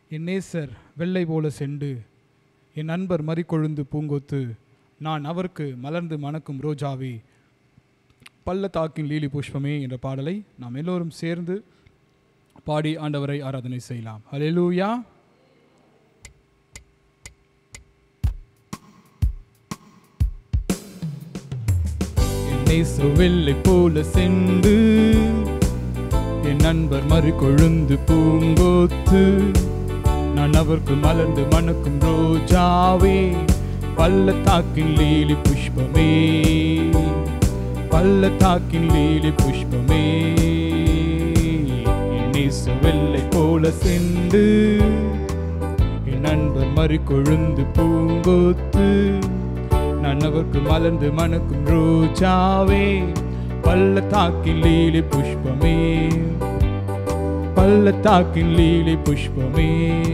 என் நேசர் வெள்ளை போல செண்டு என் நண்பர் மறிக்கொழுந்து பூங்கொத்து நான் அவருக்கு மலர்ந்து மணக்கும் ரோஜாவே பள்ளத்தாக்கின் லீலி புஷ்பமே என்ற பாடலை நாம் எல்லோரும் சேர்ந்து பாடி ஆண்டவரை ஆராதனை செய்யலாம் ஹalleluya என்னை சுவெல்லை போல சென்று என் நண்பர் மறு கொழுந்து பூங்கோத்து நான் அவருக்கு மலர்ந்து மணக்கும் ரோஜாவே பள்ளத்தாக்கின் லீலி புஷ்பமே பள்ளத்தாக்கின் லீலி புஷ்பமே என்னை சுவெல்லை போல சென்று என் நண்பர் மறு கொழுந்து பூங்கோத்து நான் அவருக்கு மலர்ந்து மணக்கும் ரோஜாவே பள்ளத்தாக்கின் லீலி புஷ்பமே பள்ளத்தாக்கின் லீலி புஷ்பமே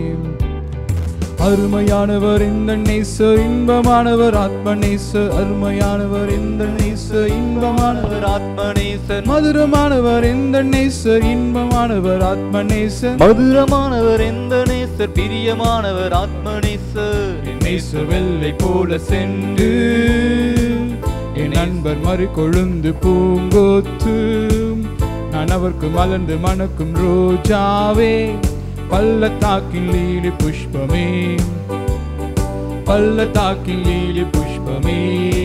அருமையானவர் இந்த நேச இன்பமானவர் ஆத்ம நேச அருமையானவர் இந்த நேச இன்பமானவர் ஆத்மநேசன் மதுரமானவர் இந்த நேச இன்பமானவர் ஆத்ம நேச மதுரமானவர் எந்த நேசர் பிரியமானவர் ஆத்மநேசர் நேச வெள்ளை போல சென்று என் நண்பர் மறு கொழுந்து பூங்கோத்து நான் அவருக்கு மலர்ந்து மணக்கும் ரோஜாவே பள்ளத்தாக்கின் லீலி புஷ்பமே பள்ளத்தாக்கின் லீலி புஷ்பமே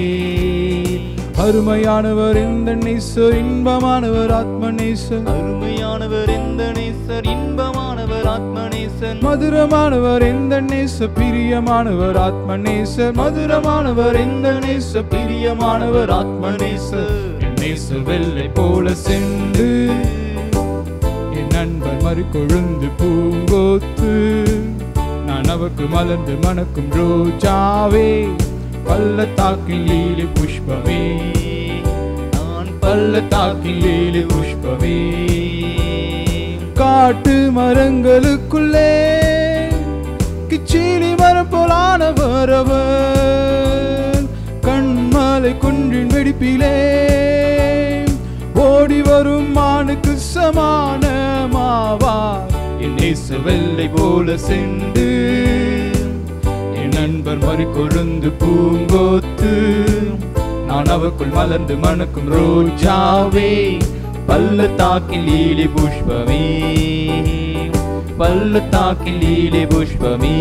அருமையானவர் இந்த நேச இன்பமானவர் ஆத்ம நேச அருமையானவர் எந்த நேசர் இன்பமானவர் ஆத்மநேசன் மதுரமானவர் இந்த நேச பிரியமானவர் ஆத்ம நேச மதுரமானவர் இந்த நேச பிரியமானவர் ஆத்ம நேச என் நேச வெள்ளை போல சென்று என் நண்பர் மறு கொழுந்து பூங்கோத்து நான் அவருக்கு மலர்ந்து மணக்கும் ரோஜாவே பள்ளத்தாக்கின் லீலி புஷ்பமே நான் பள்ளத்தாக்கின் லீலி புஷ்பமே காட்டு மரங்களுக்குள்ளே கிச்சிலி மரம் போலானவர் அவர் கண்மாலை குன்றின் வெடிப்பிலே ஓடி வரும் மானுக்கு சமானமாவார் என் நேச வெள்ளை போல சென்று என் நண்பர் மறு கொழுந்து பூங்கோத்து நான் அவருக்குள் மலர்ந்து மணக்கும் ரோஜாவே பள்ளத்தாக்கின் லீலி புஷ்பமே பள்ளத்தாக்கின் லீலி புஷ்பமே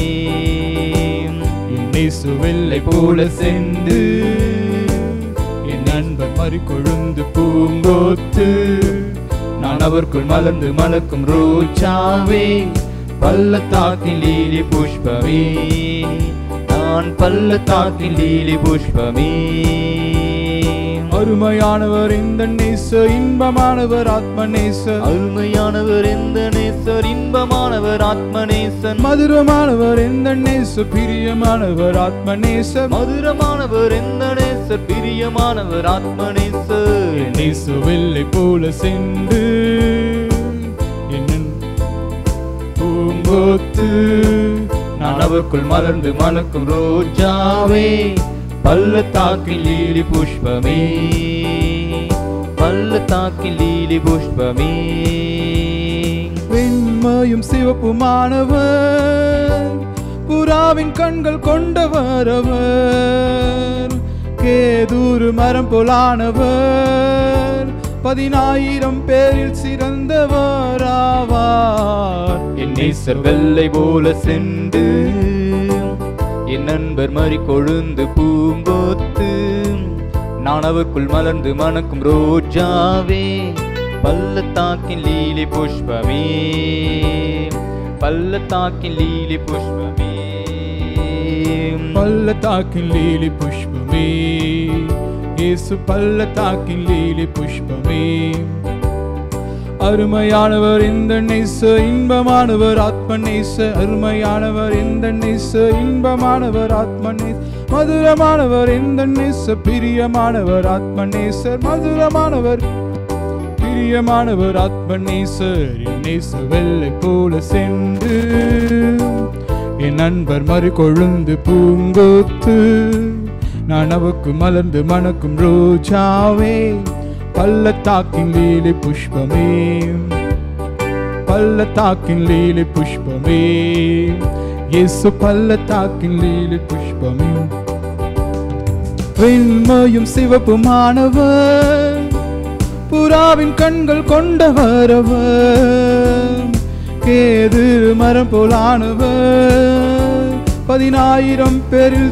என்னை சுவெல்லை போல சென்று என் நண்பர் மறு கொழுந்து பூங்கோத்து நான் அவருக்குள் மலர்ந்து மணக்கும் ரோஜாவே பள்ளத்தாக்கின் லீலி புஷ்பமே நான் பள்ளத்தாக்கின் லீலி புஷ்பமே அருமையானவர் இந்த நேச இன்பமானவர் ஆத்ம நேச அருமையானவர் எந்த நேசர் இன்பமானவர் ஆத்மநேசன் மதுரமானவர் இந்த நேச பிரியமானவர் ஆத்ம நேச மதுரமானவர் எந்த நேசர் பிரியமானவர் ஆத்மநேசர் நேச வெள்ளை போல சென்று என்னன் பூங்கோத்து நான் அவருக்குள் மலர்ந்து மணக்கும் ரோஜாவே பள்ளத்தாக்கில் லீலி புஷ்பமே பள்ளத்தாக்கின் லீலி புஷ்பமே வெண்மையும் சிவப்புமானவர் புறாவின் கண்கள் கொண்டவர் அவர் கேதூரு மரம் போலானவர் பதினாயிரம் பேரில் சிறந்தவர் ஆவார் என் நேசர் வெள்ளை போல சென்று என் நண்பர் மறி கொழுந்து பூங்கோத்து நான் அவருக்குள் மலர்ந்து மணக்கும் ரோஜாவே பள்ளத்தாக்கின் லீலி புஷ்பமே பள்ளத்தாக்கின் லீலி புஷ்பமே பள்ளத்தாக்கின் லீலி புஷ்பமே இயேசு பள்ளத்தாக்கின் லீலி புஷ்பமே அருமையானவர் இந்த நேச இன்பமானவர் ஆத்ம நேச அருமையானவர் இந்த நேச இன்பமானவர் ஆத்ம நேச மதுரமானவர் இந்த நேச பிரியமானவர் ஆத்ம நேசர் மதுரமானவர் பிரியமானவர் ஆத்ம நேசர் என் நேச வெள்ளை போல சென்று என் நண்பர் மறு கொழுந்து பூங்கோத்து நான் அவக்கு மலர்ந்து மணக்கும் ரோஜாவே பள்ளத்தாக்கின் லீலி புஷ்பமே பள்ளத்தாக்கின் லீலி புஷ்பமே இயேசு பள்ளத்தாக்கின் லீலி புஷ்பமே வெண்மையும் சிவப்புமானவர் புறாவின் கண்கள் கொண்டவரவர் கேது மரம் போலானவர் பதினாயிரம் பேரில்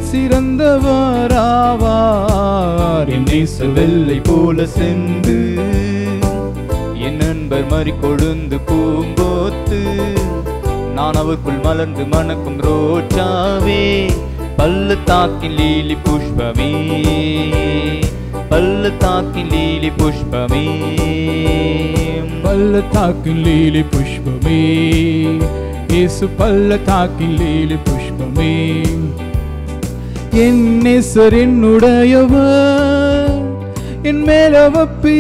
சிறந்தவராவார் என் நேச வெள்ளை போல சென்று என் நண்பர் மறி கொழுந்து பூங்கோத்து நான் அவருக்குள் மலர்ந்து மணக்கும் ரோஜாவே பள்ளத்தாக்கின் லீலி புஷ்பமே பள்ளத்தாக்கின் லீலி புஷ்பமே பள்ளத்தாக்கின் லீலி புஷ்பமே இயேசு பள்ளத்தாக்கின் லீலி புஷ்பமே என் நேசர் என்னுடையவர் என் மேலவ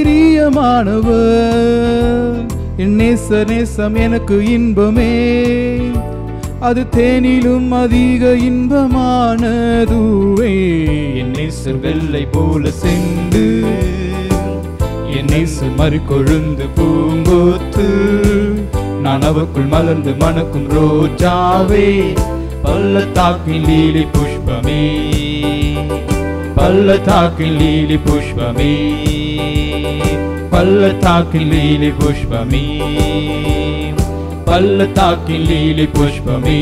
பிரியமானவர் என் நேச நேசம் எனக்கு இன்பமே அது தேனிலும் அதிக இன்பமானதுவே என் நேசர் வெள்ளை போல சென்று என் நேசர் மறுகொழுந்து பூங்கோத்து நான் அவக்குள் மலர்ந்து மணக்கும் ரோஜாவே பள்ளத்தாக்கின் லீலி புஷ்பமே பள்ளத்தாக்கின் லீலி புஷ்பமே பள்ளத்தாக்கின் லீலி புஷ்பமே பள்ளத்தாக்கின் லீலி புஷ்பமே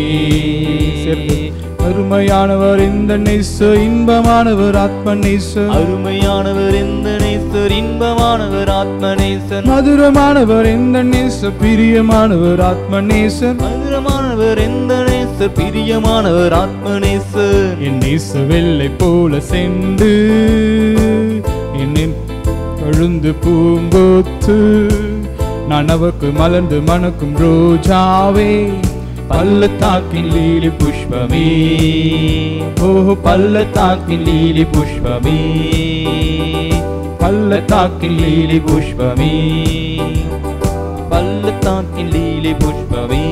அருமையானவர் இந்த நேச இன்பமானவர் ஆத்ம நேச அருமையானவர் எந்த நேசர் இன்பமானவர் ஆத்மநேசன் மதுரமானவர் இந்த நேச பிரியமானவர் ஆத்ம நேசர் மதுரமானவர் எந்த நேசர் பிரியமானவர் ஆத்மநேசர் என் நேச வெள்ளை போல சென்று என்னின் எழுந்து பூங்கோத்து நான் அவருக்கு மலர்ந்து மணக்கும் ரோஜாவே பள்ளத்தாக்கின் லீலி புஷ்பமே ஓ பள்ளத்தாக்கின் லீலி புஷ்பமே பள்ளத்தாக்கின் லீலி புஷ்பமே பள்ளத்தாக்கின் லீலி புஷ்பமே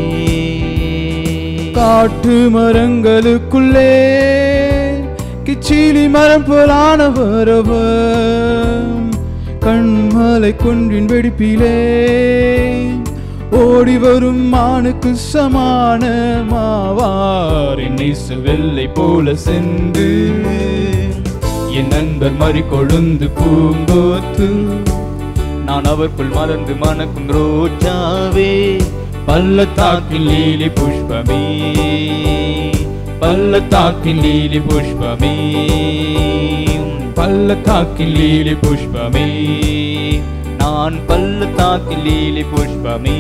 காட்டு மரங்களுக்குள்ளே கிச்சிலி மரம் போலானவரவர் கண்மலை குன்றின் வெடிப்பிலே ஓடி வரும் மானுக்கு சமானமாவார் என்னை வெள்ளை போல சென்று என் நண்பர் மறி கொழுந்து பூங்கோத்து நான் அவருக்குள் மலர்ந்து மணக்கும் ரோஜாவே பள்ளத்தாக்கின் லீலி புஷ்பமே பள்ளத்தாக்கின் லீலி புஷ்பமே பள்ளத்தாக்கின் லீலி புஷ்பமே நான் பள்ளத்தாக்கின் லீலி புஷ்பமே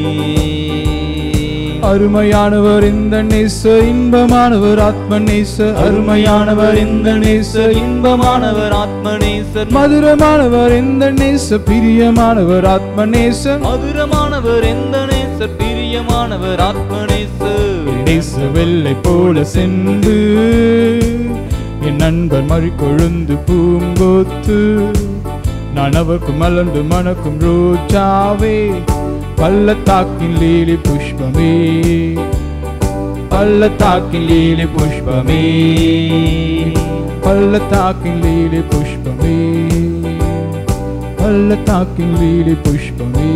அருமையானவர் இந்த நேச இன்பமானவர் ஆத்ம நேச அருமையானவர் இந்த நேச இன்பமானவர் ஆத்மநேசர் மதுரமானவர் இந்த நேச பிரியமானவர் ஆத்ம நேச மதுரமானவர் எந்த நேசர் பிரியமானவர் ஆத்மநேசர் நேச வெள்ளை போல சென்று என் நண்பர் மறி கொழுந்து பூங்கோத்து நான் அவருக்கு மலர்ந்து மணக்கும் ரோஜாவே பள்ளத்தாக்கின் லீலி புஷ்பமே பள்ளத்தாக்கின் லீலி புஷ்பமே பள்ளத்தாக்கின் லீலி புஷ்பமே பள்ளத்தாக்கின் லீலி புஷ்பமே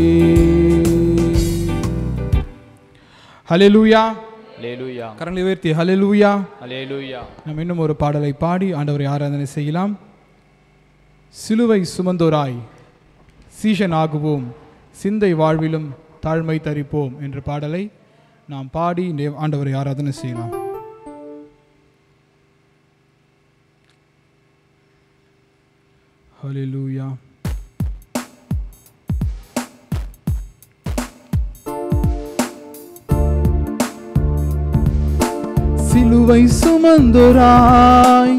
ஹalleluya லேலுயா கரங்களை உயர்த்தி ஹalleluya அலேலுயா நாம் இன்னும் ஒரு பாடலை பாடி ஆண்டவரை ஆராதனை செய்யலாம் சிலுவை சுமந்தோராய் சீஷன் ஆகுவோம் சிந்தை வாழ்விலும் தாழ்மை தரிப்போம் என்ற பாடலை நாம் பாடி இந்த ஆண்டவரை ஆராதனை செய்யலாம் ஹalleluya சிலுவை சுமந்தோராய்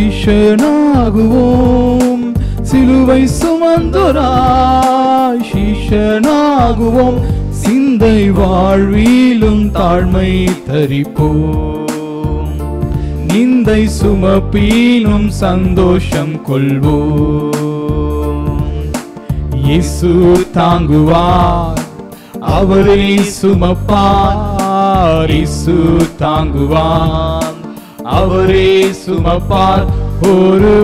சீஷனாகுவோம் சிலுவை சுமந்தோராய் சீஷனாகுவோம் சிந்தை வாழ்விலும் தாழ்மை தரிப்போம் நிந்தை சுமப்பீனும் சந்தோஷம் கொள்வோம் இயேசு தாங்குவார் அவரை சுமப்பார் இயேசு தாங்குவார் அவரே சுமப்பார்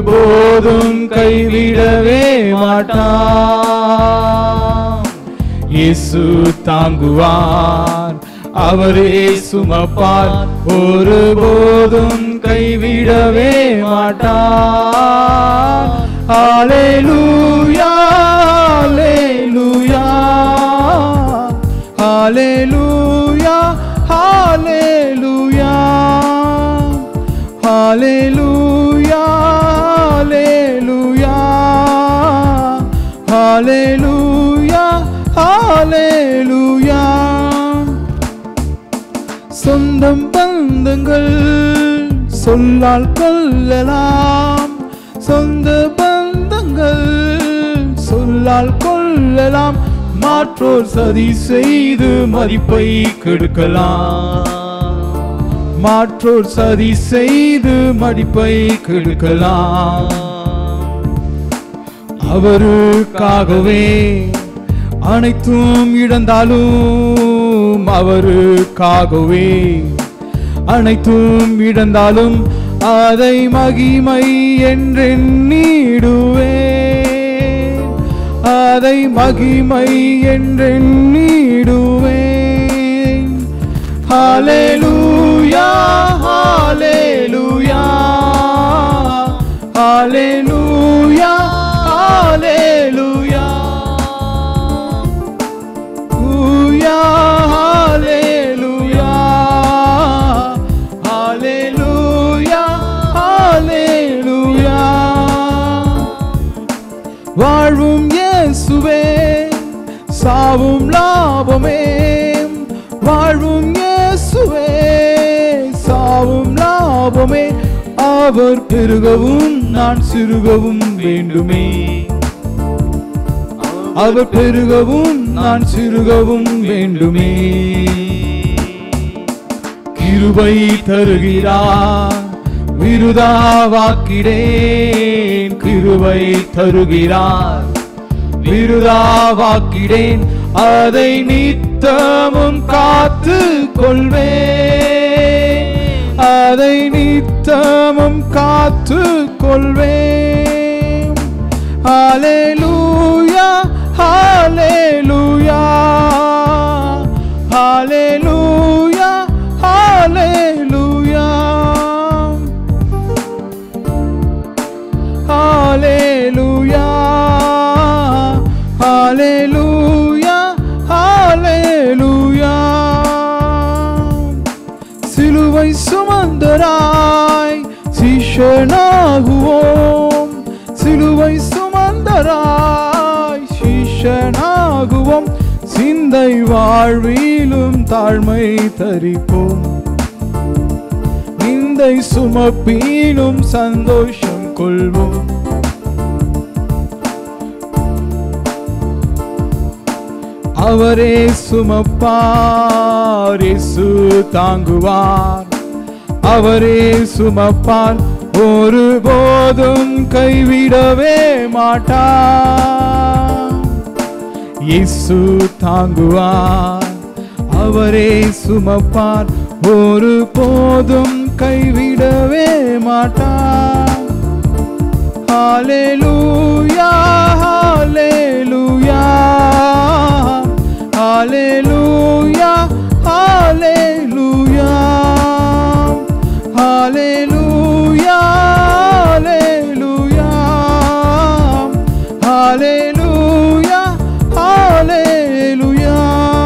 ஒருபோதும் கைவிடவே மாட்டார் இயேசு தாங்குவார் அவரே சுமப்பார் ஒருபோதும் கைவிடவே மாட்டார் ஹalleluya hallelujah hallelujah hallelujah hallelujah hallelujah ஹalleluya சொந்தம் பந்தங்கள் சொல்லால் கொள்ளலாம் சொந்த பந்தங்கள் சொல்லால் கொள்ளலாம் மாற்றோர் சதி செய்து மதிப்பை கெடுக்கலாம் மாற்றோர் சதி செய்து மடிப்பை கெடுக்கலாம் அவருக்காகவே அனைத்தும் இழந்தாலும் அவருக்காகவே அனைத்தும் இழந்தாலும் அதை மகிமை என்றெண்ணிடுவேன் அதை மகிமை என்றெண்ணிடுவேன் ஹalleluya ஹalleluya ஹalleluya ஹalleluya ஹூயா ஹalleluya ஹalleluya ஹalleluya வாழ்வும் இயேசுவே சாவும் லாபமே வாழ்வும் இயேசுவே சாவும் லாபமே அவர் பெருகவும் நான் சிறுகவும் வேண்டுமே அவர் பெருகவும் நான் சிறுகவும் வேண்டுமே கிருபை தருகிறார் விருதாவாக்கிடேன் கிருபை தருகிறார் விருதாவாக்கிடேன் அதை நித்தமும் காத்து கொள்வேன் அதை நித்தமும் காத்து கொள்வேன் ஹalleluya hallelujah hallelujah hallelujah hallelujah hallelujah ஹalleluya சிலுவை சுமந்தராய் சிஷனாகுவோம் சிலுவை சுமந்தராய் சிஷனாகுவோம் சிந்தை வாழ்விலும் தாழ்மை தரிப்போம் நிந்தை சுமப்பிலும் சந்தோஷம் கொள்வோம் அவரே சுமப்பார் இயேசு தாங்குவார் அவரே சுமப்பார் ஒருபோதும் கைவிடவே மாட்டார் இயேசு தாங்குவார் அவரே சுமப்பார் ஒரு போதும் கைவிடவே மாட்டார் ஹalleluya hallelujah hallelujah hallelujah hallelujah hallelujah hallelujah hallelujah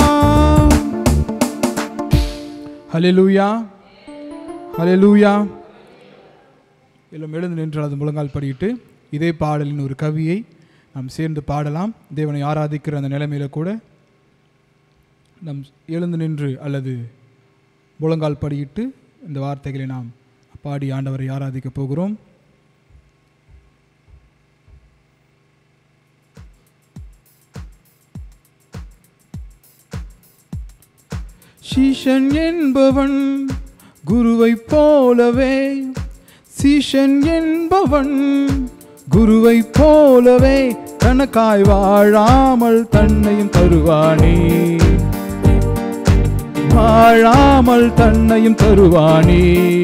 hallelujah ஹalleluya எல்லாம் எழுந்து நின்று அது முழங்கால் படியிட்டு இதே பாடலின் ஒரு கவியை நாம் சேர்ந்து பாடலாம் தேவனை ஆராதிக்கிற அந்த நிலைமையில கூட நம் எழுந்து நின்று அல்லது முழங்கால் படியிட்டு இந்த வார்த்தைகளை நாம் பாடி ஆண்டவரை ஆராதிக்க போகிறோம் சீஷன் என்பவன் குருவைப் போலவே சீஷன் என்பவன் குருவைப் போலவே தனக்காய் வாழாமல் தன்னையும் தருவானே வாழாமல் தன்னையும் தருவானே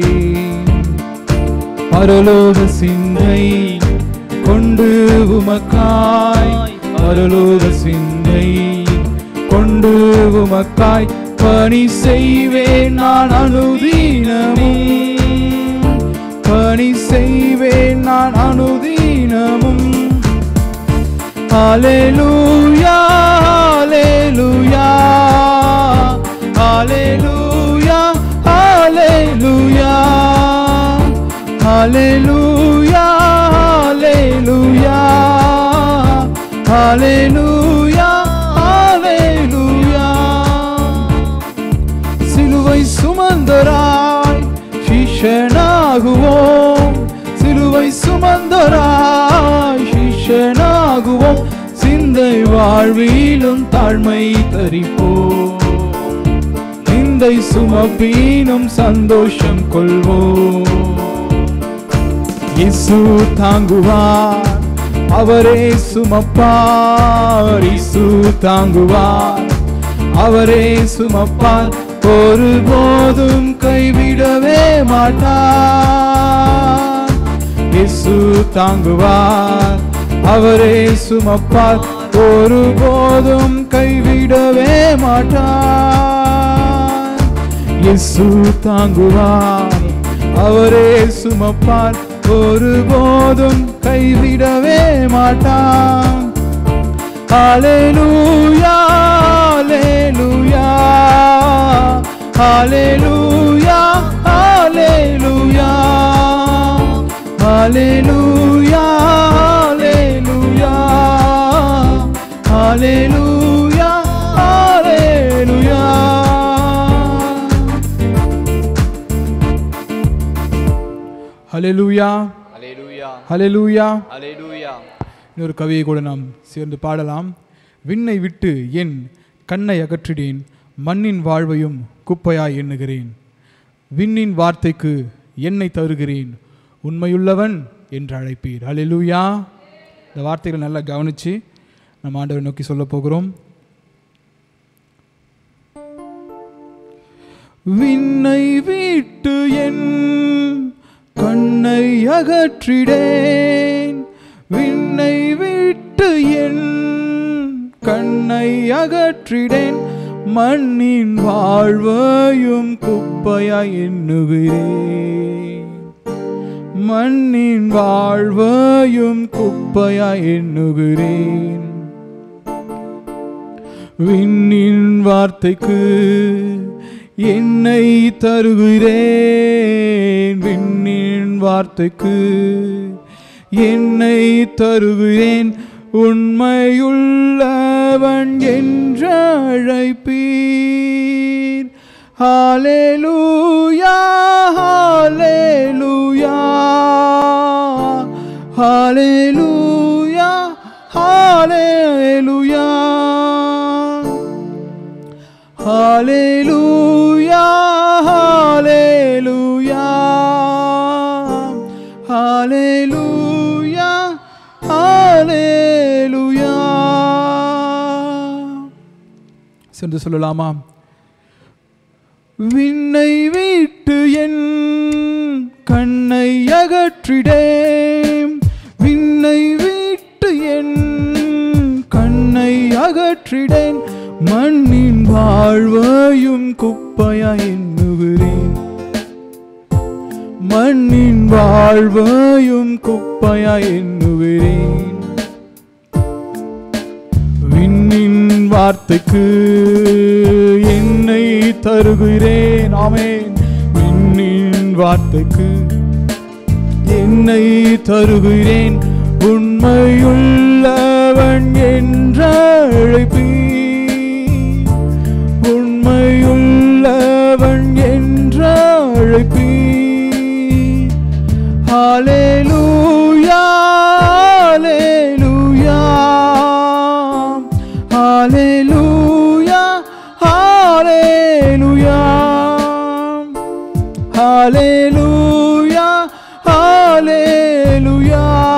பரலோக சிந்தை கொண்டு உமக்காய் பரலோக சிந்தை கொண்டு உமக்காய் பணி செய்வேன் நான் அனுதீனமும் பணி செய்வேன் நான் அனுதீனமும் Hallelujah, hallelujah, hallelujah, hallelujah, hallelujah, hallelujah, hallelujah, hallelujah. சிலுவை சுமந்தராய் சிஷனாகுவோம் சிலுவை சுமந்தராய் சிஷனாகுவோம் சிந்தை வாழ்விலும் தாழ்மை தரிப்போம் நிந்தை சுமப்பீனும் சந்தோஷம் கொள்வோம் இயேசு தாங்குவார் அவரே சுமப்பார் இயேசு தாங்குவார் அவரே சுமப்பார் ஒருபோதும் கைவிடவே மாட்டார் இயேசு தாங்குவார் அவரே சுமப்பார் ஒருபோதும் கைவிடவே மாட்டார் இயேசு தாங்குவார் அவரே சுமப்பார் ஒருபோதும் கைவிடவே மாட்டான் Hallelujah, hallelujah, hallelujah, hallelujah, hallelujah, hallelujah, hallelujah, hallelujah. Hallelujah. ஹalleluya Hallelujah. இன்னொரு கவியை கூட நாம் சேர்ந்து பாடலாம் விண்ணை விட்டு என் கண்ணை அகற்றிடேன் மண்ணின் வாழ்வையும் குப்பையாய் எண்ணுகிறேன் விண்ணின் வார்த்தைக்கு என்னை தருகிறேன் உண்மையுள்ளவன் என்று அழைப்பீர் ஹalleluya இந்த வார்த்தைகளை நல்லா கவனித்து நம்ம ஆண்டவரை நோக்கி சொல்ல போகிறோம் விண்ணை விட்டு என் கண்ணை அகற்றிடேன் விண்ணை விட்டு என் கண்ணை அகற்றிடேன் மண்ணின் வாழ்வையும் குப்பையாய் எண்ணுகிறேன் மண்ணின் வாழ்வையும் குப்பையாய் எண்ணுகிறேன் விண்ணின் வார்த்தைக்கு என்னை தருகிறேன் விண்ணின் வார்த்தைக்கு என்னை தருகிறேன் உண்மையுள்ளவன் என்று அழைப்பீர் ஹalleluya ஹalleluya ஹalleluya ஹalleluya Hallelujah, hallelujah, hallelujah, hallelujah. சென்று சொல்லலாமா விண்ணை விட்டு என் கண்ணை அகற்றிடேன் விண்ணை விட்டு என் கண்ணை அகற்றிடேன் மண்ணின் வாழ்வையும் குப்பையாய் எண்ணுகிறேன் மண்ணின் வாழ்வையும் குப்பையாய் எண்ணுகிறேன் விண்ணின் வார்த்தைக்கு என்னை தருகிறேன் ஆமென் விண்ணின் வார்த்தைக்கு என்னை தருகிறேன் உண்மையுள்ளவன் என்ற அழைப்பீர் உண்மையுள்ளவன் என்ற அழைப்பீர் ஹalleluya hallelujah hallelujah hallelujah hallelujah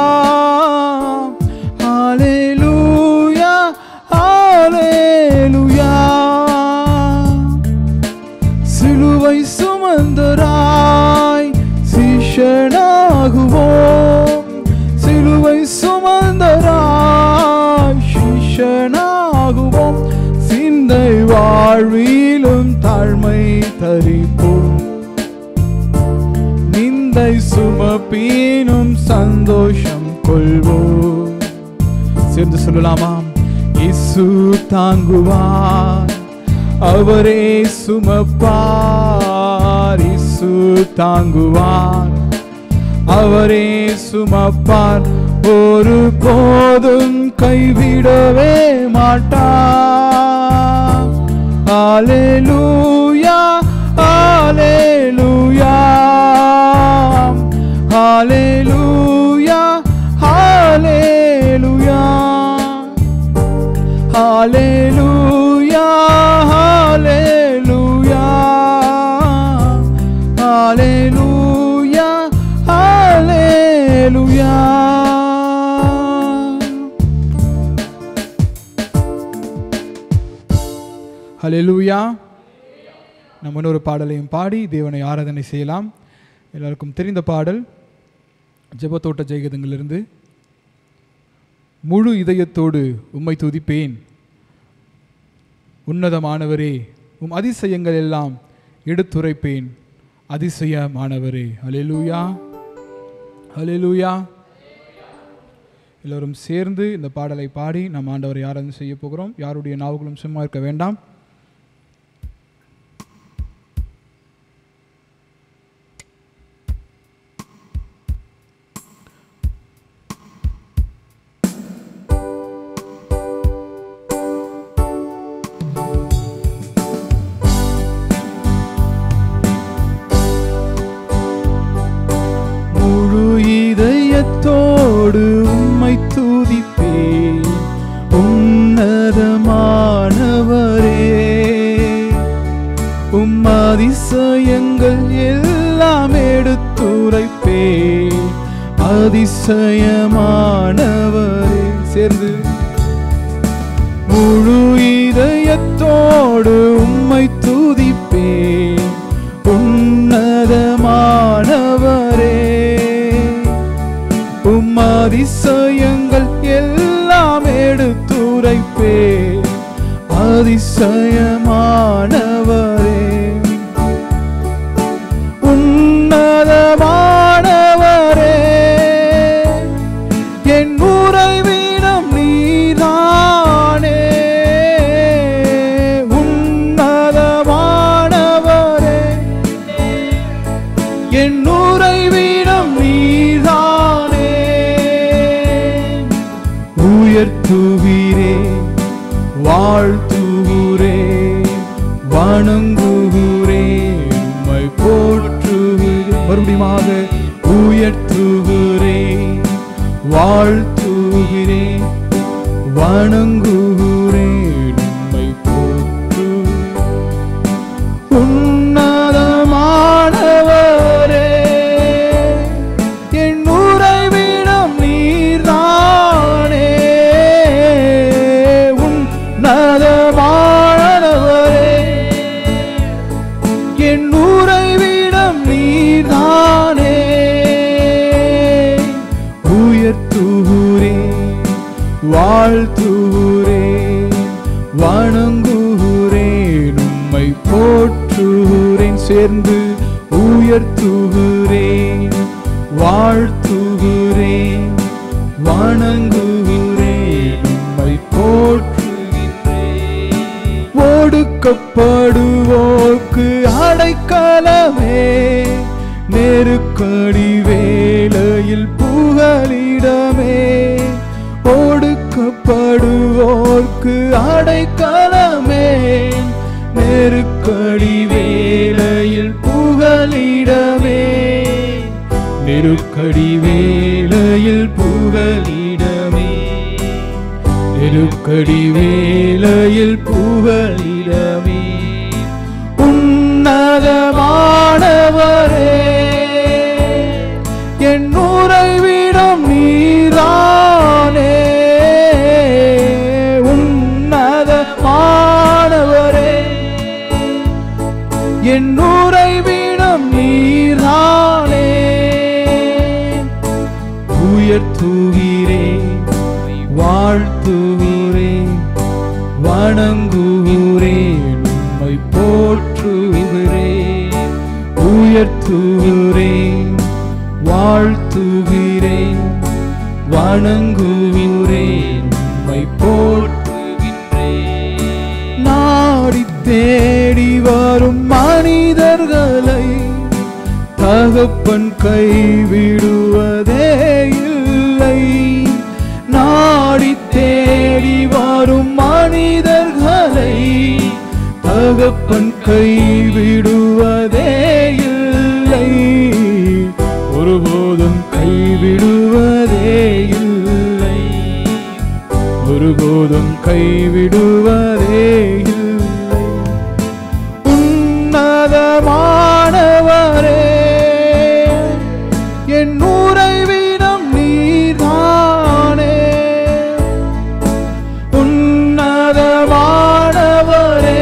hallelujah ஹalleluya சிலுவை சுமந்தராய் சிஷனாகுவோம் சிலுவை சுமந்தராய் சிஷனாகுவோம் சிந்தை எந்தை சுமப்பீனும் சந்தோஷம் கொள்வோம் சேர்ந்து சொல்லலாமாம் இயேசு தாங்குவார் அவரே சுமப்பார் இயேசு தாங்குவார் அவரே சுமப்பார் ஒரு போதும் கைவிடவே மாட்டார் ஹalleluya hallelujah hallelujah hallelujah hallelujah hallelujah hallelujah hallelujah ஹalleluya நம்ம இன்னொரு பாடலையும் பாடி தேவனை ஆராதனை செய்யலாம் எல்லாருக்கும் தெரிந்த பாடல் ஜெபத்தோட்ட ஜெயகதங்களிலிருந்து முழு இதயத்தோடு உம்மை துதிப்பேன் உன்னதமானவரே உம் அதிசயங்கள் எல்லாம் எடுத்துரைப்பேன் அதிசயமானவரே ஹalleluya ஹalleluya எல்லோரும் சேர்ந்து இந்த பாடலை பாடி நாம் ஆண்டவரை ஆராதனை செய்ய போகிறோம் யாருடைய நாவுகளும் சும்மா இருக்க வேண்டாம் முழு இதயத்தோடு உம்மை துதிப்பேன் உன்னதமானவரே உம் அதிசயங்கள் எல்லாம் எடுத்துரைப்பேன் அதிசயமானவரே சேர்ந்து முழு இதயத்தோடு உம்மை துதிப்பேன் உன்னதமானவரே உம் அதிசயங்கள் எல்லாம் எடுத்துரைப்பே அதிசயமானவரே உன்னதமானவரே என் உறைவிடம் நீதானே உன்னதமானவரே என் உறைவிடம் நீதானே உயர்த்துகிறே வாழ்த்துகிறே வணங்குகிறே உம்மை போற்றுகிறே மறுபடியுமாக உயர்த்துகிறே வாழ்த்துகிறே வணங்குகிறே உம்மை போற்றுகிறே உன்னதமானவரே என் உறைவிடம் நீர்தானே உன்னதமானவரே என் உறைவிடம் நீர்தானே உயர்த்துகிறே வாழ்த்துகிறே வணங்குகிறேன் உம்மை போற்றுகிறேன் சேர்ந்து உயர்த்துகிறேன் வாழ்த்துகிறேன் வணங்குகிறேன் உம்மை போற்றுகிறேன் ஒடுக்கப்படுவோர்க்கு அடைக்கலமே நெருக்கடி வேளையில் புகலிடமே ஒடுக்கப்படுவோர்க்கு அடைக்கலமே நெருக்கடி வேளையில் புகலிடமே நெருக்கடி வேளையில் புகலிடமே நெருக்கடி வேளையில் புகலிடமே உன்னதமானவரே என் உறைவிடம் நீரானே உன்னதமானவரே என் உறைவிடம் நீரானே உயர்த்துகிறேன் வாழ்த்துகிறேன் வணங்குகிறேன் உம்மை போற்றுகிறேன் உயர்த்துகிறேன் வாழ்த்துகிறேன் வணங்குகிறேன் உம்மை போற்றுகின்றேன் நாடி தேடி வரும் மனிதர்களை தகப்பன் கைவிடுவதே இல்லை நாடி தேடி வரும் மனிதர்களை தகப்பன் கைவிடுவதே இல்லை ஒருபோதும் கைவிடுவதே இல்லை ஒருபோதும் கைவிடுவதே இல்லை உன்னதமானவரே என் உறைவிடம் நீர்தானே உன்னதமானவரே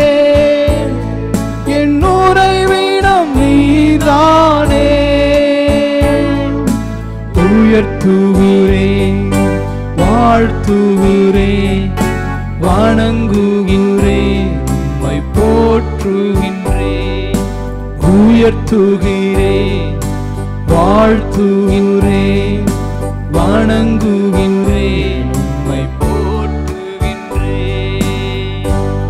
என் உறைவிடம் நீர்தானே உயர்த்துகிறேன் வாழ்த்துகிறேன் வணங்குகிறேன் உம்மை போற்றுகின்றேன் உயர்த்துகிறேன் வாழ்த்துகிறேன் வணங்குகின்றேன் உம்மை போற்றுகின்றேன்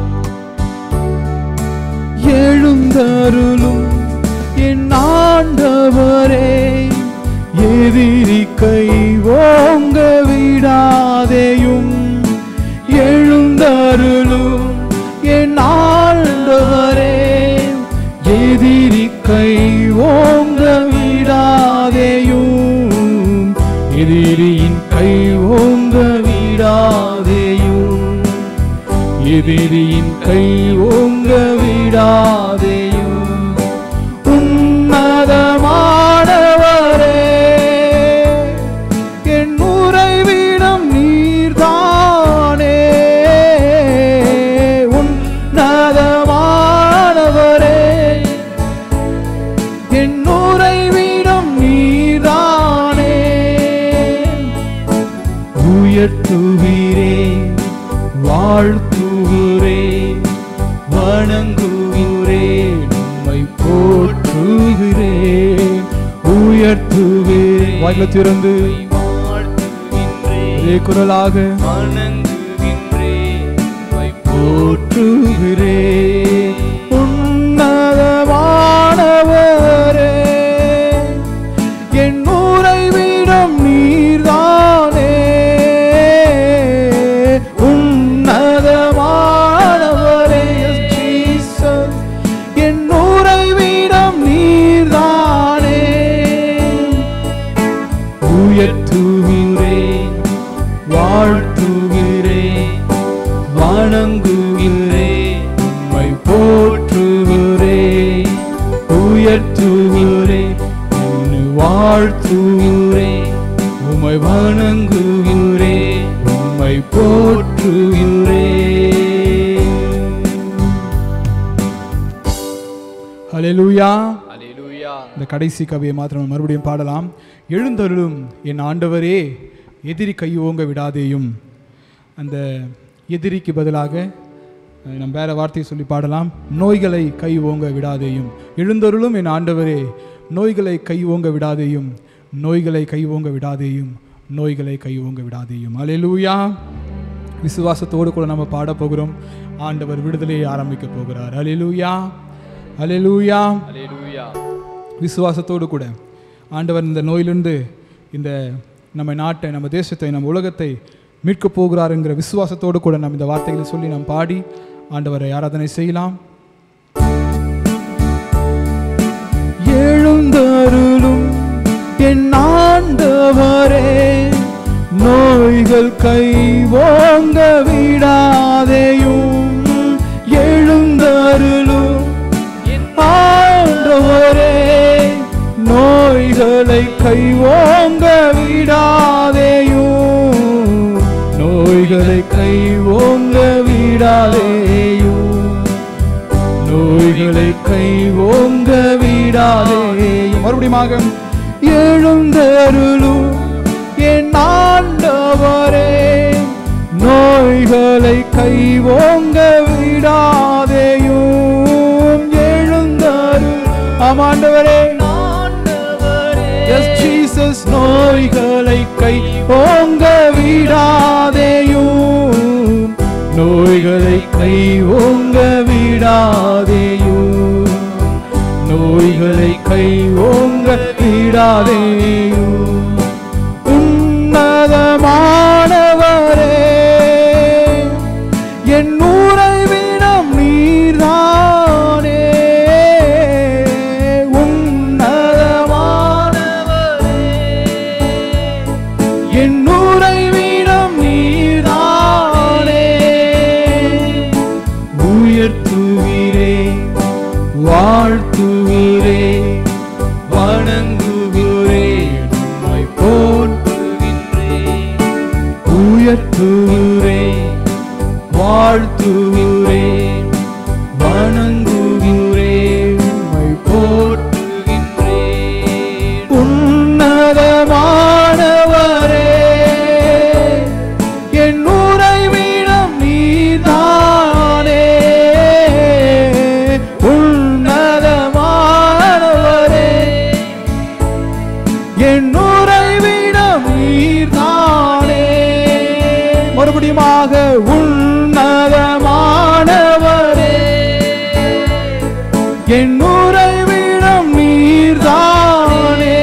எழுந்தருளும் என் ஆண்டவரே எதிரி கை ஓங்க விடாதேயும் எழுந்தருளும் என் ஆண்டவரே எதிரி கை ஓங்க விடாதேயும் எதிரியின் கை ஓங்க விடாதேயும் எதிரியின் கை ஓங்க விடாதேயும் உன்னதமானவரே என் உறைவிடம் நீர்தானே உன்னதமானவரே என் உறைவிடம் நீர்தானே உயர்த்துகிறேன் வாழ்த்துகிறேன் வணங்குகிறேன் உம்மை போற்றுகிறேன் உயர்த்துகிறேன் வாயில திறந்து ஒரே குரலாக போற்றுகிறேன் உன்னதமானவரே என் உறைவிடம் நீர்தானே உன்னதமானவரே ஜீசஸ் என் உறைவிடம் நீர்தானே உயர்த்துகிறேன் வாழ்த்துகிறேன் வணங்குகிறேன் உம்மை போற்றுகிறேன் உயர்த்துகிறேன் உன்னை வாழ்த்துகிறேன் உம்மை வணங்குகிறேன் உம்மை போற்றுகிறேன் ஹalleluya அல்லேலூயா இந்த கடைசி கவியை மாத்திரம் மறுபடியும் பாடலாம் எழுந்தருளும் என் ஆண்டவரே எதிரி கை ஓங்க விடாதேயும் அந்த எதிரிக்கு பதிலாக அஹ், நம்ம வேற வார்த்தையை சொல்லி பாடலாம் நோய்களை கை ஓங்க விடாதேயும் எழுந்தருளும் என் ஆண்டவரே நோய்களை கை ஓங்க விடாதேயும் நோய்களை கை ஓங்க விடாதேயும் நோய்களை கை ஓங்க விடாதேயும் அலையலூயா விசுவாசத்தோடு கூட நம்ம பாட போகிறோம் ஆண்டவர் விடுதலையை ஆரம்பிக்க போகிறார் அலையலூயா அலையலூயா அல்லேலூயா விசுவாசத்தோடு கூட ஆண்டவர் இந்த நோயிலிருந்து இந்த நம்ம நாட்டை நம்ம தேசத்தை நம்ம உலகத்தை மீட்கப் போகிறாருங்கிற விசுவாசத்தோடு கூட நம்ம இந்த வார்த்தைகளை சொல்லி நாம் பாடி ஆண்டவரை ஆராதனை செய்யலாம் எழுந்தருளும் என் ஆண்டவரே நோய்கள் கை ஓங்க விடாதேயும் எழுந்தருளும் ஆண்டவரே நோய்களை கை ஓங்க விடாதேயும் நோய்களை கை ஓங்க விடாதேயும் நோய்களை கை ஓங்க விடாதே மறுபடியும் எழுந்தருளும் என் ஆண்டவரே நோய்களை கை ஓங்க விடாதேயும் எழுந்தருள் ஆமாண்டவரே எஸ் நோய்களை கை ஓங்க விடாதேயும் நோய்களை கை ஓங்க விடாதேயும் நோய்களை கை ஓங்க விடாதேயும் உன்னதமானவரே என் உறைவிடம் நீர்தானே உன்னதமானவரே என் உறைவிடம் நீர்தானே உயர்த்துவீரே வாழ்த்துவீரே வணங்குவீரே உம்மை போற்றுகின்றேன் உயர்த்துவீரே வாழ்த்துவீரே வணங்குவீரே உம்மை போற்றுகின்றேன் உன்னதமானவரே என் உறைவிடம் நீதானே உன்னதமானவரே என் உறைவிடம் நீர்தானே மறுபடியுமாக உன்னதமானவரே என் உறைவிடம் நீர்தானே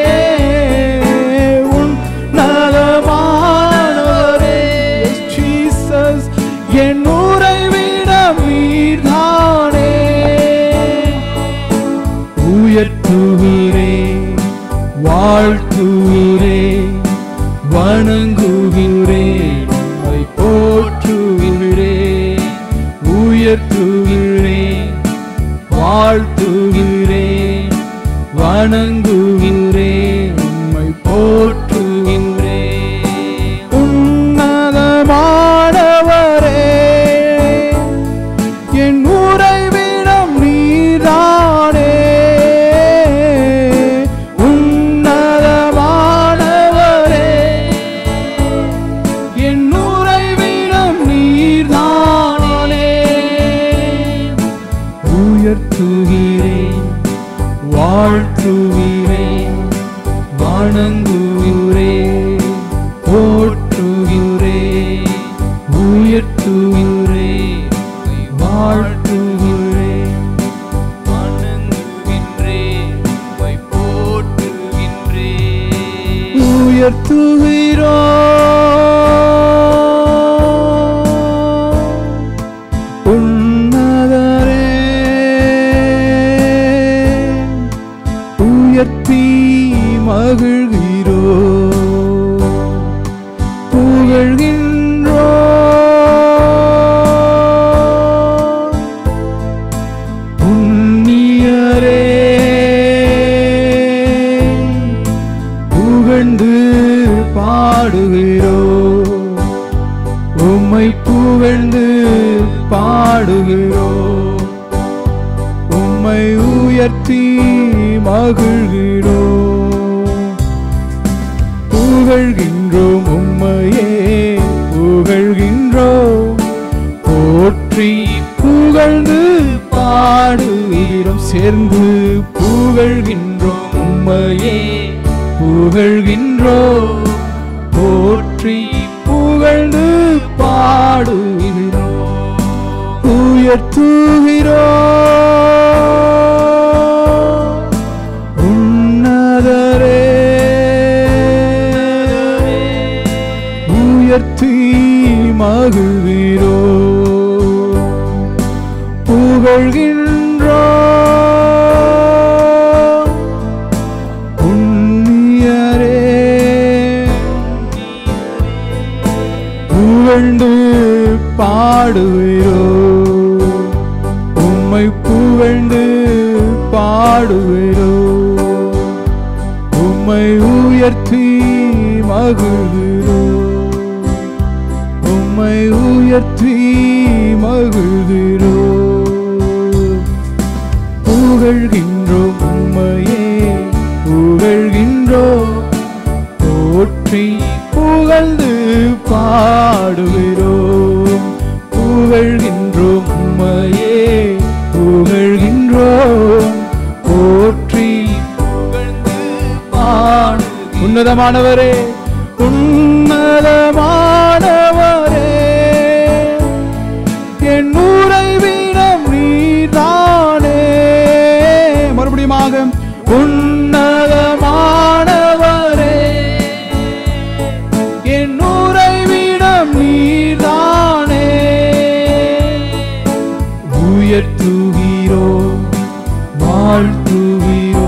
உன்னதமானவரே ஜீசஸ் என் உறைவிடம் நீர்தானே உயர்த்துவீரே வாழ்த்துவீரே வணங்குவீரே உம்மை போற்றுவீரே உயர்த்துவீரே வாழ்த்துவீரே வணங்குவீரே உம்மை போற்றுகின்றே உன்னதமானவரே என் உறைவிடம் நீதானே உன்னதமானவரே என் உறைவிடம் நீர்தானே உயர்த்துகிறேன் வாழ்த்துகிறேன் வணங்குகிறே போற்றுகிறே உயர்த்துகிறே வாழ்த்துகிறே வணங்குகின்றே உம்மை போற்றுகின்றே உயர்த்துகிறோ உன்னதரே உயர்த்தி மகிழ்கிறோ புகழ்கின்றோ புண்ணியரே புகழ்ந்து பாடுகிறோ உம்மை புகழ்ந்து பாடுகிறோ உம்மை உயர்த்தி மகிழ்கிறோ புகழ்கின்றோம் உம்மையே புகழ்கின்றோம் போற்றி புகழ்ந்து பாடுகிறோம் சேர்ந்து புகழ்கின்றோம் உம்மையே புகழ்கின்றோம் போற்றி புகழ்ந்து பாடுகிறோம் உயர்த்துகிறோம் உன்னதரே உயர்த்தி மகிழ்கிறோ புகழ்கின்றோ புண்ணியரே புகழ்ந்து பாடுகிறோ உம்மை புகழ்ந்து பாடுகிறோ உம்மை உயர்த்தி மகிழ்கிறோ உம்மை உயர்த்தி மகிழ்கிறோ புகழ்கின்றோம் உம்மையே புகழ்கின்றோம் போற்றி புகழ்ந்து பாடுகிறோம் புகழ்கின்றோம் உம்மையே புகழ்கின்றோம் போற்றி புகழ்ந்து பாடு உன்னதமானவரே உன்னதமானவரே என் உறைவிடம் நீதானே மறுபடியுமாக உன்னதமானவரே என் உறைவிடம் நீதானே உயர்த்துகிறோ வாழ்த்துகிறோ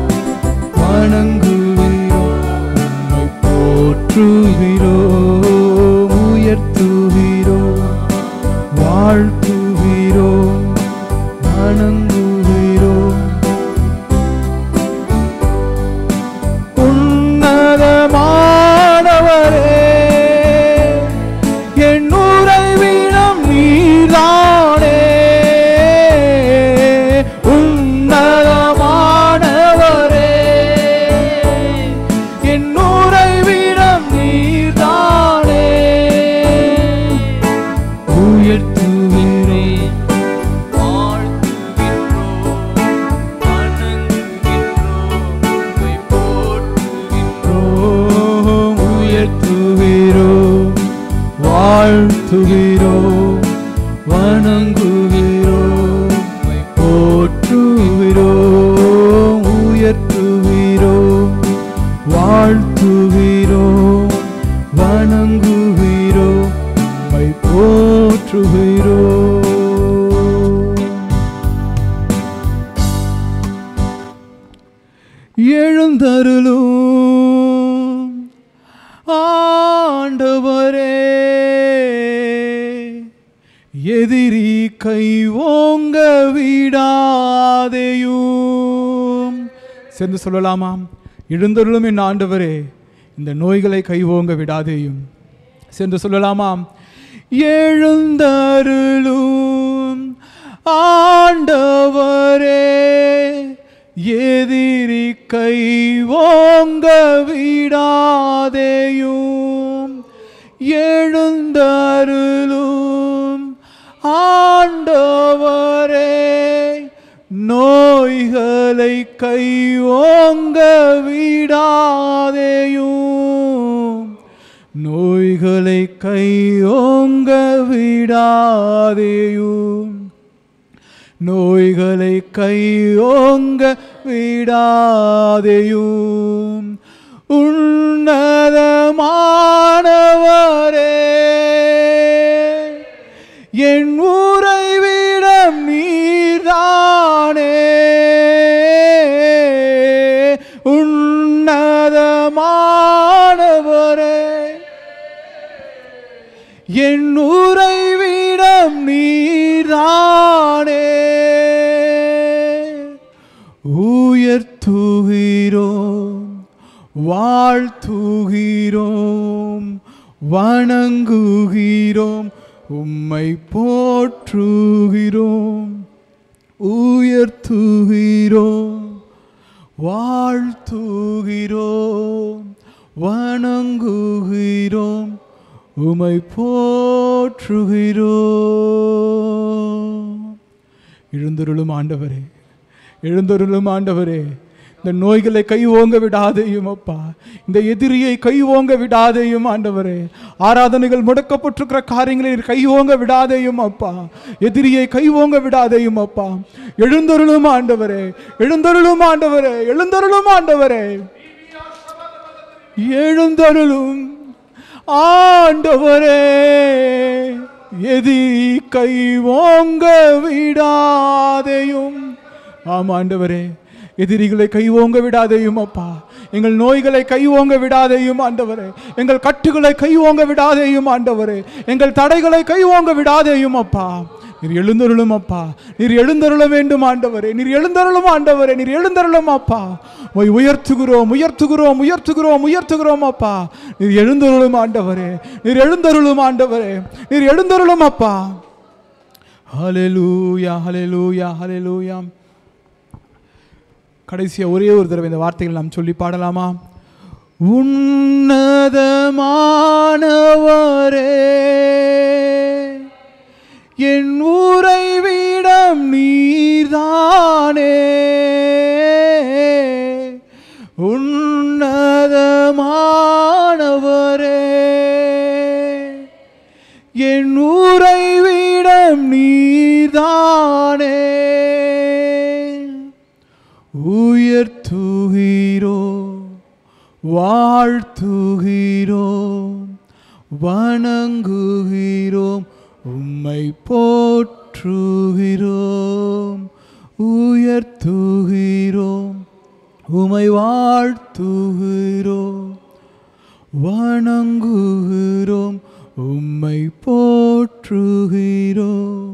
வணங்குகிறோ உம்மை போற்றுகிறோ உயர்த்துகிறோ வாழ்த்துகிறோ வணங்குகிறோ உன்னதமானவரே என் உறைவிடம் நீதானே உன்னதமானவரே என் உறைவிடம் நீதானே உயர்த்துகிறேன் வாழ்த்துகிறோம், உயர்த்துகிறோம் வாழ்த்துகிறோம் வணங்குகிறோம் போற்றுகிறோம் உயர்த்துகிறோம் வாழ்த்துகிறோம் வணங்குகிறோம் உம்மை போற்றுகிறோம் எழுந்தருளும் ஆண்டவரே எதிரி கை ஓங்க விடாதேயும் சேர்ந்து சொல்லலாமாம் எழுந்தருளும் என் ஆண்டவரே இந்த நோய்களை கை ஓங்க விடாதேயும் சென்று சொல்லலாமாம் எழுந்தருளும் ஆண்டவரே எதிரி கை ஓங்க விடாதேயும் எழுந்தருளும் ஆண்டவரே நோய்களை கை ஓங்க விடாதேயும் நோய்களை கை ஓங்க விடாதேயும் நோய்களை கையோங்க விடாதேயும் உன்னதமானவரே என் உறைவிடம் நீர்தானே உன்னதமானவரே என் உறைவிடம் நீரானே உயர்த்துகிறோம் வாழ்த்துகிறோம் வணங்குகிறோம் உம்மை போற்றுகிறோம் உயர்த்துகிறோம் வாழ்த்துகிறோம் வணங்குகிறோம் உமை போற்றுகிறோம் எழுந்தருளும் ஆண்டவரே எழுந்தருளும் ஆண்டவரே இந்த நோய்களை கை ஓங்க விடாதேயும் அப்பா இந்த எதிரியை கை ஓங்க விடாதேயும் ஆண்டவரே ஆராதனைகள் முடக்கப்பட்டிருக்கிற காரியங்களை நீர் கை ஓங்க விடாதேயும் அப்பா எதிரியை கை ஓங்க விடாதேயும் அப்பா எழுந்தருளும் ஆண்டவரே எழுந்தருளும் ஆண்டவரே எழுந்தருளும் ஆண்டவரே எழுந்தருளும் ஆண்டவரே எதிரி கை ஓங்க விடாதேயும் ஆமா ஆண்டவரே எதிரிகளை கை ஓங்க விடாதேயும் அப்பா எங்கள் நோய்களை கை ஓங்க விடாதேயும் ஆண்டவரே எங்கள் கட்டுகளை கை ஓங்க விடாதேயும் ஆண்டவரே எங்கள் தடைகளை கை ஓங்க விடாதேயும் அப்பா நீர் எழுந்தருளும் அப்பா நீர் எழுந்தருள வேண்டும் ஆண்டவரே நீர் எழுந்தருளும் ஆண்டவரே நீர் எழுந்தருளும் அப்பா உம்மை உயர்த்துகிறோம் உயர்த்துகிறோம் உயர்த்துகிறோம் உயர்த்துகிறோம் அப்பா நீர் எழுந்தருளும் ஆண்டவரே நீர் எழுந்தருளும் ஆண்டவரே நீர் எழுந்தருளும் அப்பா ஹalleluya ஹalleluya ஹalleluya கடைசியா ஒரே ஒரு தடவை இந்த வார்த்தைகள் நாம் சொல்லி பாடலாமா உன்னதமானவரே என் உறைவிடம் நீர்தானே உன்னதமானவரே உயர்த்துகிறோம் வாழ்த்துகிறோம் வணங்குகிறோம் உம்மை போற்றுகிறோம் உயர்த்துகிறோம் உமை வாழ்த்துகிறோம் வணங்குகிறோம் உம்மை போற்றுகிறோம்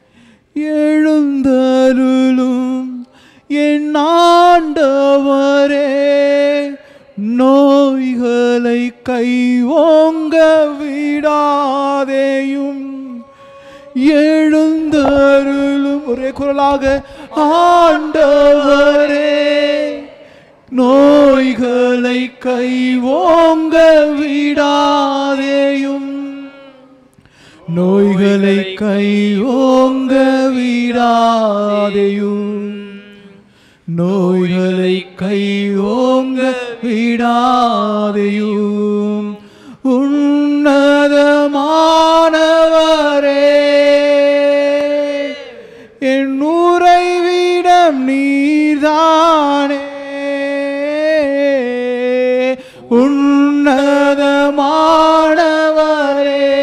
எழுந்தருளும் என் ஆண்டவரே நோய்களை கைவோங்க விடாதேயும் எழுந்தருளும் ஒரே குரலாக ஆண்டவரே நோய்களை கைவோங்க விடாதேயும் நோய்களை கைவோங்க விடாதேயும் நோய்களை கைவோங்க விடாதேயும் உன்னதமானவரே என் உறைவிடம் நீர்தானே உன்னதமானவரே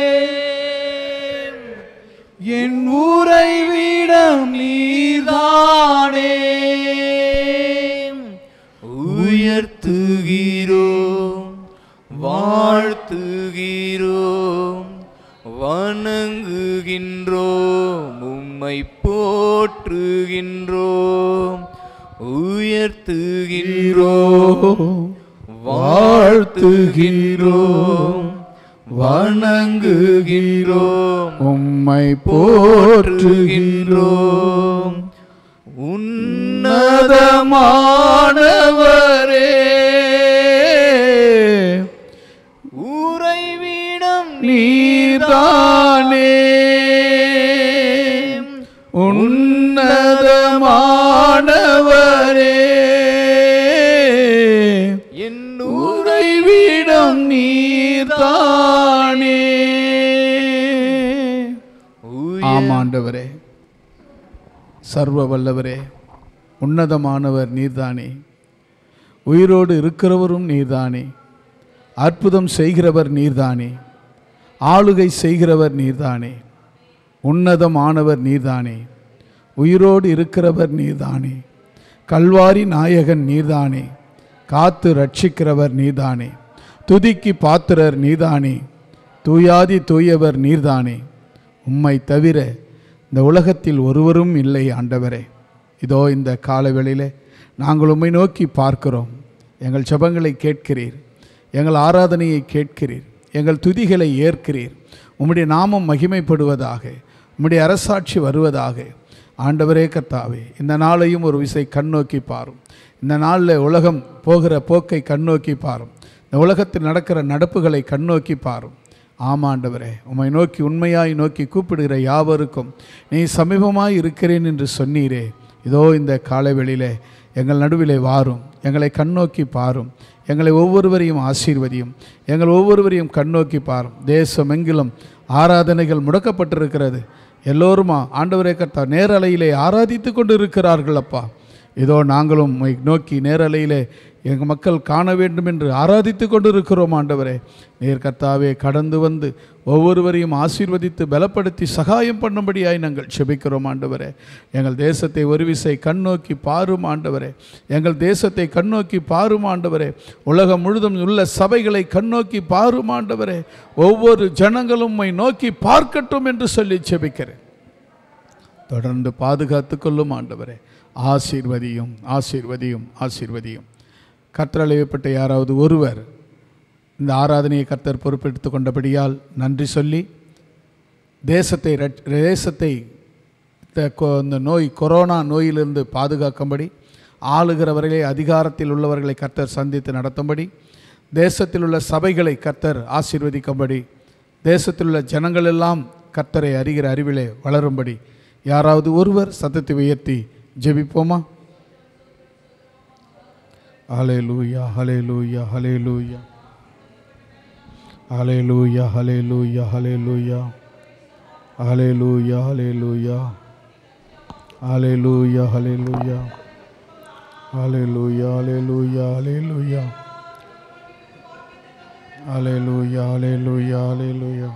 என் உறைவிடம் நீர்தானே உயர்த்துகிறோம் வாழ்த்துகிறோம் வணங்குகின்றோம் உம்மை போற்றுகின்றோம் உயர்த்துகின்றோம் வாழ்த்துகின்றோம் வணங்குகின்றோம் உம்மை போற்றுகின்றோம் உன்னதமானவரே உறைவிடம் நீர்தானே உன்னதமானவரே என் உறைவிடம் நீர்தானே ஆமாண்டவரே சர்வ வல்லவரே உன்னதமானவர் நீர்தானே உயிரோடு இருக்கிறவரும் நீர்தானே அற்புதம் செய்கிறவர் நீர்தானே ஆளுகை செய்கிறவர் நீர்தானே உன்னதமானவர் நீர்தானே உயிரோடு இருக்கிறவர் நீர்தானே கல்வாரி நாயகன் நீர்தானே காத்து ரட்சிக்கிறவர் நீர்தானே துதிக்கு பாத்திரர் நீர்தானே தூயாதி தூயவர் நீர்தானே உம்மை தவிர இந்த உலகத்தில் ஒருவரும் இல்லை ஆண்டவரே இதோ இந்த காலவேளையிலே நாங்கள் உம்மை நோக்கி பார்க்கிறோம் எங்கள் ஜெபங்களை கேட்கிறீர் எங்கள் ஆராதனையை கேட்கிறீர் எங்கள் துதிகளை ஏற்கிறீர் உம்முடைய நாமம் மகிமைப்படுவதாக உம்முடைய அரசாட்சி வருவதாக ஆண்டவரே கர்த்தாவே இந்த நாளையும் ஒரு விசை கண்ணோக்கி பாரும் இந்த நாளில் உலகம் போகிற போக்கை கண்ணோக்கி பாரும் இந்த உலகத்தில் நடக்கிற நடப்புகளை கண்ணோக்கி பாரும் ஆமாண்டவரே உம்மை நோக்கி உண்மையாய் நோக்கி கூப்பிடுகிற யாவருக்கும் நீ சமீபமாய் இருக்கிறேன் என்று சொன்னீரே இதோ இந்த காலைவெளியிலே எங்கள் நடுவிலே வாரும் எங்களை கண்ணோக்கி பாரும் எங்களை ஒவ்வொருவரையும் ஆசீர்வதியும் எங்கள் ஒவ்வொருவரையும் கண்ணோக்கி பாரும் தேசம் எங்கிலும் ஆராதனைகள் முடக்கப்பட்டிருக்கிறது எல்லோருமா ஆண்டவரே கர்த்தா நேரலையிலே ஆராதித்து கொண்டு இருக்கிறார்கள் அப்பா இதோ நாங்களும் உம்மை நோக்கி நேரலையிலே எங்கள் மக்கள் காண வேண்டும் என்று ஆராதித்து கொண்டு இருக்கிறோம் ஆண்டவரே நேர் கர்த்தாவே கடந்து வந்து ஒவ்வொருவரையும் ஆசீர்வதித்து பலப்படுத்தி சகாயம் பண்ணும்படியாய் நாங்கள் செபிக்கிறோம் ஆண்டவரே எங்கள் தேசத்தை ஒரு விசை கண்ணோக்கி பாரும் ஆண்டவரே எங்கள் தேசத்தை கண்ணோக்கி பாரும் ஆண்டவரே உலகம் முழுதும் உள்ள சபைகளை கண்ணோக்கி பாரும் ஆண்டவரே ஒவ்வொரு ஜனங்களும் உம்மை நோக்கி பார்க்கட்டும் என்று சொல்லி செபிக்கிறேன் தொடர்ந்து பாதுகாத்து கொள்ளும் ஆண்டவரே ஆசீர்வதியும் ஆசீர்வதியும் ஆசீர்வதியும் கற்றளையப்பட்ட யாராவது ஒருவர் இந்த ஆராதனையை கர்த்தர் பொறுப்பெடுத்து கொண்டபடியால் நன்றி சொல்லி தேசத்தை ரட்- தேசத்தை இந்த கொ- இந்த நோய் கொரோனா நோயிலிருந்து பாதுகாக்கும்படி ஆளுகிறவர்களே அதிகாரத்தில் உள்ளவர்களை கர்த்தர் சந்தித்து நடத்தும்படி தேசத்தில் உள்ள சபைகளை கர்த்தர் ஆசீர்வதிக்கும்படி தேசத்தில் உள்ள ஜனங்கள் எல்லாம் கர்த்தரை அறிகிற அறிவிலே வளரும்படி யாராவது ஒருவர் சத்தத்தை உயர்த்தி ஜெபிப்போமா ஹலே லூயா ஹலே லூயா ஹலே லூயா ஹலே லூயா ஹலே லூயா ஹலே லூயா ஹலே லூயா ஹலே லூயா ஹலே லூயா ஹலே லூயா Hallelujah, hallelujah, hallelujah. Hallelujah, hallelujah, hallelujah.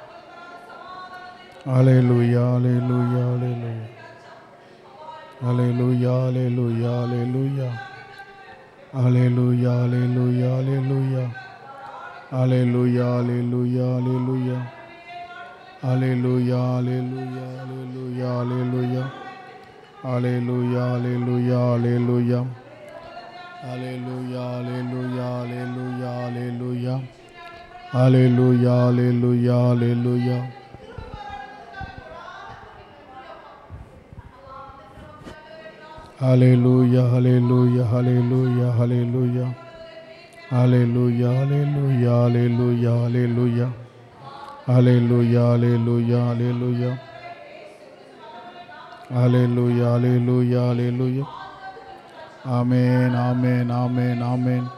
Hallelujah, hallelujah, hallelujah. Hallelujah, hallelujah, hallelujah. Hallelujah, hallelujah, hallelujah. Hallelujah, hallelujah, hallelujah. Hallelujah, hallelujah, hallelujah, hallelujah. Hallelujah, hallelujah, hallelujah. Hallelujah, hallelujah, hallelujah, hallelujah. Hallelujah, hallelujah, hallelujah. Hallelujah, hallelujah, hallelujah, hallelujah. Hallelujah, hallelujah, hallelujah, hallelujah. Hallelujah, hallelujah, hallelujah. Hallelujah, hallelujah, hallelujah. Amen, amen, amen, amen.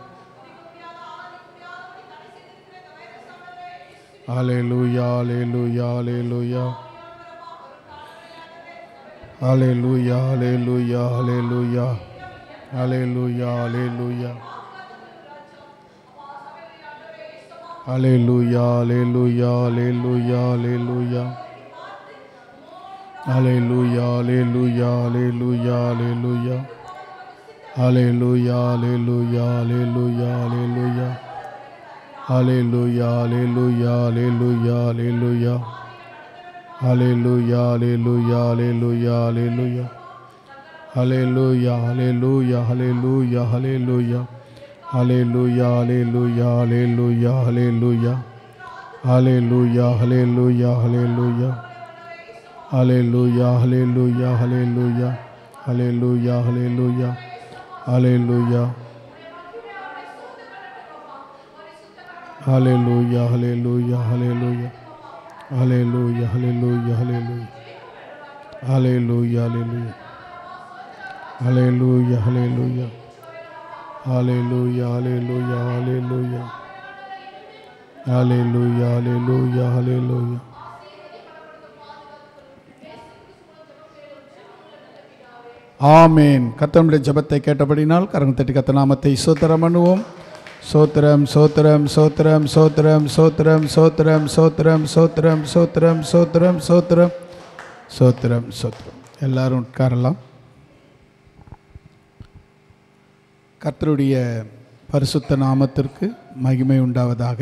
Hallelujah, hallelujah, hallelujah. Hallelujah, hallelujah, hallelujah. Hallelujah, hallelujah. Hallelujah, hallelujah, hallelujah, hallelujah. Hallelujah, hallelujah, hallelujah, hallelujah. Hallelujah, hallelujah, hallelujah, hallelujah. Hallelujah, hallelujah, hallelujah, hallelujah. Hallelujah, hallelujah, hallelujah, hallelujah. Hallelujah, hallelujah, hallelujah, hallelujah. Hallelujah, hallelujah, hallelujah, hallelujah. Hallelujah, hallelujah, hallelujah. Hallelujah, hallelujah, hallelujah. Hallelujah, hallelujah. Hallelujah. Hallelujah, hallelujah, hallelujah. Hallelujah, hallelujah, hallelujah. Hallelujah, hallelujah. Hallelujah, hallelujah. Hallelujah, hallelujah, hallelujah. Hallelujah, hallelujah, hallelujah. ஆமேன் கத்தனுடைய ஜெபத்தை கேட்டபடினால் கரம் தட்டி கத்த நாமத்தை சோத்திரம் பண்ணுவோம் சோத்திரம் சோத்திரம் சோத்திரம் சோத்திரம் சோத்திரம் சோத்திரம் சோத்திரம் சோத்திரம் சோத்திரம் சோத்திரம் சோத்திரம் சோத்திரம் சோத்திரம் எல்லாரும் உட்காரலாம் கர்த்தருடைய பரிசுத்த நாமத்திற்கு மகிமை உண்டாவதாக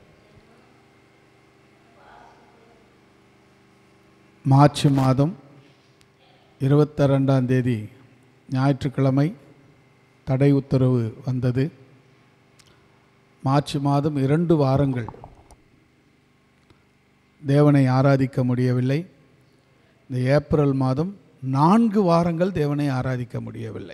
மார்ச் மாதம் இருபத்தி ரெண்டாம் தேதி ஞாயிற்றுக்கிழமை தடை உத்தரவு வந்தது மார்ச் மாதம் இரண்டு வாரங்கள் தேவனை ஆராதிக்க முடியவில்லை இந்த ஏப்ரல் மாதம் நான்கு வாரங்கள் தேவனை ஆராதிக்க முடியவில்லை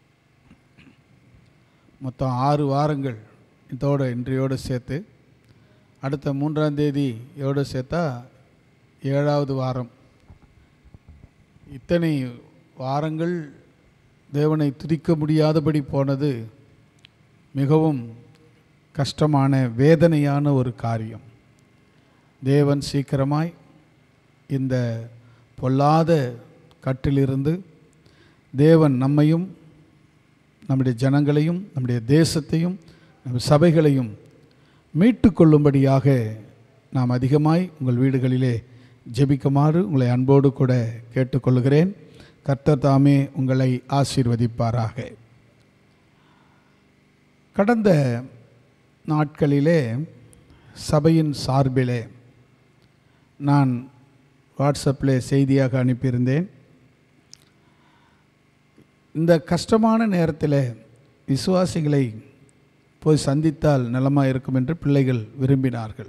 மொத்தம் ஆறு வாரங்கள் இதோட இன்றையோடு சேர்த்து அடுத்த மூன்றாம் தேதியோடு சேர்த்தா ஏழாவது வாரம் இத்தனை வாரங்கள் தேவனை துதிக்க முடியாதபடி போனது மிகவும் கஷ்டமான வேதனையான ஒரு காரியம் தேவன் சீக்கிரமாய் இந்த பொல்லாத கட்டிலிருந்து தேவன் நம்மையும் நம்முடைய ஜனங்களையும் நம்முடைய தேசத்தையும் நம் சபைகளையும் மீட்டு கொள்ளும்படியாக நாம் அதிகமாய் உங்கள் வீடுகளிலே ஜெபிக்குமாறு உங்களை அன்போடு கூட கேட்டுக்கொள்கிறேன் கர்த்தர் தாமே உங்களை ஆசீர்வதிப்பாராக கடந்த நாட்களிலே சபையின் சார்பிலே நான் வாட்ஸ்அப்பில் செய்தியாக அனுப்பியிருந்தேன் இந்த கஷ்டமான நேரத்தில் விசுவாசிகளை போய் சந்தித்தால் நலமாக இருக்கும் என்று பிள்ளைகள் விரும்பினார்கள்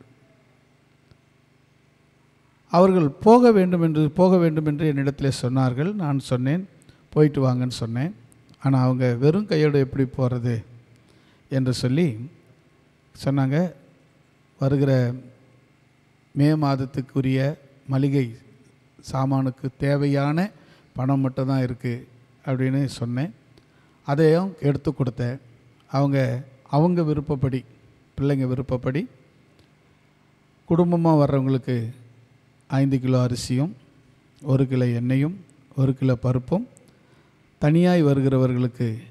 அவர்கள் போக வேண்டும் என்று போக வேண்டும் என்று என்னிடத்தில் சொன்னார்கள் நான் சொன்னேன் போயிட்டு வாங்கன்னு சொன்னேன் ஆனால் அவங்க வெறும் கையோடு எப்படி போகிறது என்று சொல்லி சொன்னாங்க வருகிற மே மாதத்துக்குரிய மளிகை சாமானுக்கு தேவையான பணம் மட்டும்தான் இருக்குது அப்படின்னு சொன்னேன் அதையும் எடுத்து கொடுத்தேன் அவங்க அவங்க விருப்பப்படி பிள்ளைங்க விருப்பப்படி குடும்பமாக வர்றவங்களுக்கு ஐந்து கிலோ அரிசியும் ஒரு கிலோ எண்ணெயும் ஒரு கிலோ பருப்பும் தனியாய் வருகிறவர்களுக்கு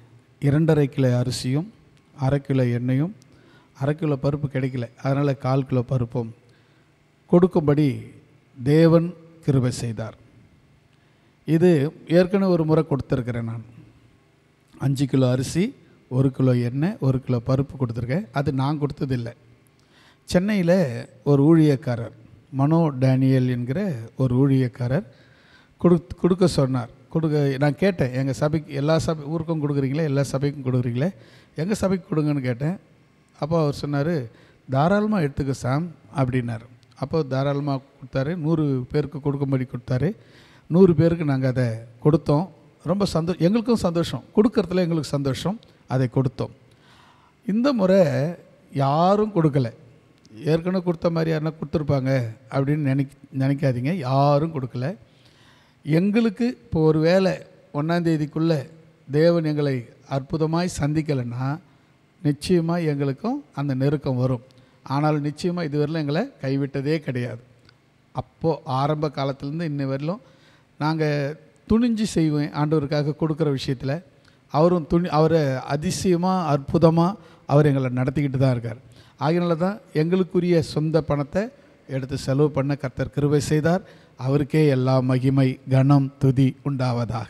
இரண்டரை கிலோ அரிசியும் அரை கிலோ எண்ணெயும் அரை கிலோ பருப்பு கிடைக்கல அதனால் கால் கிலோ பருப்பும் கொடுக்கும்படி தேவன் கிருபை செய்தார் இது ஏற்கனவே ஒரு முறை கொடுத்துருக்கிறேன் நான் அஞ்சு கிலோ அரிசி ஒரு கிலோ எண்ணெய் ஒரு கிலோ பருப்பு கொடுத்துருக்கேன் அது நான் கொடுத்ததில்லை சென்னையில் ஒரு ஊழியக்காரர் மனோ டேனியல் என்கிற ஒரு ஊழியக்காரர் கொடு கொடுக்க சொன்னார் கொடுக்க நான் கேட்டேன் எங்கள் சபைக்கு எல்லா சபை ஊருக்கும் கொடுக்குறீங்களே எல்லா சபைக்கும் கொடுக்குறீங்களே எங்கள் சபைக்கு கொடுங்கன்னு கேட்டேன் அப்போ அவர் சொன்னார் தாராளமாக எடுத்துக்க சாம் அப்படின்னார் அப்போ தாராளமாக கொடுத்தாரு நூறு பேருக்கு கொடுக்கும்படி கொடுத்தாரு நூறு பேருக்கு நாங்கள் அதை கொடுத்தோம் ரொம்ப சந்தோ எங்களுக்கும் சந்தோஷம் கொடுக்கறதுல எங்களுக்கு சந்தோஷம் அதை கொடுத்தோம் இந்த முறை யாரும் கொடுக்கல ஏற்கனவே கொடுத்த மாதிரி யாருன்னா கொடுத்துருப்பாங்க அப்படின்னு நினைக் நினைக்காதீங்க யாரும் கொடுக்கல எங்களுக்கு இப்போ ஒரு வேளை ஒன்றாந்தேதிக்குள்ளே தேவன் எங்களை அற்புதமாய் சந்திக்கலைன்னா நிச்சயமாக எங்களுக்கும் அந்த நெருக்கம் வரும் ஆனால் நிச்சயமாக இதுவரையிலும் எங்களை கைவிட்டதே கிடையாது அப்போது ஆரம்ப காலத்துலேருந்து இன்ன வரையிலும் நாங்கள் துணிஞ்சு செய்வேன் ஆண்டவருக்காக கொடுக்குற விஷயத்தில் அவரும் துணி அவரை அதிசயமாக அற்புதமாக அவர் எங்களை நடத்திக்கிட்டு தான் இருக்கார் ஆகையினால தான் எங்களுக்குரிய சொந்த பணத்தை எடுத்து செலவு பண்ண கர்த்தர் கிருபை செய்தார் அவருக்கே எல்லா மகிமை கனம் துதி உண்டாவதாக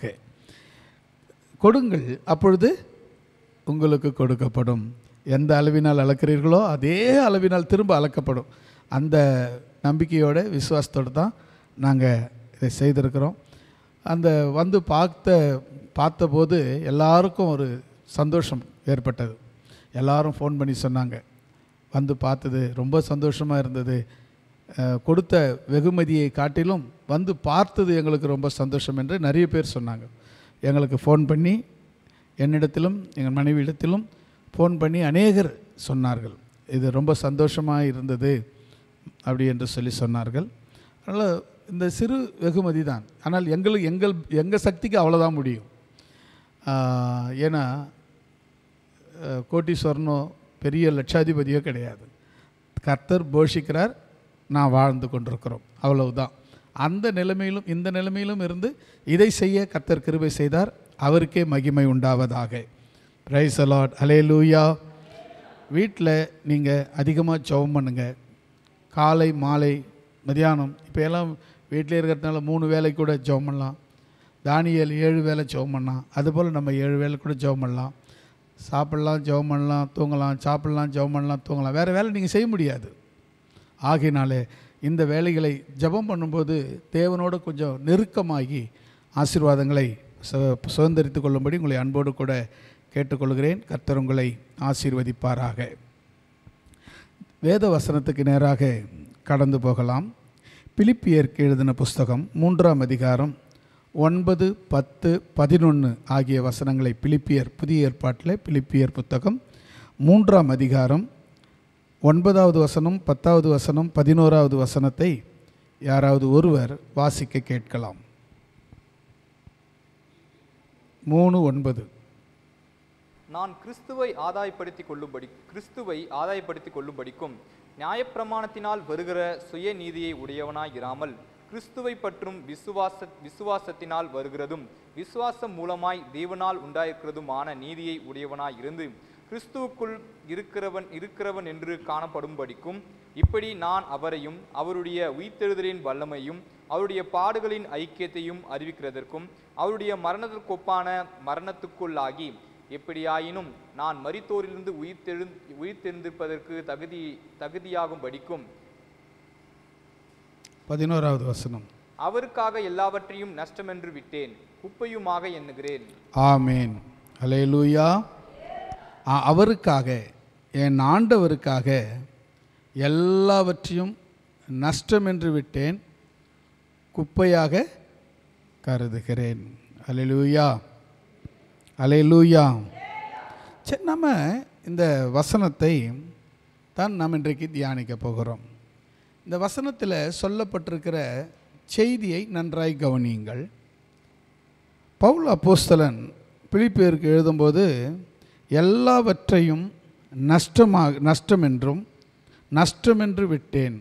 கொடுங்கள் அப்பொழுது உங்களுக்கு கொடுக்கப்படும் எந்த அளவினால் அளக்கிறீர்களோ அதே அளவினால் திரும்ப அளக்கப்படும் அந்த நம்பிக்கையோட விசுவாசத்தோடு தான் நாங்கள் இதை செய்திருக்கிறோம் அந்த வந்து பார்த்த பார்த்தபோது எல்லாருக்கும் ஒரு சந்தோஷம் ஏற்பட்டது எல்லாரும் ஃபோன் பண்ணி சொன்னாங்க வந்து பார்த்தது ரொம்ப சந்தோஷமாக இருந்தது அஹ், கொடுத்த வெகுமதியை காட்டிலும் வந்து பார்த்தது எங்களுக்கு ரொம்ப சந்தோஷம் என்று நிறைய பேர் சொன்னாங்க எங்களுக்கு ஃபோன் பண்ணி என்னிடத்திலும் எங்கள் மனைவியிடத்திலும் ஃபோன் பண்ணி அநேகர் சொன்னார்கள் இது ரொம்ப சந்தோஷமாக இருந்தது அப்படி என்று சொல்லி சொன்னார்கள் அதனால் இந்த சிறு வெகுமதி தான் ஆனால் எங்களுக்கு எங்கள் எங்கள் சக்திக்கு அவ்வளோதான் முடியும் ஆஹ், ஏன்னா அஹ், கோட்டீஸ்வரனோ பெரிய லட்சாதிபதியோ கிடையாது கர்த்தர் போஷிக்கிறார் நான் வாழ்ந்து கொண்டிருக்கிறோம் அவ்வளவுதான் அந்த நிலைமையிலும் இந்த நிலைமையிலும் இருந்து இதை செய்ய கர்த்தர் கிருபை செய்தார் அவருக்கே மகிமை உண்டாவதாக பிரைஸ் அலாட் அலே லூயா வீட்டில் நீங்கள் அதிகமாக ஜெபம் பண்ணுங்கள் காலை மாலை மதியானம் இப்போ எல்லாம் வீட்டிலே இருக்கிறதுனால மூணு வேலை கூட ஜெபம் பண்ணலாம் தானியல் ஏழு வேளை ஜெபம் பண்ணலாம் அதுபோல் நம்ம ஏழு வேளை கூட ஜெபம் பண்ணலாம் சாப்பிட்லாம் ஜெபம் பண்ணலாம் தூங்கலாம் சாப்பிட்லாம் ஜெபம் பண்ணலாம் தூங்கலாம் வேறு வேலை நீங்கள் செய்ய முடியாது ஆகையினாலே இந்த வேலைகளை ஜெபம் பண்ணும்போது தேவனோடு கொஞ்சம் நெருக்கமாகி ஆசீர்வாதங்களை சு சுதந்திரித்து கொள்ளும்படி உங்களை அன்போடு கூட கேட்டுக்கொள்கிறேன் கர்த்தர் உங்களை ஆசீர்வதிப்பாராக வேத வசனத்துக்கு நேராக கடந்து போகலாம் பிலிப்பியருக்கு எழுதின புஸ்தகம் மூன்றாம் அதிகாரம் ஒன்பது பத்து பதினொன்று ஆகிய வசனங்களை பிலிப்பியர் புதிய ஏற்பாட்டில் பிலிப்பியர் புத்தகம் மூன்றாம் அதிகாரம் ஒன்பதாவது வசனம் பத்தாவது வசனம் பதினோராவது வசனத்தை யாராவது ஒருவர் வாசிக்க கேட்கலாம் மூணு ஒன்பது நான் கிறிஸ்துவை ஆதாயப்படுத்திக் கொள்ளும்படி கிறிஸ்துவை ஆதாயப்படுத்திக் கொள்ளும்படிக்கும் நியாயப்பிரமாணத்தினால் வருகிற சுய நீதியை உடையவனாய் இராமல் கிறிஸ்துவை பற்றும் விசுவாச விசுவாசத்தினால் வருகிறதும் விசுவாசம் மூலமாய் தேவனால் உண்டாயிருக்கிறதுமான நீதியை உடையவனாய் இருந்து கிறிஸ்துவுக்குள் இருக்கிறவன் இருக்கிறவன் என்று காணப்படும்படிக்கும் இப்படி நான் அவரையும் அவருடைய உயிர்த்தெழுதலின் வல்லமையும் அவருடைய பாடுகளின் ஐக்கியத்தையும் அறிவிக்கிறதற்கும் அவருடைய மரணத்திற்கொப்பான மரணத்துக்குள்ளாகி எப்படியாயினும் நான் மரித்தோரிலிருந்து உயிர்த்தெழு உயிர்த்தெழுந்திருப்பதற்கு தகுதி தகுதியாகும்படிக்கும் பதினோராவது வசனம் அவருக்காக எல்லாவற்றையும் நஷ்டமென்று விட்டேன் குப்பையுமாக எண்ணுகிறேன் ஆமேன் அலேலூயா ஆ, அவருக்காக என் ஆண்டவருக்காக எல்லாவற்றையும் நஷ்டம் என்று விட்டேன் குப்பையாக கருதுகிறேன் அலையலூயா அலையலூயா சரி நம்ம இந்த வசனத்தை தான் நாம் இன்றைக்கு தியானிக்க போகிறோம் இந்த வசனத்தில் சொல்லப்பட்டிருக்கிற செய்தியை நன்றாய் கவனியுங்கள் பவுல் அப்போஸ்தலன் பிலிப்பியருக்கு எழுதும்போது எல்லாவற்றையும் நஷ்டமாக நஷ்டம் என்றும் நஷ்டமென்று விட்டேன்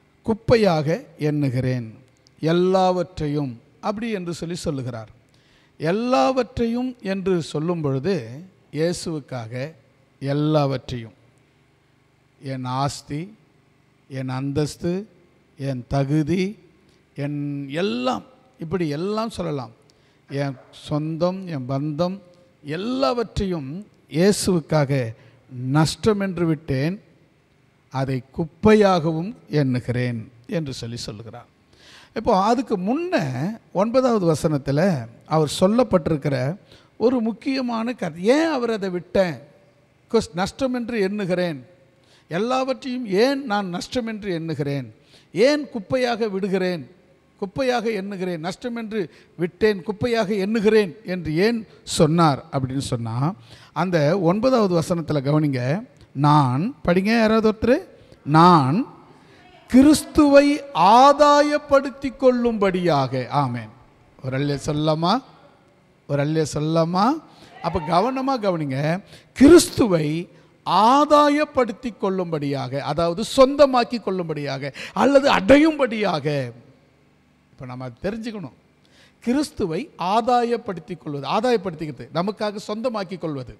குப்பையாக எண்ணுகிறேன் எல்லாவற்றையும் அப்படி என்று சொல்லி சொல்லுகிறார் எல்லாவற்றையும் என்று சொல்லும் பொழுது இயேசுவுக்காக எல்லாவற்றையும் என் ஆஸ்தி என் அந்தஸ்து என் தகுதி என் எல்லாம் இப்படி எல்லாம் சொல்லலாம் என் சொந்தம் என் பந்தம் எல்லாவற்றையும் இயேசுவுக்காக நஷ்டம் என்று விட்டேன் அதை குப்பையாகவும் எண்ணுகிறேன் என்று சொல்லி சொல்லுகிறார் இப்போ அதுக்கு முன்ன ஒன்பதாவது வசனத்தில் அவர் சொல்லப்பட்டிருக்கிற ஒரு முக்கியமான கருத்து ஏன் அவர் அதை விட்டேன் கொஸ் நஷ்டம் என்று எண்ணுகிறேன் எல்லாவற்றையும் ஏன் நான் நஷ்டம் என்று எண்ணுகிறேன் ஏன் குப்பையாக விடுகிறேன் குப்பையாக எண்ணுகிறேன் நஷ்டம் என்று விட்டேன் குப்பையாக எண்ணுகிறேன் என்று ஏன் சொன்னார் அப்படின்னு சொன்னால் அந்த ஒன்பதாவது வசனத்தில் கவனிங்க நான் படிங்க யாராவது ஒருத்தர் நான் கிறிஸ்துவை ஆதாயப்படுத்தி கொள்ளும்படியாக ஆமென் ஒரு அல்ல சொல்லலாமா ஒரு அல்ல சொல்லலாமா அப்போ கவனமாக கவனிங்க கிறிஸ்துவை ஆதாயப்படுத்தி கொள்ளும்படியாக அதாவது சொந்தமாக்கி கொள்ளும்படியாக அல்லது அடையும்படியாக இப்போ நம்ம அதை தெரிஞ்சுக்கணும் கிறிஸ்துவை ஆதாயப்படுத்தி கொள்வது ஆதாயப்படுத்திக்கிறது நமக்காக சொந்தமாக்கி கொள்வது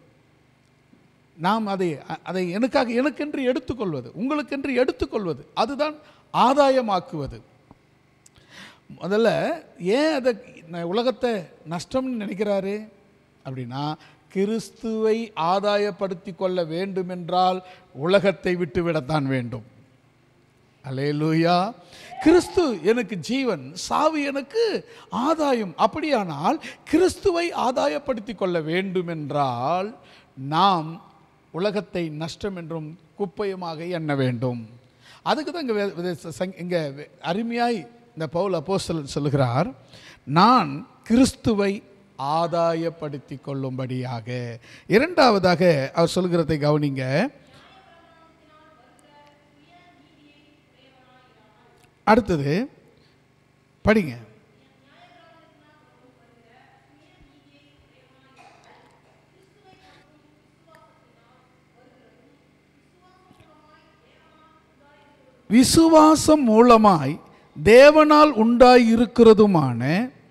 நாம் அதை அ- அதை எனக்காக எனக்கென்று எடுத்துக்கொள்வது உங்களுக்கென்று எடுத்துக்கொள்வது அதுதான் ஆதாயமாக்குவது முதல்ல ஏன் அதை ந- உலகத்தை நஷ்டம்னு நினைக்கிறாரு அப்படின்னா கிறிஸ்துவை ஆதாயப்படுத்தி கொள்ள வேண்டுமென்றால் உலகத்தை விட்டுவிடத்தான் வேண்டும் அலேலூயா கிறிஸ்து எனக்கு ஜீவன் சாவு எனக்கு ஆதாயம் அப்படியானால் கிறிஸ்துவை ஆதாயப்படுத்தி கொள்ள வேண்டுமென்றால் நாம் உலகத்தை நஷ்டம் என்றும் குப்பையுமாக எண்ண வேண்டும் அதுக்கு தான் இங்கே இங்கே அருமையாய் இந்த பவுல் அப்போஸ்தலன் சொல்லுகிறார் நான் கிறிஸ்துவை ஆதாயப்படுத்தி கொள்ளும்படியாக இரண்டாவதாக அவர் சொல்கிறதை கவனிங்க அடுத்தது படிங்க விசுவாசம் மூலமாய் தேவனால் உண்டாயிருக்கிறதுமான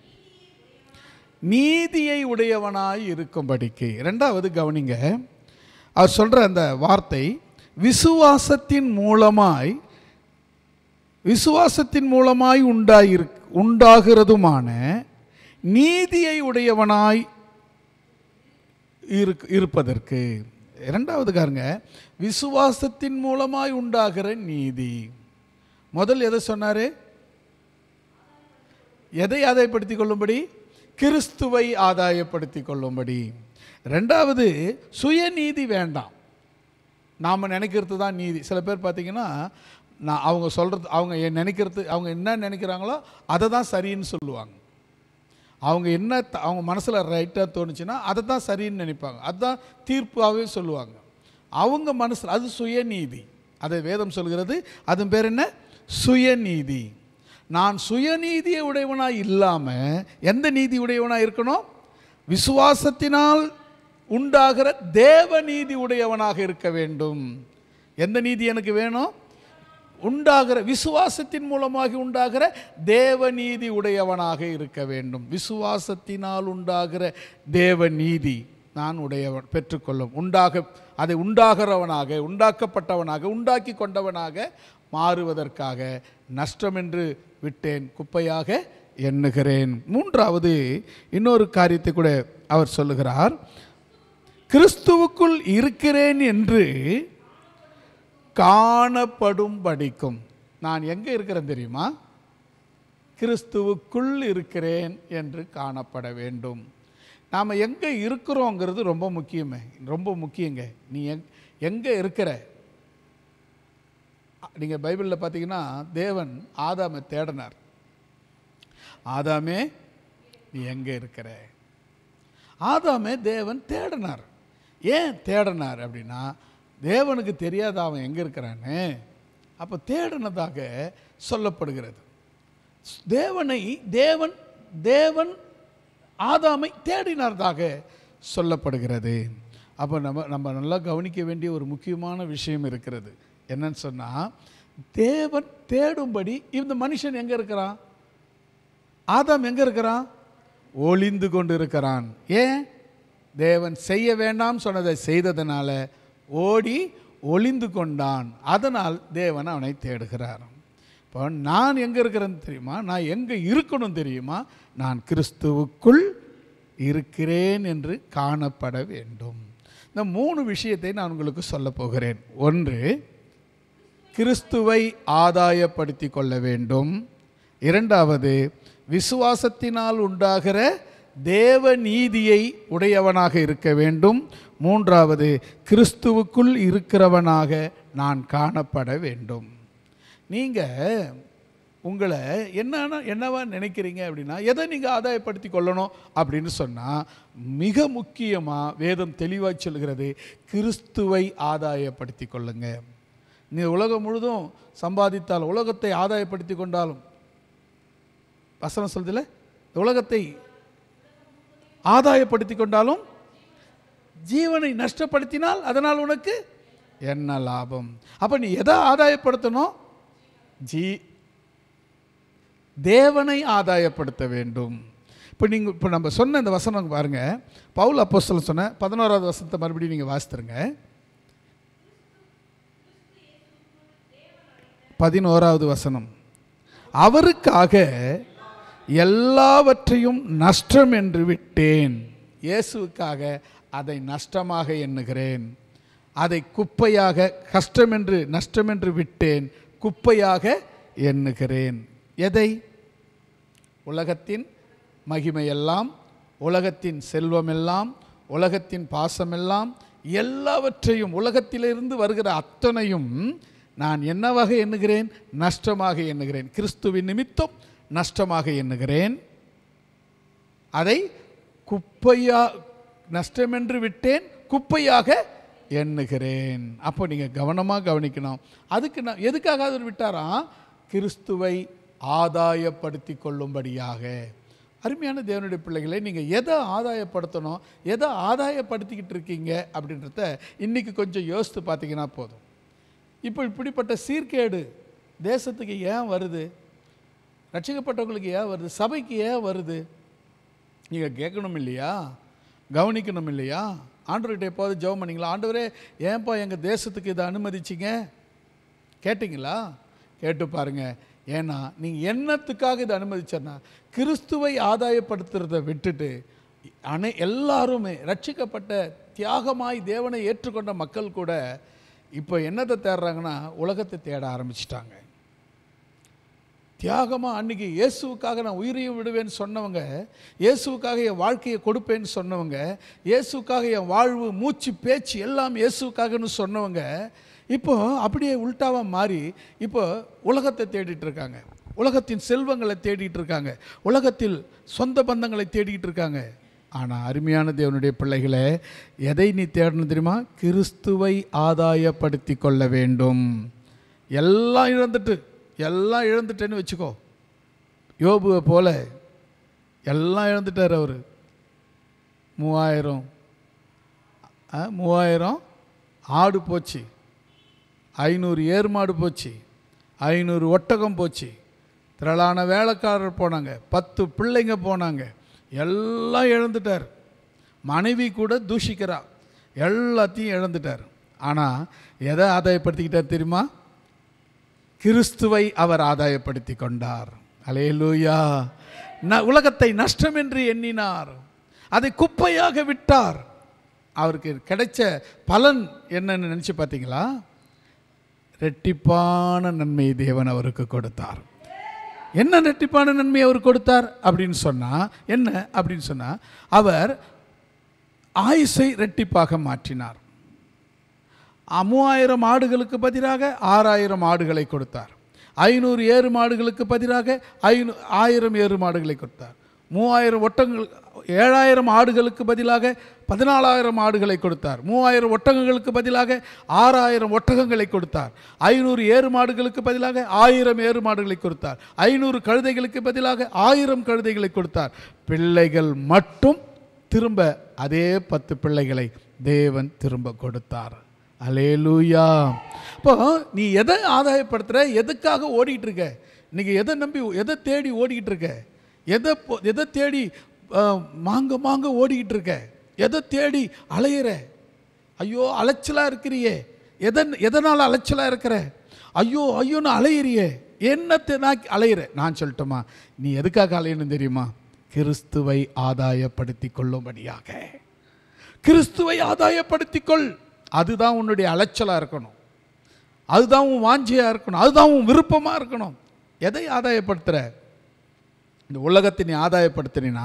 நீதியை உடையவனாய் இருக்கும்படிக்கு ரெண்டாவது கவனிங்க அவர் சொல்ற அந்த வார்த்தை விசுவாசத்தின் மூலமாய் விசுவாசத்தின் மூலமாய் உண்டாயிரு உண்டாகிறதுமான நீதியை உடையவனாய் இருக் இருப்பதற்கு இரண்டாவது காருங்க விசுவாசத்தின் மூலமாய் உண்டாகிற நீதி முதல் எதை சொன்னாரு எதை ஆதாயப்படுத்தி கொள்ளும்படி கிறிஸ்துவை ஆதாயப்படுத்தி கொள்ளும்படி ரெண்டாவது சுயநீதி வேண்டாம் நாம் நினைக்கிறது தான் நீதி சில பேர் பார்த்தீங்கன்னா நான் அவங்க சொல்கிறது அவங்க என் நினைக்கிறது அவங்க என்ன நினைக்கிறாங்களோ அதை தான் சரின்னு சொல்லுவாங்க அவங்க என்ன த- அவங்க மனசில் ரைட்டாக தோணுச்சுன்னா அதை தான் சரின்னு நினைப்பாங்க அதுதான் தீர்ப்பாகவே சொல்லுவாங்க அவங்க மனசில் அது சுயநீதி அதை வேதம் சொல்கிறது அதன் பேர் என்ன சுயநீதி நான் சுயநீதியை உடையவனாக இல்லாமல் எந்த நீதி உடையவனாக இருக்கணும் விசுவாசத்தினால் உண்டாகிற தேவ நீதி உடையவனாக இருக்க வேண்டும் எந்த நீதி எனக்கு வேணும் உண்டாகிற விசுவாசத்தின் மூலமாக உண்டாகிற தேவ நீதி உடையவனாக இருக்க வேண்டும் விசுவாசத்தினால் உண்டாகிற தேவ நீதி நான் உடையவன் பெற்றுக்கொள்ளும் உண்டாக அதை உண்டாகிறவனாக உண்டாக்கப்பட்டவனாக உண்டாக்கி கொண்டவனாக மாறுவதற்காக நஷ்டம் என்று விட்டேன் குப்பையாக எண்ணுகிறேன் மூன்றாவது இன்னொரு காரியத்தை கூட அவர் சொல்லுகிறார் கிறிஸ்துவுக்குள் இருக்கிறேன் என்று காணப்படும் படிக்கும் நான் எங்கே இருக்கிறேன் தெரியுமா கிறிஸ்துவுக்குள் இருக்கிறேன் என்று காணப்பட வேண்டும் நாம் எங்கே இருக்கிறோங்கிறது ரொம்ப முக்கியமே ரொம்ப முக்கியங்க நீ எங் எங்கே இருக்கிற நீங்கள் பைபிளில் பார்த்தீங்கன்னா தேவன் ஆதாமை தேடினார் ஆதாமே நீ எங்கே இருக்கிற ஆதாமே தேவன் தேடினார் ஏன் தேடினார் அப்படின்னா தேவனுக்கு தெரியாத அவன் எங்கே இருக்கிறான்னு அப்போ தேடினதாக சொல்லப்படுகிறது தேவனை தேவன் தேவன் ஆதாமை தேடினார்தாக சொல்லப்படுகிறது அப்போ நம்ம நம்ம நல்லா கவனிக்க வேண்டிய ஒரு முக்கியமான விஷயம் இருக்கிறது என்னன்னு சொன்னால் தேவன் தேடும்படி இந்த மனுஷன் எங்கே இருக்கிறான் ஆதாம் எங்கே இருக்கிறான் ஒளிந்து கொண்டு இருக்கிறான் ஏன் தேவன் செய்ய வேண்டாம் சொன்னதை செய்ததனால ஓடி ஒளிந்து கொண்டான் அதனால் தேவன் அவனை தேடுகிறார் இப்போ நான் எங்கே இருக்கிறேன்னு தெரியுமா நான் எங்கே இருக்கணும் தெரியுமா நான் கிறிஸ்துவுக்குள் இருக்கிறேன் என்று காணப்பட வேண்டும் இந்த மூணு விஷயத்தை நான் உங்களுக்கு சொல்ல போகிறேன் ஒன்று கிறிஸ்துவை ஆதாயப்படுத்தி கொள்ள வேண்டும் இரண்டாவது விசுவாசத்தினால் உண்டாகிற தேவ நீதியை உடையவனாக இருக்க வேண்டும் மூன்றாவது கிறிஸ்துவுக்குள் இருக்கிறவனாக நான் காணப்பட வேண்டும் நீங்கள் உங்களை என்னன்னா என்னவா நினைக்கிறீங்க அப்படின்னா எதை நீங்கள் ஆதாயப்படுத்தி கொள்ளணும் அப்படின்னு சொன்னால் மிக முக்கியமாக வேதம் தெளிவாக சொல்கிறது கிறிஸ்துவை ஆதாயப்படுத்தி கொள்ளுங்க நீ உலகம் முழுதும் சம்பாதித்தால் உலகத்தை ஆதாயப்படுத்தி கொண்டாலும் வசனம் சொல்றதில்ல உலகத்தை ஆதாயப்படுத்தி கொண்டாலும் ஜீவனை நஷ்டப்படுத்தினால் அதனால் உனக்கு என்ன லாபம் அப்போ நீ எதை ஆதாயப்படுத்தணும் ஜீ தேவனை ஆதாயப்படுத்த வேண்டும் இப்போ நீங்கள் இப்போ நம்ம சொன்ன இந்த வசனம் பாருங்க பவுல் அப்போஸ்தலன் சொன்ன பதினோராவது வசனத்தை மறுபடியும் நீங்கள் வாசித்துருங்க பதினோராவது வசனம் அவருக்காக எல்லாவற்றையும் நஷ்டம் என்று விட்டேன் இயேசுவுக்காக அதை நஷ்டமாக எண்ணுகிறேன் அதை குப்பையாக கஷ்டம் என்று நஷ்டம் என்று விட்டேன் குப்பையாக எண்ணுகிறேன் எதை உலகத்தின் மகிமையெல்லாம் உலகத்தின் செல்வமெல்லாம் உலகத்தின் பாசமெல்லாம் எல்லாவற்றையும் உலகத்திலிருந்து வருகிற அத்தனையும் நான் என்னவாக எண்ணுகிறேன் நஷ்டமாக எண்ணுகிறேன் கிறிஸ்துவின் நிமித்தம் நஷ்டமாக எண்ணுகிறேன் அதை குப்பையா நஷ்டமென்று விட்டேன் குப்பையாக எண்ணுகிறேன் அப்போ நீங்கள் கவனமாக கவனிக்கணும் அதுக்கு நான் எதுக்காக அவர் விட்டாராம் கிறிஸ்துவை ஆதாயப்படுத்தி கொள்ளும்படியாக அருமையான தேவனுடைய பிள்ளைகளை நீங்கள் எதை ஆதாயப்படுத்தணும் எதை ஆதாயப்படுத்திக்கிட்டு இருக்கீங்க அப்படின்றத இன்றைக்கி கொஞ்சம் யோசித்து பார்த்தீங்கன்னா போதும் இப்போ இப்படிப்பட்ட சீர்கேடு தேசத்துக்கு ஏன் வருது ரட்சிக்கப்பட்டவங்களுக்கு ஏன் வருது சபைக்கு ஏன் வருது நீங்கள் கேட்கணும் இல்லையா கவனிக்கணும் இல்லையா ஆண்டவர்கிட்ட எப்போது ஜெபம் பண்ணீங்களா ஆண்டவரே ஏன்பா எங்கள் தேசத்துக்கு இதை அனுமதிச்சிங்க கேட்டிங்களா கேட்டு பாருங்க ஏன்னா நீங்கள் என்னத்துக்காக இதை அனுமதிச்சேன்னா கிறிஸ்துவை ஆதாயப்படுத்துறதை விட்டுட்டு அனை எல்லாருமே ரட்சிக்கப்பட்ட தியாகமாய் தேவனை ஏற்றுக்கொண்ட மக்கள் கூட இப்போ என்னத்தை தேடுறாங்கன்னா உலகத்தை தேட ஆரம்பிச்சிட்டாங்க தியாகமாக அன்னைக்கு இயேசுவுக்காக நான் உயிரையும் விடுவேன்னு சொன்னவங்க இயேசுவுக்காக என் வாழ்க்கையை கொடுப்பேன்னு சொன்னவங்க இயேசுவுக்காக என் வாழ்வு மூச்சு பேச்சு எல்லாம் இயேசுவுக்காகன்னு சொன்னவங்க இப்போ அப்படியே உல்டாவாக மாறி இப்போ உலகத்தை தேடிட்டு இருக்காங்க உலகத்தின் செல்வங்களை தேடிட்டு இருக்காங்க உலகத்தில் சொந்த பந்தங்களை தேடிட்டு இருக்காங்க ஆனால் அருமையான தேவனுடைய பிள்ளைகளே எதை நீ தேடணும் தெரியுமா கிறிஸ்துவை ஆதாயப்படுத்தி கொள்ள வேண்டும் எல்லாம் இழந்துட்டு எல்லாம் இழந்துட்டேன்னு வச்சுக்கோ யோபுவை போல எல்லாம் இழந்துட்டார் அவர் மூவாயிரம் ஆ, மூவாயிரம் ஆடு போச்சு ஐநூறு ஏர் மாடு போச்சு ஐநூறு ஒட்டகம் போச்சு திரளான வேலைக்காரர் போனாங்க பத்து பிள்ளைங்க போனாங்க எல்லாம் இழந்துட்டார் மனைவி கூட தூஷிக்கிறா எல்லாத்தையும் இழந்துட்டார் ஆனால் எதை ஆதாயப்படுத்திக்கிட்டார் தெரியுமா கிறிஸ்துவை அவர் ஆதாயப்படுத்தி கொண்டார் அலேலூயா ந உலகத்தை நஷ்டம் என்று எண்ணினார் அதை குப்பையாக விட்டார் அவருக்கு கிடைச்ச பலன் என்னன்னு நினச்சி பார்த்தீங்களா ரெட்டிப்பான நன்மையை தேவன் அவருக்கு கொடுத்தார் என்ன ரெட்டிப்பான நன்மை அவர் கொடுத்தார் அப்படின்னு சொன்னால் என்ன அப்படின்னு சொன்னால் அவர் ஆயுசை ரெட்டிப்பாக மாற்றினார் அ- மூவாயிரம் ஆடுகளுக்கு பதிலாக ஆறாயிரம் ஆடுகளை கொடுத்தார் ஐநூறு ஏறு மாடுகளுக்கு பதிலாக ஐநூ ஆயிரம் ஏறு மாடுகளை கொடுத்தார் மூவாயிரம் ஒட்டங்கள் ஏழாயிரம் ஆடுகளுக்கு பதிலாக பதினாலாயிரம் ஆடுகளை கொடுத்தார் மூவாயிரம் ஒட்டகங்களுக்கு பதிலாக ஆறாயிரம் ஒட்டகங்களை கொடுத்தார் ஐநூறு ஏறு மாடுகளுக்கு பதிலாக ஆயிரம் ஏறு மாடுகளை கொடுத்தார் ஐநூறு கழுதைகளுக்கு பதிலாக ஆயிரம் கழுதைகளை கொடுத்தார் பிள்ளைகள் மட்டும் திரும்ப அதே பத்து பிள்ளைகளை தேவன் திரும்ப கொடுத்தார் அலேலூயா இப்போ நீ எதை ஆதாயப்படுத்துகிற எதுக்காக ஓடிட்டு இருக்க இன்னைக்கு எதை நம்பி எதை தேடி ஓடிக்கிட்டு இருக்க எதை போ- எதை தேடி அஹ், மாங்க மாங்க ஓடிக்கிட்டு இருக்க எதை தேடி அலையிற ஐயோ அலைச்சலாக இருக்கிறியே எதன் எதனால் அலைச்சலாக இருக்கிற ஐயோ ஐயோன்னு அலையிறியே என்னத்தை நான் அலையிற நான் சொல்லட்டுமா நீ எதுக்காக அலையணும் தெரியுமா கிறிஸ்துவை ஆதாயப்படுத்தி கொள்ளும்படியாக கிறிஸ்துவை ஆதாயப்படுத்திக் கொள் அதுதான் உன்னுடைய அலைச்சலாக இருக்கணும் அதுதான் உன் வாஞ்சியாக இருக்கணும் அதுதான் உன் விருப்பமாக இருக்கணும் எதை ஆதாயப்படுத்துகிற இந்த உலகத்தை நீ ஆதாயப்படுத்தினா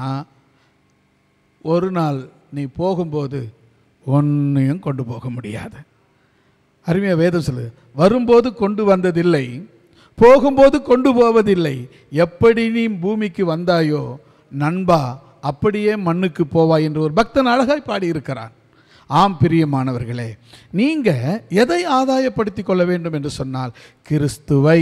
ஒரு நாள் நீ போகும்போது ஒன்றையும் கொண்டு போக முடியாது அருமையாக வேதம் சொல்லு வரும்போது கொண்டு வந்ததில்லை போகும்போது கொண்டு போவதில்லை எப்படி நீ பூமிக்கு வந்தாயோ நண்பா அப்படியே மண்ணுக்கு போவாய் என்று ஒரு பக்தன் அழகாய் பாடியிருக்கிறான் ஆம் பிரியமானவர்களே நீங்கள் எதை ஆதாயப்படுத்தி கொள்ள வேண்டும் என்று சொன்னால் கிறிஸ்துவை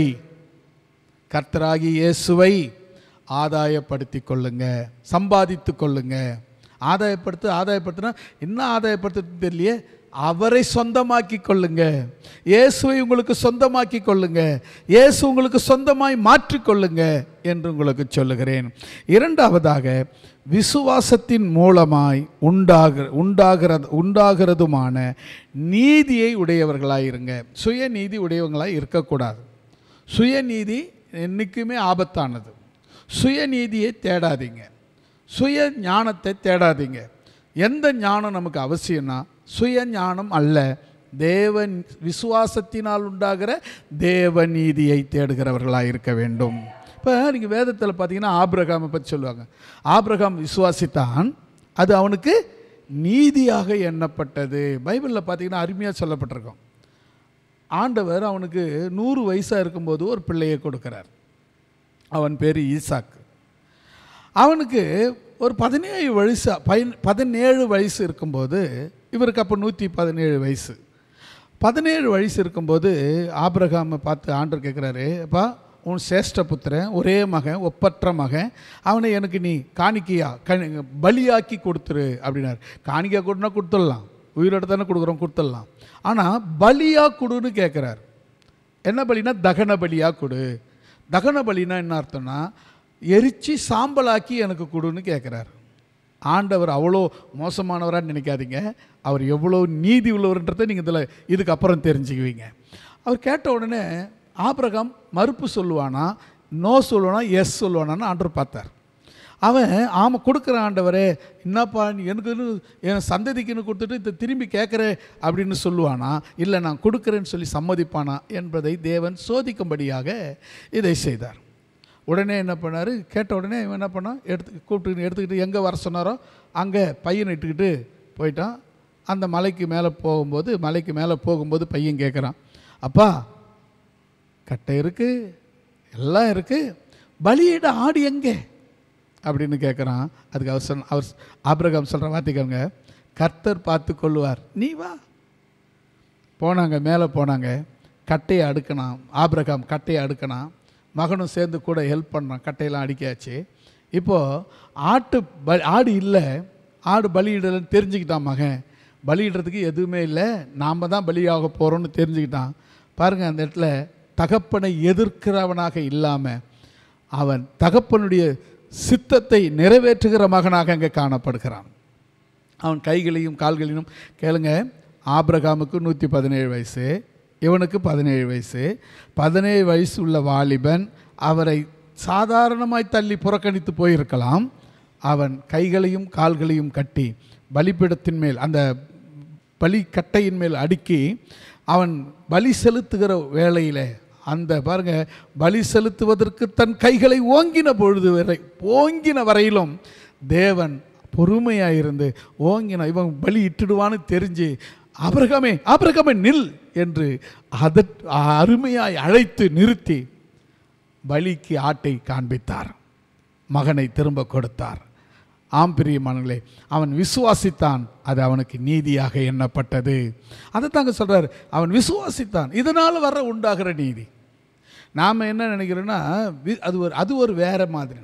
கர்த்தராகி இயேசுவை ஆதாயப்படுத்தி கொள்ளுங்க சம்பாதித்து கொள்ளுங்க ஆதாயப்படுத்து ஆதாயப்படுத்தினா என்ன ஆதாயப்படுத்த தெரியலையே அவரை சொந்தமாக்கி கொள்ளுங்க இயேசுவை உங்களுக்கு சொந்தமாக்கி கொள்ளுங்க இயேசு உங்களுக்கு சொந்தமாய் மாற்றிக்கொள்ளுங்க என்று உங்களுக்கு சொல்லுகிறேன் இரண்டாவதாக விசுவாசத்தின் மூலமாய் உண்டாகிற உண்டாகிறது உண்டாகிறதுமான நீதியை உடையவர்களாயிருங்க சுயநீதி உடையவங்களாய் இருக்கக்கூடாது சுயநீதி என்றைக்குமே ஆபத்தானது சுயநீதியை தேடாதீங்க சுய ஞானத்தை தேடாதீங்க எந்த ஞானம் நமக்கு அவசியம்னா சுய ஞானம் அல்ல தேவ விசுவாசத்தினால் உண்டாகிற தேவ நீதியை தேடுகிறவர்களாக இருக்க வேண்டும் இப்போ நீங்கள் வேதத்தில் பார்த்தீங்கன்னா ஆபிரகாமை பற்றி சொல்லுவாங்க ஆபிரகாம் விசுவாசித்தான் அது அவனுக்கு நீதியாக எண்ணப்பட்டது பைபிளில் பார்த்தீங்கன்னா அருமையாக சொல்லப்பட்டிருக்கும் ஆண்டவர் அவனுக்கு நூறு வயசாக இருக்கும்போது ஒரு பிள்ளையை கொடுக்கிறார் அவன் பேர் ஈசாக்கு அவனுக்கு ஒரு பதினேழு வயசு பயன் பதினேழு வயசு இருக்கும்போது இவருக்கு அப்போ நூற்றி பதினேழு வயசு பதினேழு வயசு இருக்கும்போது ஆபிரகாமை பார்த்து ஆண்டர் கேட்குறாரு அப்பா உன் சேஷ்ட புத்திரன் ஒரே மகன் ஒப்பற்ற மகன் அவனை எனக்கு நீ காணிக்கையா கண் பலியாக்கி கொடுத்துரு அப்படின்னாரு காணிக்கை கொடுனா கொடுத்துடலாம் உயிரோட தானே கொடுக்குறோம் கொடுத்துடலாம் ஆனால் பலியாக கொடுன்னு கேட்குறாரு என்ன பலினா தகன பலியாக கொடு தகன பலினா என்ன அர்த்தம்னா எரிச்சு சாம்பலாக்கி எனக்கு கொடுன்னு கேட்குறாரு ஆண்டவர் அவ்வளோ மோசமானவரான்னு நினைக்காதீங்க அவர் எவ்வளோ நீதி உள்ளவர்ன்றதை நீங்கள் இதில் இதுக்கப்புறம் தெரிஞ்சுக்குவீங்க அவர் கேட்ட உடனே ஆபிரகாம் மறுப்பு சொல்லுவானா நோ சொல்லுவானா எஸ் சொல்லுவானான்னு ஆண்டவர் பார்த்தார் அவன் ஆமாம் கொடுக்குற ஆண்டவரே என்னப்பா நீ எனக்குன்னு என் சந்ததிக்குன்னு கொடுத்துட்டு இதை திரும்பி கேட்குற அப்படின்னு சொல்லுவானா இல்லை நான் கொடுக்குறேன்னு சொல்லி சம்மதிப்பானா என்பதை தேவன் சோதிக்கும்படியாக இதை செய்தார் உடனே என்ன பண்ணார் கேட்ட உடனே இவன் என்ன பண்ணான் எடுத்து கூப்பிட்டு எடுத்துக்கிட்டு எங்கே வர சொன்னாரோ அங்கே பையனை இட்டுக்கிட்டு போயிட்டான் அந்த மலைக்கு மேலே போகும்போது மலைக்கு மேலே போகும்போது பையன் கேட்குறான் அப்பா கட்டை இருக்குது எல்லாம் இருக்குது பலியிட ஆடு எங்கே அப்படின்னு கேட்குறான் அதுக்கு அவர் சொன்ன அவர் ஆபிரகாம் சொல்கிற வார்த்தைக்காங்க கர்த்தர் பார்த்து கொள்ளுவார் நீ வா போனாங்க மேலே போனாங்க கட்டையை அடுக்கினான் ஆபிரகாம் கட்டையை அடுக்கினான் மகனும் சேர்ந்து கூட ஹெல்ப் பண்ணான் கட்டையெல்லாம் அடிக்காச்சு இப்போது ஆட்டு ப ஆடு இல்லை ஆடு பலியிடலைன்னு தெரிஞ்சுக்கிட்டான் மகன் பலியிடுறதுக்கு எதுவுமே இல்லை நாம் தான் பலியாக போகிறோம்னு தெரிஞ்சுக்கிட்டான் பாருங்கள் அந்த இடத்துல தகப்பனை எதிர்க்கிறவனாக இல்லாமல் அவன் தகப்பனுடைய சித்தத்தை நிறைவேற்றுகிற மகனாக அங்கே காணப்படுகிறான் அவன் கைகளையும் கால்களையும் கேளுங்க ஆபிரகாமுக்கு நூற்றி பதினேழு வயசு இவனுக்கு பதினேழு வயசு பதினேழு வயசு உள்ள வாலிபன் அவரை சாதாரணமாய் தள்ளி புறக்கணித்து போயிருக்கலாம் அவன் கைகளையும் கால்களையும் கட்டி பலிபீடத்தின் மேல் அந்த பலி கட்டையின் மேல் அடுக்கி அவன் பலி செலுத்துகிற வேளையில் அந்த பாருங்க பலி செலுத்துவதற்கு தன் கைகளை ஓங்கின பொழுது வரை ஓங்கின வரையிலும் தேவன் பொறுமையாக இருந்து ஓங்கின இவன் பலி இட்டுடுவான்னு தெரிஞ்சு ஆபிரகாமே ஆபிரகாமே நில் என்று அத அருமையாய் அழைத்து நிறுத்தி பலிக்கு ஆட்டை காண்பித்தார் மகனை திரும்ப கொடுத்தார் ஆம் பிரியமானங்களே அவன் விசுவாசித்தான் அது அவனுக்கு நீதியாக எண்ணப்பட்டது அதை தாங்க சொல்கிறார் அவன் விசுவாசித்தான் இதனால் வர உண்டாகிற நீதி நாம் என்ன நினைக்கிறோன்னா வி- அது ஒரு அது ஒரு வேற மாதிரி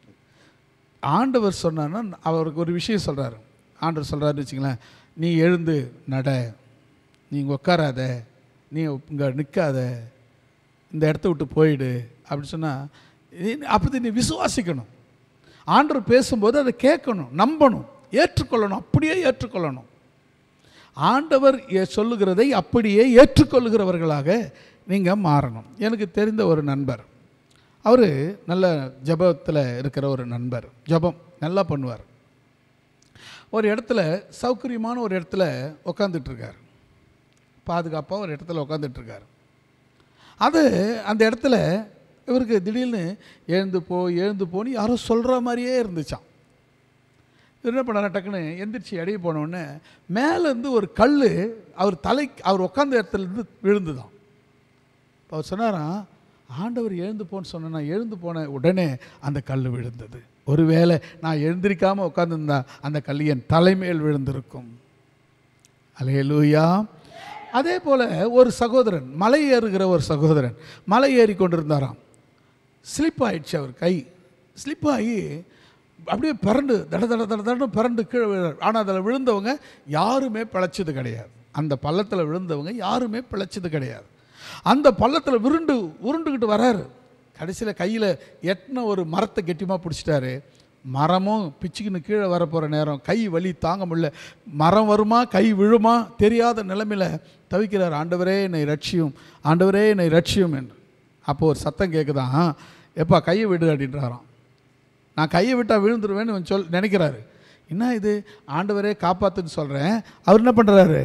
ஆண்டவர் சொன்னான்னா அவருக்கு ஒரு விஷயம் சொல்கிறார் ஆண்டவர் சொல்கிறாருன்னு வச்சுங்களேன் நீ எழுந்து நட நீ இங்கே உட்காராத நீ இங்கே நிற்காத இந்த இடத்த விட்டு போயிடு அப்படின்னு சொன்னால் அப்படி நீ விசுவாசிக்கணும் ஆண்டவர் பேசும்போது அதை கேட்கணும் நம்பணும் ஏற்றுக்கொள்ளணும் அப்படியே ஏற்றுக்கொள்ளணும் ஆண்டவர் ஏ- சொல்லுகிறதை அப்படியே ஏற்றுக்கொள்ளுகிறவர்களாக நீங்கள் மாறணும் எனக்கு தெரிந்த ஒரு நண்பர் அவர் நல்ல ஜெபத்தில் இருக்கிற ஒரு நண்பர் ஜெபம் நல்லா பண்ணுவார் ஒரு இடத்துல சௌகரியமான ஒரு இடத்துல உக்காந்துட்டு இருக்கார் பாதுகாப்பாக ஒரு இடத்துல உக்காந்துட்டு இருக்கார் அது அந்த இடத்துல இவருக்கு திடீர்னு எழுந்து போ எழுந்து போன்னு யாரோ சொல்கிற மாதிரியே இருந்துச்சாம் இவர் என்ன பண்ணார் டக்குன்னு எந்திரிச்சு அடைய போனோடனே மேலேருந்து ஒரு கல் அவர் தலை அவர் உட்காந்த இடத்துலேருந்து விழுந்துதான் அப்ப அவர் சொன்னாராம் ஆண்டவர் எழுந்து போன்னு சொன்னா எழுந்து போன உடனே அந்த கல் விழுந்தது ஒருவேளை நான் எழுந்திருக்காமல் உட்காந்துருந்தா அந்த கல் என் தலைமையில் விழுந்திருக்கும் அலையலூயா அதே போல் ஒரு சகோதரன் மலை ஏறுகிற ஒரு சகோதரன் மலை ஏறி கொண்டிருந்தாராம் ஸ்லிப் ஆயிடுச்சு அவர் கை ஸ்லிப் ஆகி அப்படியே பிறண்டு தட தட தட தடன்னு பிறண்டு கீழே விழார் ஆனால் அதில் விழுந்தவங்க யாருமே பிழைச்சது கிடையாது அந்த பள்ளத்தில் விழுந்தவங்க யாருமே பிழைச்சது கிடையாது அந்த பள்ளத்தில் விருண்டு உருண்டுக்கிட்டு வராரு கடைசியில் கையில் எட்டின ஒரு மரத்தை கெட்டியமாக பிடிச்சிட்டாரு மரமும் பிச்சுக்கின்னு கீழே வரப்போகிற நேரம் கை வலி தாங்க முடியல மரம் வருமா கை விழுமா தெரியாத நிலைமையில் தவிக்கிறார் ஆண்டவரே என்னை ரட்சியும் ஆண்டவரே என்னை ரட்சியும் என்று அப்போ ஒரு சத்தம் கேட்குதான் எப்பா கையை விடு அப்படின்றாராம் நான் கையை விட்டால் விழுந்துருவேன்னு இவன் சொல் நினைக்கிறாரு என்ன இது ஆண்டவரே காப்பாத்துன்னு சொல்கிறேன் அவர் என்ன பண்ணுறாரு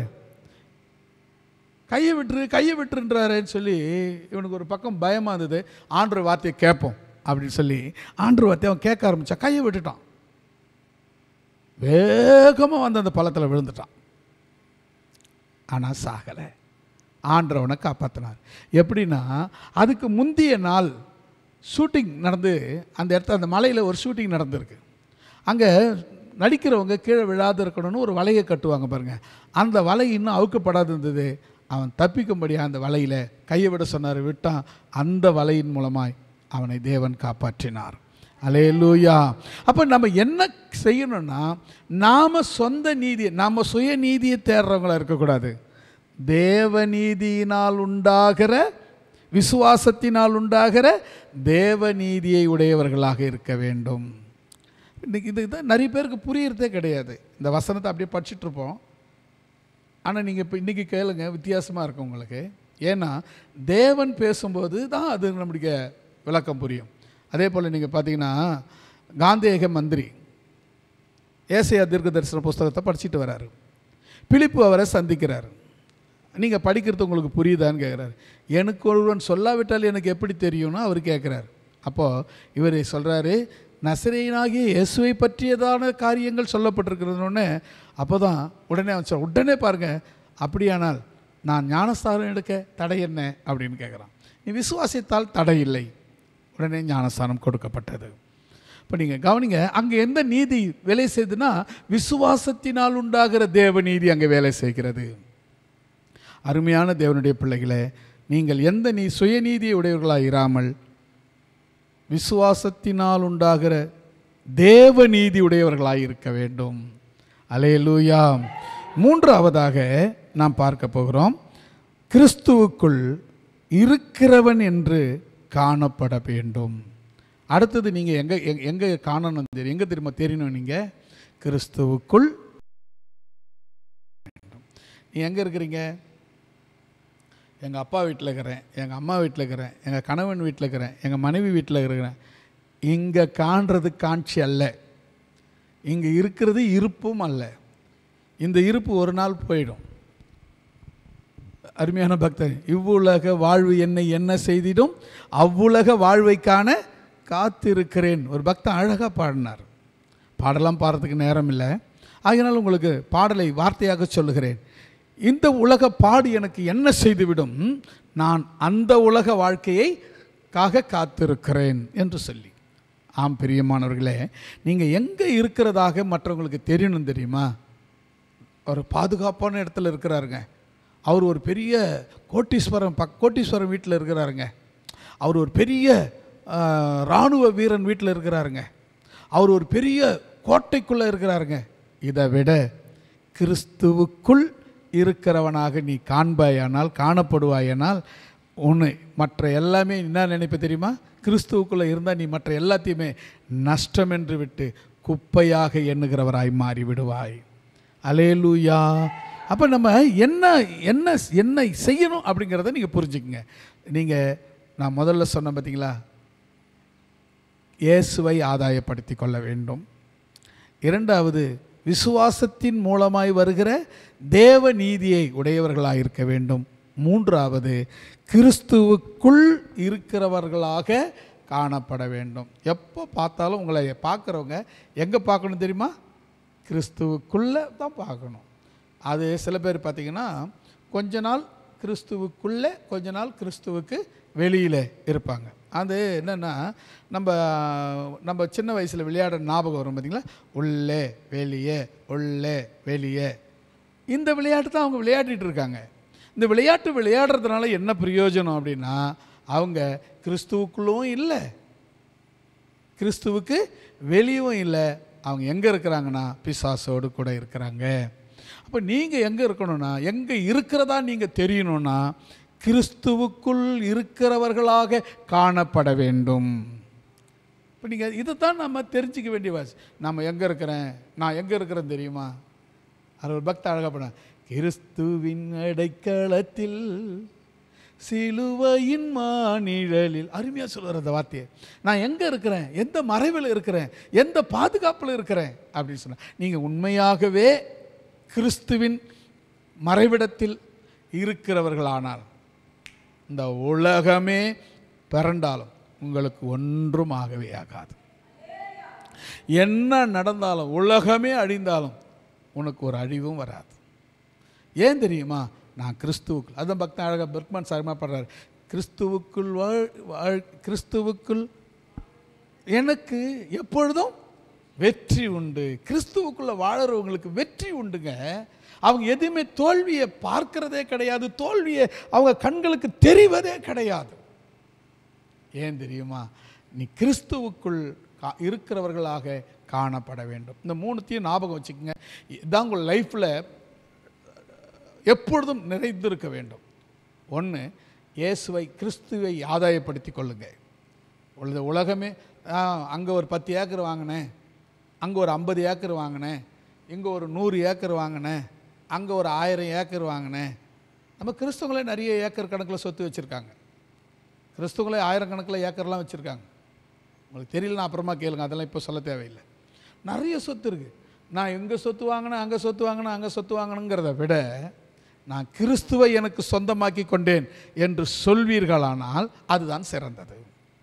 கையை விட்டுரு கையை விட்டுருன்றாருன்னு சொல்லி இவனுக்கு ஒரு பக்கம் பயமாக இருந்தது ஆண்டவர் வார்த்தையை கேட்போம் அப்படின்னு சொல்லி ஆண்டவர் வார்த்தையை அவன் கேட்க ஆரம்பித்தா கையை விட்டுட்டான் வேகமாக வந்து அந்த பள்ளத்தில் விழுந்துட்டான் ஆனால் சாகலை ஆண்டவனை காப்பாற்றினார் எப்படின்னா அதுக்கு முந்தைய நாள் ஷூட்டிங் நடந்து அந்த இடத்துல அந்த மலையில் ஒரு ஷூட்டிங் நடந்திருக்கு அங்கே நடிக்கிறவங்க கீழே விழாது இருக்கணும்னு ஒரு வலையை கட்டுவாங்க பாருங்கள் அந்த வலை இன்னும் அவுக்கப்படாது இருந்தது அவன் தப்பிக்கும்படியாக அந்த வலையில் கையை விட சொன்னார் விட்டான் அந்த வலையின் மூலமாய் அவனை தேவன் காப்பாற்றினார் அலேலூயா அப்போ நம்ம என்ன செய்யணும்னா நாம் சொந்த நீதியை நாம் சுய நீதியை தேடுறவங்களா இருக்கக்கூடாது தேவ நீதியினால் உண்டாகிற விசுவாசத்தினால் உண்டாகிற தேவ நீதியை உடையவர்களாக இருக்க வேண்டும் இன்னைக்கு இது தான் நிறைய பேருக்கு புரியறதே கிடையாது இந்த வசனத்தை அப்படியே படிச்சுட்டு இருப்போம் ஆனால் நீங்கள் இப்போ இன்றைக்கி கேளுங்க வித்தியாசமாக இருக்கும் உங்களுக்கு ஏன்னா தேவன் பேசும்போது தான் அது நம்முடைய விளக்கம் புரியும் அதே போல் நீங்கள் பார்த்தீங்கன்னா காந்தேக மந்திரி ஏசையா தீர்க்க தரிசன புஸ்தகத்தை படிச்சுட்டு வராரு பிலிப்பு அவரை சந்திக்கிறார் நீங்கள் படிக்கிறது உங்களுக்கு புரியுதான்னு கேட்குறாரு எனக்கு ஒருவன் சொல்லாவிட்டால் எனக்கு எப்படி தெரியும்னு அவர் கேட்குறாரு அப்போது இவர் சொல்கிறாரு நசரேயனாகிய இயேசுவை பற்றியதான காரியங்கள் சொல்லப்பட்டிருக்கிறதுனே அப்போ தான் உடனே அவன் சொல் உடனே பாருங்கள் அப்படியானால் நான் ஞானஸ்தானம் எடுக்க தடை என்ன அப்படின்னு கேட்குறான் நீ விசுவாசித்தால் தடை இல்லை உடனே ஞானஸ்தானம் கொடுக்கப்பட்டது இப்போ நீங்கள் கவனிங்க அங்கே எந்த நீதி வேலை செய்யுதுன்னா விசுவாசத்தினால் உண்டாகிற தேவ நீதி அங்கே வேலை செய்கிறது அருமையான தேவனுடைய பிள்ளைகளே நீங்கள் எந்த நீ சுயநீதியை உடையவர்களாக இராமல் விசுவாசத்தினால் உண்டாகிற தேவ நீதி உடையவர்களாக இருக்க வேண்டும் அலேலூயா மூன்றாவதாக நாம் பார்க்க போகிறோம் கிறிஸ்துவுக்குள் இருக்கிறவன் என்று காணப்பட வேண்டும் அடுத்தது நீங்கள் எங்கே எங்கே காணணும் தெரியும் எங்கே திரும்ப தெரியணும் நீங்கள் கிறிஸ்துவுக்குள் நீ எங்கே இருக்கிறீங்க எங்கள் அப்பா வீட்டில் இருக்கிறேன் எங்கள் அம்மா வீட்டில் இருக்கிறேன் எங்கள் கணவன் வீட்டில் இருக்கிறேன் எங்கள் மனைவி வீட்டில் இருக்கிறேன் இங்கே காண்றது காட்சி அல்ல இங்கே இருக்கிறது இருப்பும் அல்ல இந்த இருப்பு ஒரு நாள் போயிடும் அருமையான பக்தர் இவ்வுலக வாழ்வு என்னை என்ன செய்திடும் அவ்வுலக வாழ்வைக்கான காத்திருக்கிறேன் ஒரு பக்தன் அழகாக பாடினார் பாடலாம் பாடுறதுக்கு நேரம் இல்லை ஆகையினால் உங்களுக்கு பாடலை வார்த்தையாக சொல்லுகிறேன் இந்த உலக பாடு எனக்கு என்ன செய்துவிடும் நான் அந்த உலக வாழ்க்கையை காக காத்திருக்கிறேன் என்று சொல்லி ஆம் பிரியமானவர்களே நீங்கள் எங்கே இருக்கிறதாக மற்றவங்களுக்கு தெரியணும் தெரியுமா அவர் பாதுகாப்பான இடத்துல இருக்கிறாருங்க அவர் ஒரு பெரிய கோட்டீஸ்வரம் பக் கோட்டீஸ்வரம் வீட்டில் இருக்கிறாருங்க அவர் ஒரு பெரிய ஆஹ், இராணுவ வீரன் வீட்டில் இருக்கிறாருங்க அவர் ஒரு பெரிய கோட்டைக்குள்ளே இருக்கிறாருங்க இதை விட கிறிஸ்துவுக்குள் இருக்கிறவனாக நீ காண்பாயானால் காணப்படுவாயானால் ஒன்று மற்ற எல்லாமே என்ன நினைப்ப தெரியுமா கிறிஸ்துவுக்குள்ளே இருந்தால் நீ மற்ற எல்லாத்தையுமே நஷ்டம் என்று விட்டு குப்பையாக எண்ணுகிறவராய் மாறி விடுவாய் அலேலூயா அப்போ நம்ம என்ன என்ன என்ன செய்யணும் அப்படிங்கிறத நீங்கள் புரிஞ்சுக்கங்க நீங்கள் நான் முதல்ல சொன்னேன் பார்த்தீங்களா இயேசுவை ஆதாயப்படுத்தி கொள்ள வேண்டும் இரண்டாவது விசுவாசத்தின் மூலமாய் வருகிற தேவ நீதியை உடையவர்களாக இருக்க வேண்டும் மூன்றாவது கிறிஸ்துவுக்குள் இருக்கிறவர்களாக காணப்பட வேண்டும் எப்போ பார்த்தாலும் உங்களை பார்க்குறவங்க எங்கே பார்க்கணும் தெரியுமா கிறிஸ்துவுக்குள்ளே தான் பார்க்கணும் அது சில பேர் பார்த்தீங்கன்னா கொஞ்ச நாள் கிறிஸ்துவுக்குள்ளே கொஞ்ச நாள் கிறிஸ்துவுக்கு வெளியில் இருப்பாங்க அது என்னென்னா நம்ம நம்ம சின்ன வயசில் விளையாட ஞாபகம் வரும் பார்த்தீங்களா உள்ளே வெளியே உள்ளே வெளியே இந்த விளையாட்டு தான் அவங்க விளையாடிட்டு இருக்காங்க இந்த விளையாட்டு விளையாடுறதுனால என்ன பிரயோஜனம் அப்படின்னா அவங்க கிறிஸ்துவுக்குள்ளும் இல்லை கிறிஸ்துவுக்கு வெளியும் இல்லை அவங்க எங்கே இருக்கிறாங்கன்னா பிசாசோடு கூட இருக்கிறாங்க அப்போ நீங்கள் எங்கே இருக்கணும்னா எங்கே இருக்கிறதா நீங்கள் தெரியணும்னா கிறிஸ்துவுக்குள் இருக்கிறவர்களாக காணப்பட வேண்டும் இப்போ நீங்கள் இதை தான் நம்ம தெரிஞ்சிக்க வேண்டிய வாசி நம்ம எங்கே இருக்கிறேன் நான் எங்கே இருக்கிறேன் தெரியுமா அது ஒரு பக்த அழகாக பண்ண கிறிஸ்துவின் அடைக்கலத்தில் சிலுவையின் மாநிழலில் அருமையாக சொல்லுற அந்த வார்த்தையை நான் எங்கே இருக்கிறேன் எந்த மறைவில் இருக்கிறேன் எந்த பாதுகாப்பில் இருக்கிறேன் அப்படின்னு சொன்ன நீங்கள் உண்மையாகவே கிறிஸ்துவின் மறைவிடத்தில் இருக்கிறவர்களானால் இந்த உலகமே பிறண்டாலும் உங்களுக்கு ஒன்றும் ஆகவே ஆகாது என்ன நடந்தாலும் உலகமே அழிந்தாலும் உனக்கு ஒரு அழிவும் வராது ஏன் தெரியுமா நான் கிறிஸ்துவுக்குள் அதான் பக்தன் அழகாக பெர்க்மான் சாரமாக படுறார் கிறிஸ்துவுக்குள் வாழ் வாழ் கிறிஸ்துவுக்குள் எனக்கு எப்பொழுதும் வெற்றி உண்டு கிறிஸ்துவுக்குள்ளே வாழறவங்களுக்கு வெற்றி உண்டுங்க அவங்க எதுவுமே தோல்வியை பார்க்கிறதே கிடையாது தோல்வியை அவங்க கண்களுக்கு தெரிவதே கிடையாது ஏன் தெரியுமா நீ கிறிஸ்துவுக்குள் கா இருக்கிறவர்களாக காணப்பட வேண்டும் இந்த மூணுத்தையும் ஞாபகம் வச்சுக்கோங்க இதான் உங்கள் லைஃப்பில் எப்பொழுதும் நிறைந்திருக்க வேண்டும் ஒன்று இயேசுவை கிறிஸ்துவை ஆதாயப்படுத்தி கொள்ளுங்க உலக உலகமே அங்கே ஒரு பத்து ஏக்கர் வாங்கினேன் அங்கே ஒரு ஐம்பது ஏக்கர் வாங்கினேன் இங்கே ஒரு நூறு ஏக்கர் வாங்கினேன் அங்கே ஒரு ஆயிரம் ஏக்கர் வாங்கினேன் நம்ம கிறிஸ்தவங்களே நிறைய ஏக்கர் கணக்கில் சொத்து வச்சுருக்காங்க கிறிஸ்துவங்களே ஆயிரக்கணக்கில் ஏக்கர்லாம் வச்சுருக்காங்க உங்களுக்கு தெரியலனா அப்புறமா கேளுங்க அதெல்லாம் இப்போ சொல்ல தேவையில்லை நிறைய சொத்து இருக்குது நான் எங்கே சொத்து வாங்கினேன் அங்கே சொத்து வாங்கினேன் அங்கே சொத்து வாங்கினுங்கிறத விட நான் கிறிஸ்துவை எனக்கு சொந்தமாக்கி கொண்டேன் என்று சொல்வீர்களானால் அதுதான் சிறந்தது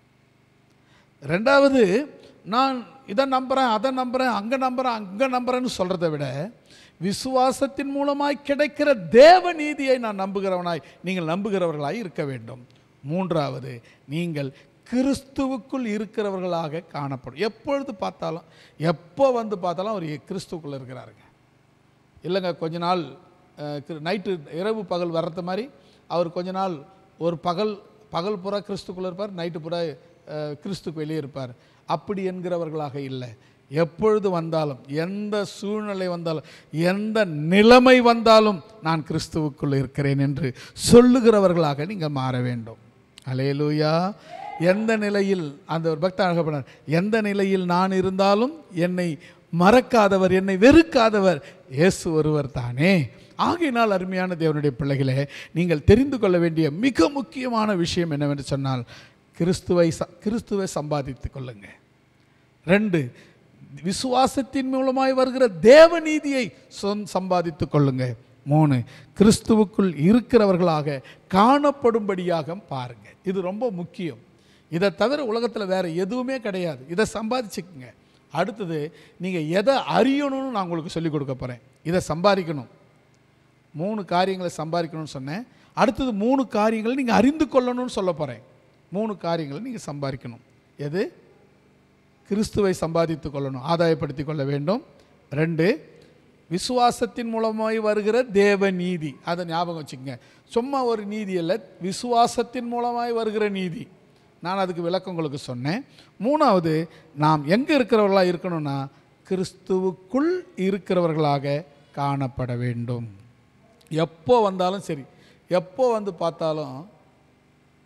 ரெண்டாவது நான் இதை நம்புகிறேன் அதை நம்புகிறேன் அங்கே நம்புகிறேன் அங்கே நம்புகிறேன்னு சொல்கிறத விட விசுவாசத்தின் மூலமாய் கிடைக்கிற தேவ நீதியை நான் நம்புகிறவனாய் நீங்கள் நம்புகிறவர்களாய் இருக்க வேண்டும் மூன்றாவது நீங்கள் கிறிஸ்துவுக்குள் இருக்கிறவர்களாக காணப்படும் எப்பொழுது பார்த்தாலும் எப்போ வந்து பார்த்தாலும் அவர் கிறிஸ்துவுக்குள்ளே இருக்கிறாருங்க இல்லைங்க கொஞ்ச நாள் நைட்டு இரவு பகல் வர்றது மாதிரி அவர் கொஞ்ச நாள் ஒரு பகல் பகல் புறா கிறிஸ்துக்குள்ளே இருப்பார் நைட்டு புறா அஹ், கிறிஸ்துக்கு வெளியே இருப்பார் அப்படி என்கிறவர்களாக இல்லை எப்பொழுது வந்தாலும் எந்த சூழ்நிலை வந்தாலும் எந்த நிலைமை வந்தாலும் நான் கிறிஸ்துவுக்குள் இருக்கிறேன் என்று சொல்லுகிறவர்களாக நீங்கள் மாற வேண்டும் அலேலூயா எந்த நிலையில் அந்த ஒரு பக்த அழகப்படார் எந்த நிலையில் நான் இருந்தாலும் என்னை மறக்காதவர் என்னை வெறுக்காதவர் இயேசு ஒருவர் தானே ஆகையினால் அருமையான தேவனுடைய பிள்ளைகளே நீங்கள் தெரிந்து கொள்ள வேண்டிய மிக முக்கியமான விஷயம் என்னவென்று சொன்னால் கிறிஸ்துவை ச கிறிஸ்துவை சம்பாதித்து கொள்ளுங்க ரெண்டு விசுவாசத்தின் மூலமாய் வருகிற தேவ நீதியை சொந் சம்பாதித்து கொள்ளுங்க மூணு கிறிஸ்துவுக்குள் இருக்கிறவர்களாக காணப்படும்படியாக பாருங்க இது ரொம்ப முக்கியம் இதை தவிர உலகத்தில் வேற எதுவுமே கிடையாது இதை சம்பாதிச்சுக்குங்க அடுத்தது நீங்கள் எதை அறியணும்னு நான் உங்களுக்கு சொல்லிக் கொடுக்க போகிறேன் இதை சம்பாதிக்கணும் மூணு காரியங்களை சம்பாதிக்கணும்னு சொன்னேன் அடுத்தது மூணு காரியங்களை நீங்கள் அறிந்து கொள்ளணும்னு சொல்ல போகிறேன் மூணு காரியங்களை நீங்கள் சம்பாதிக்கணும் எது கிறிஸ்துவை சம்பாதித்து கொள்ளணும் ஆதாயப்படுத்தி கொள்ள வேண்டும் ரெண்டு விசுவாசத்தின் மூலமாய் வருகிற தேவ நீதி அதை ஞாபகம் வச்சுக்கங்க சும்மா ஒரு நீதி அல்ல விசுவாசத்தின் மூலமாய் வருகிற நீதி நான் அதுக்கு விளக்கம் உங்களுக்கு சொன்னேன் மூணாவது நாம் எங்கே இருக்கிறவர்களாக இருக்கணும்னா கிறிஸ்துவுக்குள் இருக்கிறவர்களாக காணப்பட வேண்டும் எப்போ வந்தாலும் சரி எப்போ வந்து பார்த்தாலும்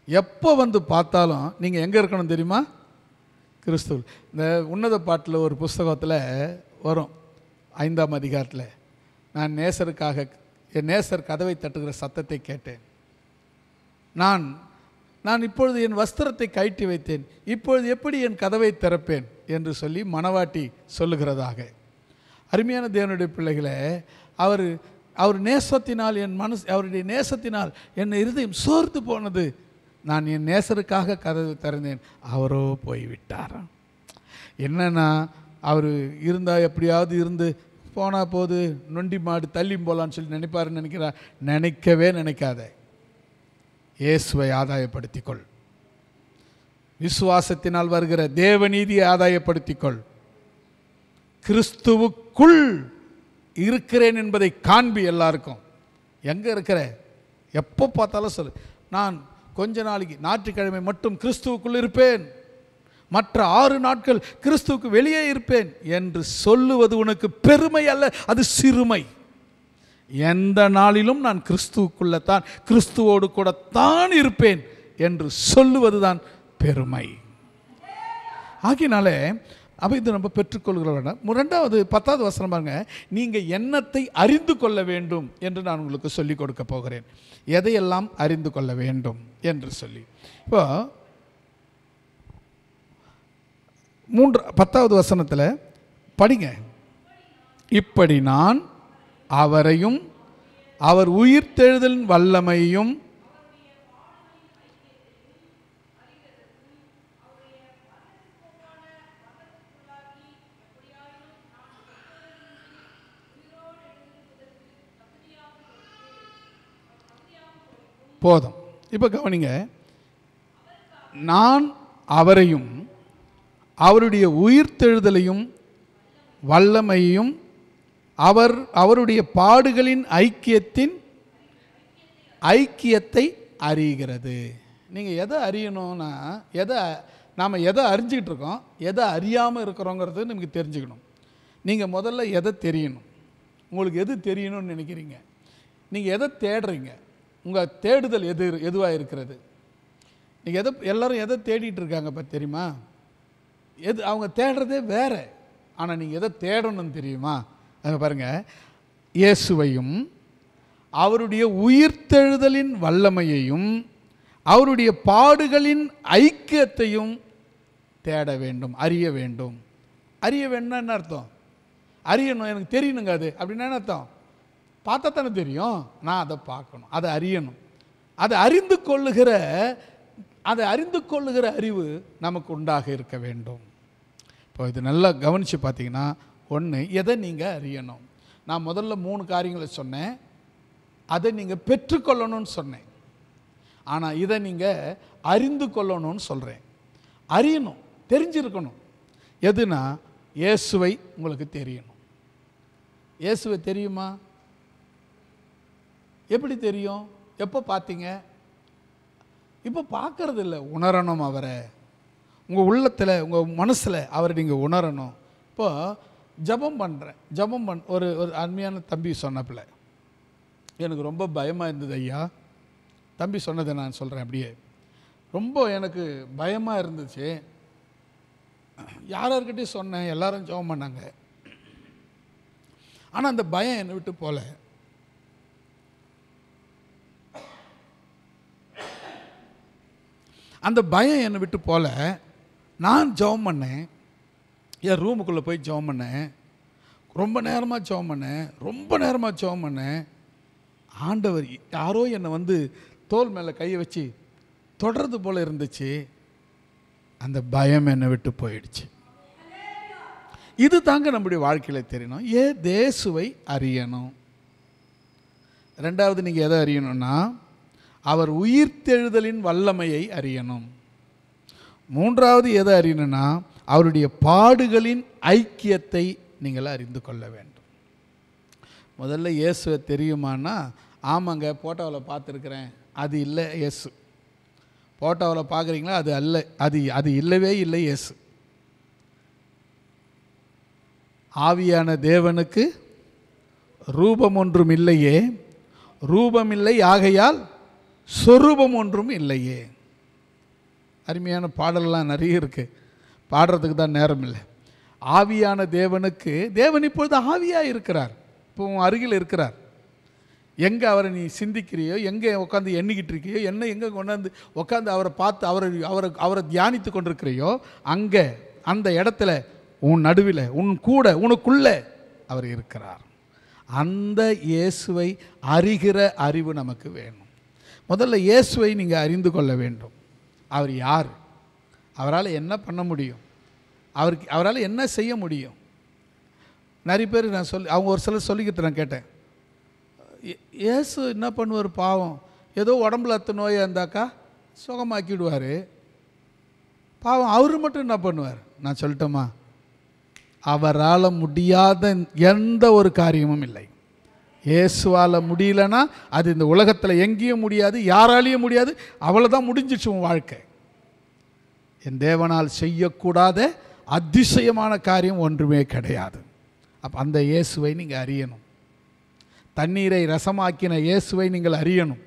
எப்போ வந்து பார்த்தாலும் நீங்கள் எங்கே இருக்கணும் தெரியுமா கிறிஸ்துவ இந்த உன்னத பாட்டில் ஒரு புஸ்தகத்தில் வரும் ஐந்தாம் அதிகாரத்தில் நான் நேசருக்காக என் நேசர் கதவை தட்டுகிற சத்தத்தை கேட்டேன் நான் நான் இப்பொழுது என் வஸ்திரத்தை கழட்டி வைத்தேன் இப்பொழுது எப்படி என் கதவை திறப்பேன் என்று சொல்லி மணவாட்டி சொல்லுகிறதாக அருமையான தேவனுடைய பிள்ளைகளே அவர் அவர் நேசத்தினால் என் மனசு அவருடைய நேசத்தினால் என் இருதயம் சோர்ந்து போனது நான் என் நேசருக்காக கதவு திறந்தேன் அவரோ போய்விட்டாராம் என்னன்னா அவர் இருந்தால் எப்படியாவது இருந்து போனால் போது நொண்டி மாடு தள்ளி போகலான்னு சொல்லி நினைப்பாருன்னு நினைக்கிறா நினைக்கவே நினைக்காத இயேசுவை ஆதாயப்படுத்திக்கொள் விசுவாசத்தினால் வருகிற தேவநீதியை ஆதாயப்படுத்திக்கொள் கிறிஸ்துவுக்குள் இருக்கிறேன் என்பதை காண்பி எல்லாருக்கும் எங்கே இருக்கிற எப்போ பார்த்தாலும் சொல்லு நான் கொஞ்ச நாளைக்கு ஞாயிற்றுக்கிழமை மட்டும் கிறிஸ்துவுக்குள் இருப்பேன் மற்ற ஆறு நாட்கள் கிறிஸ்துவுக்கு வெளியே இருப்பேன் என்று சொல்லுவது உனக்கு பெருமை அல்ல அது சிறுமை எந்த நாளிலும் நான் கிறிஸ்துவுக்குள்ளே தான் கிறிஸ்துவோடு கூட தான் இருப்பேன் என்று சொல்லுவதுதான் பெருமை ஆகினாலே அப்போ இது நம்ம பெற்றுக்கொள்கிற வேண்டாம் ரெண்டாவது பத்தாவது வசனம் பாருங்க நீங்கள் எண்ணத்தை அறிந்து கொள்ள வேண்டும் என்று நான் உங்களுக்கு சொல்லிக் கொடுக்க போகிறேன் எதையெல்லாம் அறிந்து கொள்ள வேண்டும் என்று சொல்லி இப்போ மூன்று பத்தாவது வசனத்தில் படிங்க இப்படி நான் அவரையும் அவர் உயிர்த்தெழுதலின் வல்லமையும் போதும் இப்போ கவனிங்க நான் அவரையும் அவருடைய உயிர்த்தெழுதலையும் வல்லமையும் அவர் அவருடைய பாடுகளின் ஐக்கியத்தின் ஐக்கியத்தை அறிகிறது நீங்கள் எதை அறியணும்னா எதை நாம் எதை அறிஞ்சிக்கிட்டு இருக்கோம் எதை அறியாமல் இருக்கிறோங்கிறது நமக்கு தெரிஞ்சுக்கணும் நீங்கள் முதல்ல எதை தெரியணும் உங்களுக்கு எது தெரியணும்னு நினைக்கிறீங்க நீங்கள் எதை தேடுறீங்க உங்கள் தேடுதல் எது எதுவாக இருக்கிறது நீங்கள் எதை எல்லாரும் எதை தேடிட்டு இருக்காங்க இப்போ தெரியுமா எது அவங்க தேடுறதே வேற ஆனால் நீங்கள் எதை தேடணும்னு தெரியுமா அங்கே பாருங்கள் இயேசுவையும் அவருடைய உயிர்த்தெழுதலின் வல்லமையையும் அவருடைய பாடுகளின் ஐக்கியத்தையும் தேட வேண்டும் அறிய வேண்டும் அறிய வேணும்னா என்ன அர்த்தம் அறியணும் எனக்கு தெரியணுங்க அது அப்படின்னா என்ன அர்த்தம் பார்த்தா தானே தெரியும் நான் அதை பார்க்கணும் அதை அறியணும் அதை அறிந்து கொள்ளுகிற அதை அறிந்து கொள்ளுகிற அறிவு நமக்கு உண்டாக இருக்க வேண்டும் இப்போ இது நல்லா கவனித்து பார்த்தீங்கன்னா ஒன்று எதை நீங்கள் அறியணும் நான் முதல்ல மூணு காரியங்களை சொன்னேன் அதை நீங்கள் பெற்றுக்கொள்ளணும்னு சொன்னேன் ஆனால் இதை நீங்கள் அறிந்து கொள்ளணும்னு சொல்கிறேன் அறியணும் தெரிஞ்சிருக்கணும் எதுனா இயேசுவை உங்களுக்கு தெரியணும் இயேசுவை தெரியுமா எப்படி தெரியும் எப்போ பார்த்தீங்க இப்போ பார்க்கறது இல்லை உணரணும் அவரை உங்கள் உள்ளத்தில் உங்கள் மனசில் அவரை நீங்கள் உணரணும் இப்போ ஜெபம் பண்ணுறேன் ஜெபம் பண் ஒரு ஒரு அருமையான தம்பி சொன்னப்பில் எனக்கு ரொம்ப பயமாக இருந்தது ஐயா தம்பி சொன்னதை நான் சொல்கிறேன் அப்படியே ரொம்ப எனக்கு பயமாக இருந்துச்சு யார் யார்கிட்டயும் சொன்னேன் எல்லாரும் ஜெபம் பண்ணாங்க ஆனால் அந்த பயம் என்னை விட்டு போகல அந்த பயம் என்னை விட்டு போல நான் ஜெபம் பண்ணேன் என் ரூமுக்குள்ளே போய் ஜெபம் பண்ணேன் ரொம்ப நேரமாக ஜெபம் பண்ணேன் ரொம்ப நேரமாக ஜெபம் பண்ணேன் ஆண்டவர் யாரோ என்னை வந்து தோல் மேலே கையை வச்சு தொடர்றது போல இருந்துச்சு அந்த பயம் என்னை விட்டு போயிடுச்சு இது தாங்க நம்முடைய வாழ்க்கையில் தெரியணும் ஏ தேசுவை அறியணும் ரெண்டாவது நீங்கள் எதை அறியணும்னா அவர் உயிர்த்தெழுதலின் வல்லமையை அறியணும் மூன்றாவது எதை அறியணும்னா அவருடைய பாடுகளின் ஐக்கியத்தை நீங்கள் அறிந்து கொள்ள வேண்டும் முதல்ல இயேசுவை தெரியுமான்னா ஆமாங்க போட்டோவில் பார்த்துருக்குறேன் அது இல்லை இயேசு போட்டோவில் பார்க்குறீங்களா அது அல்ல அது அது இல்லவே இல்லை இயேசு ஆவியான தேவனுக்கு ரூபம் ஒன்றும் இல்லையே ரூபம் இல்லை ஆகையால் சொரூபம் ஒன்றும் இல்லையே அருமையான பாடல்லாம் நிறைய இருக்குது பாடுறதுக்கு தான் நேரம் இல்லை ஆவியான தேவனுக்கு தேவன் இப்பொழுது ஆவியாக இருக்கிறார் இப்போ உன் அருகில் இருக்கிறார் எங்கே அவரை நீ சிந்திக்கிறியோ எங்கே உட்காந்து எண்ணிக்கிட்டு இருக்கியோ என்ன எங்கே கொண்டாந்து உட்காந்து அவரை பார்த்து அவரை அவரை அவரை தியானித்து கொண்டிருக்கிறியோ அங்கே அந்த இடத்துல உன் நடுவில் உன் கூட உனக்குள்ளே அவர் இருக்கிறார் அந்த இயேசுவை அறிகிற அறிவு நமக்கு வேணும் முதல்ல இயேசுவை நீங்கள் அறிந்து கொள்ள வேண்டும் அவர் யார் அவரால் என்ன பண்ண முடியும் அவருக்கு அவரால் என்ன செய்ய முடியும் நிறைய பேர் நான் சொல்லி அவங்க ஒரு சிலர் சொல்லிக்கிட்டு நான் கேட்டேன் இயே- இயேசு என்ன பண்ணுவார் பாவம் ஏதோ உடம்புல அத்த நோயாக இருந்தாக்கா சுகமாக்கிடுவார் பாவம் அவர் மட்டும் என்ன பண்ணுவார் நான் சொல்லட்டுமா அவரால் முடியாத எந்த ஒரு காரியமும் இல்லை இயேசுவால் முடியலன்னா அது இந்த உலகத்தில் எங்கேயும் முடியாது யாராலையும் முடியாது அவ்வளோதான் முடிஞ்சிச்சு உன் வாழ்க்கை என் தேவனால் செய்யக்கூடாத அதிசயமான காரியம் ஒன்றுமே கிடையாது அப்போ அந்த இயேசுவை நீங்கள் அறியணும் தண்ணீரை ரசமாக்கின இயேசுவை நீங்கள் அறியணும்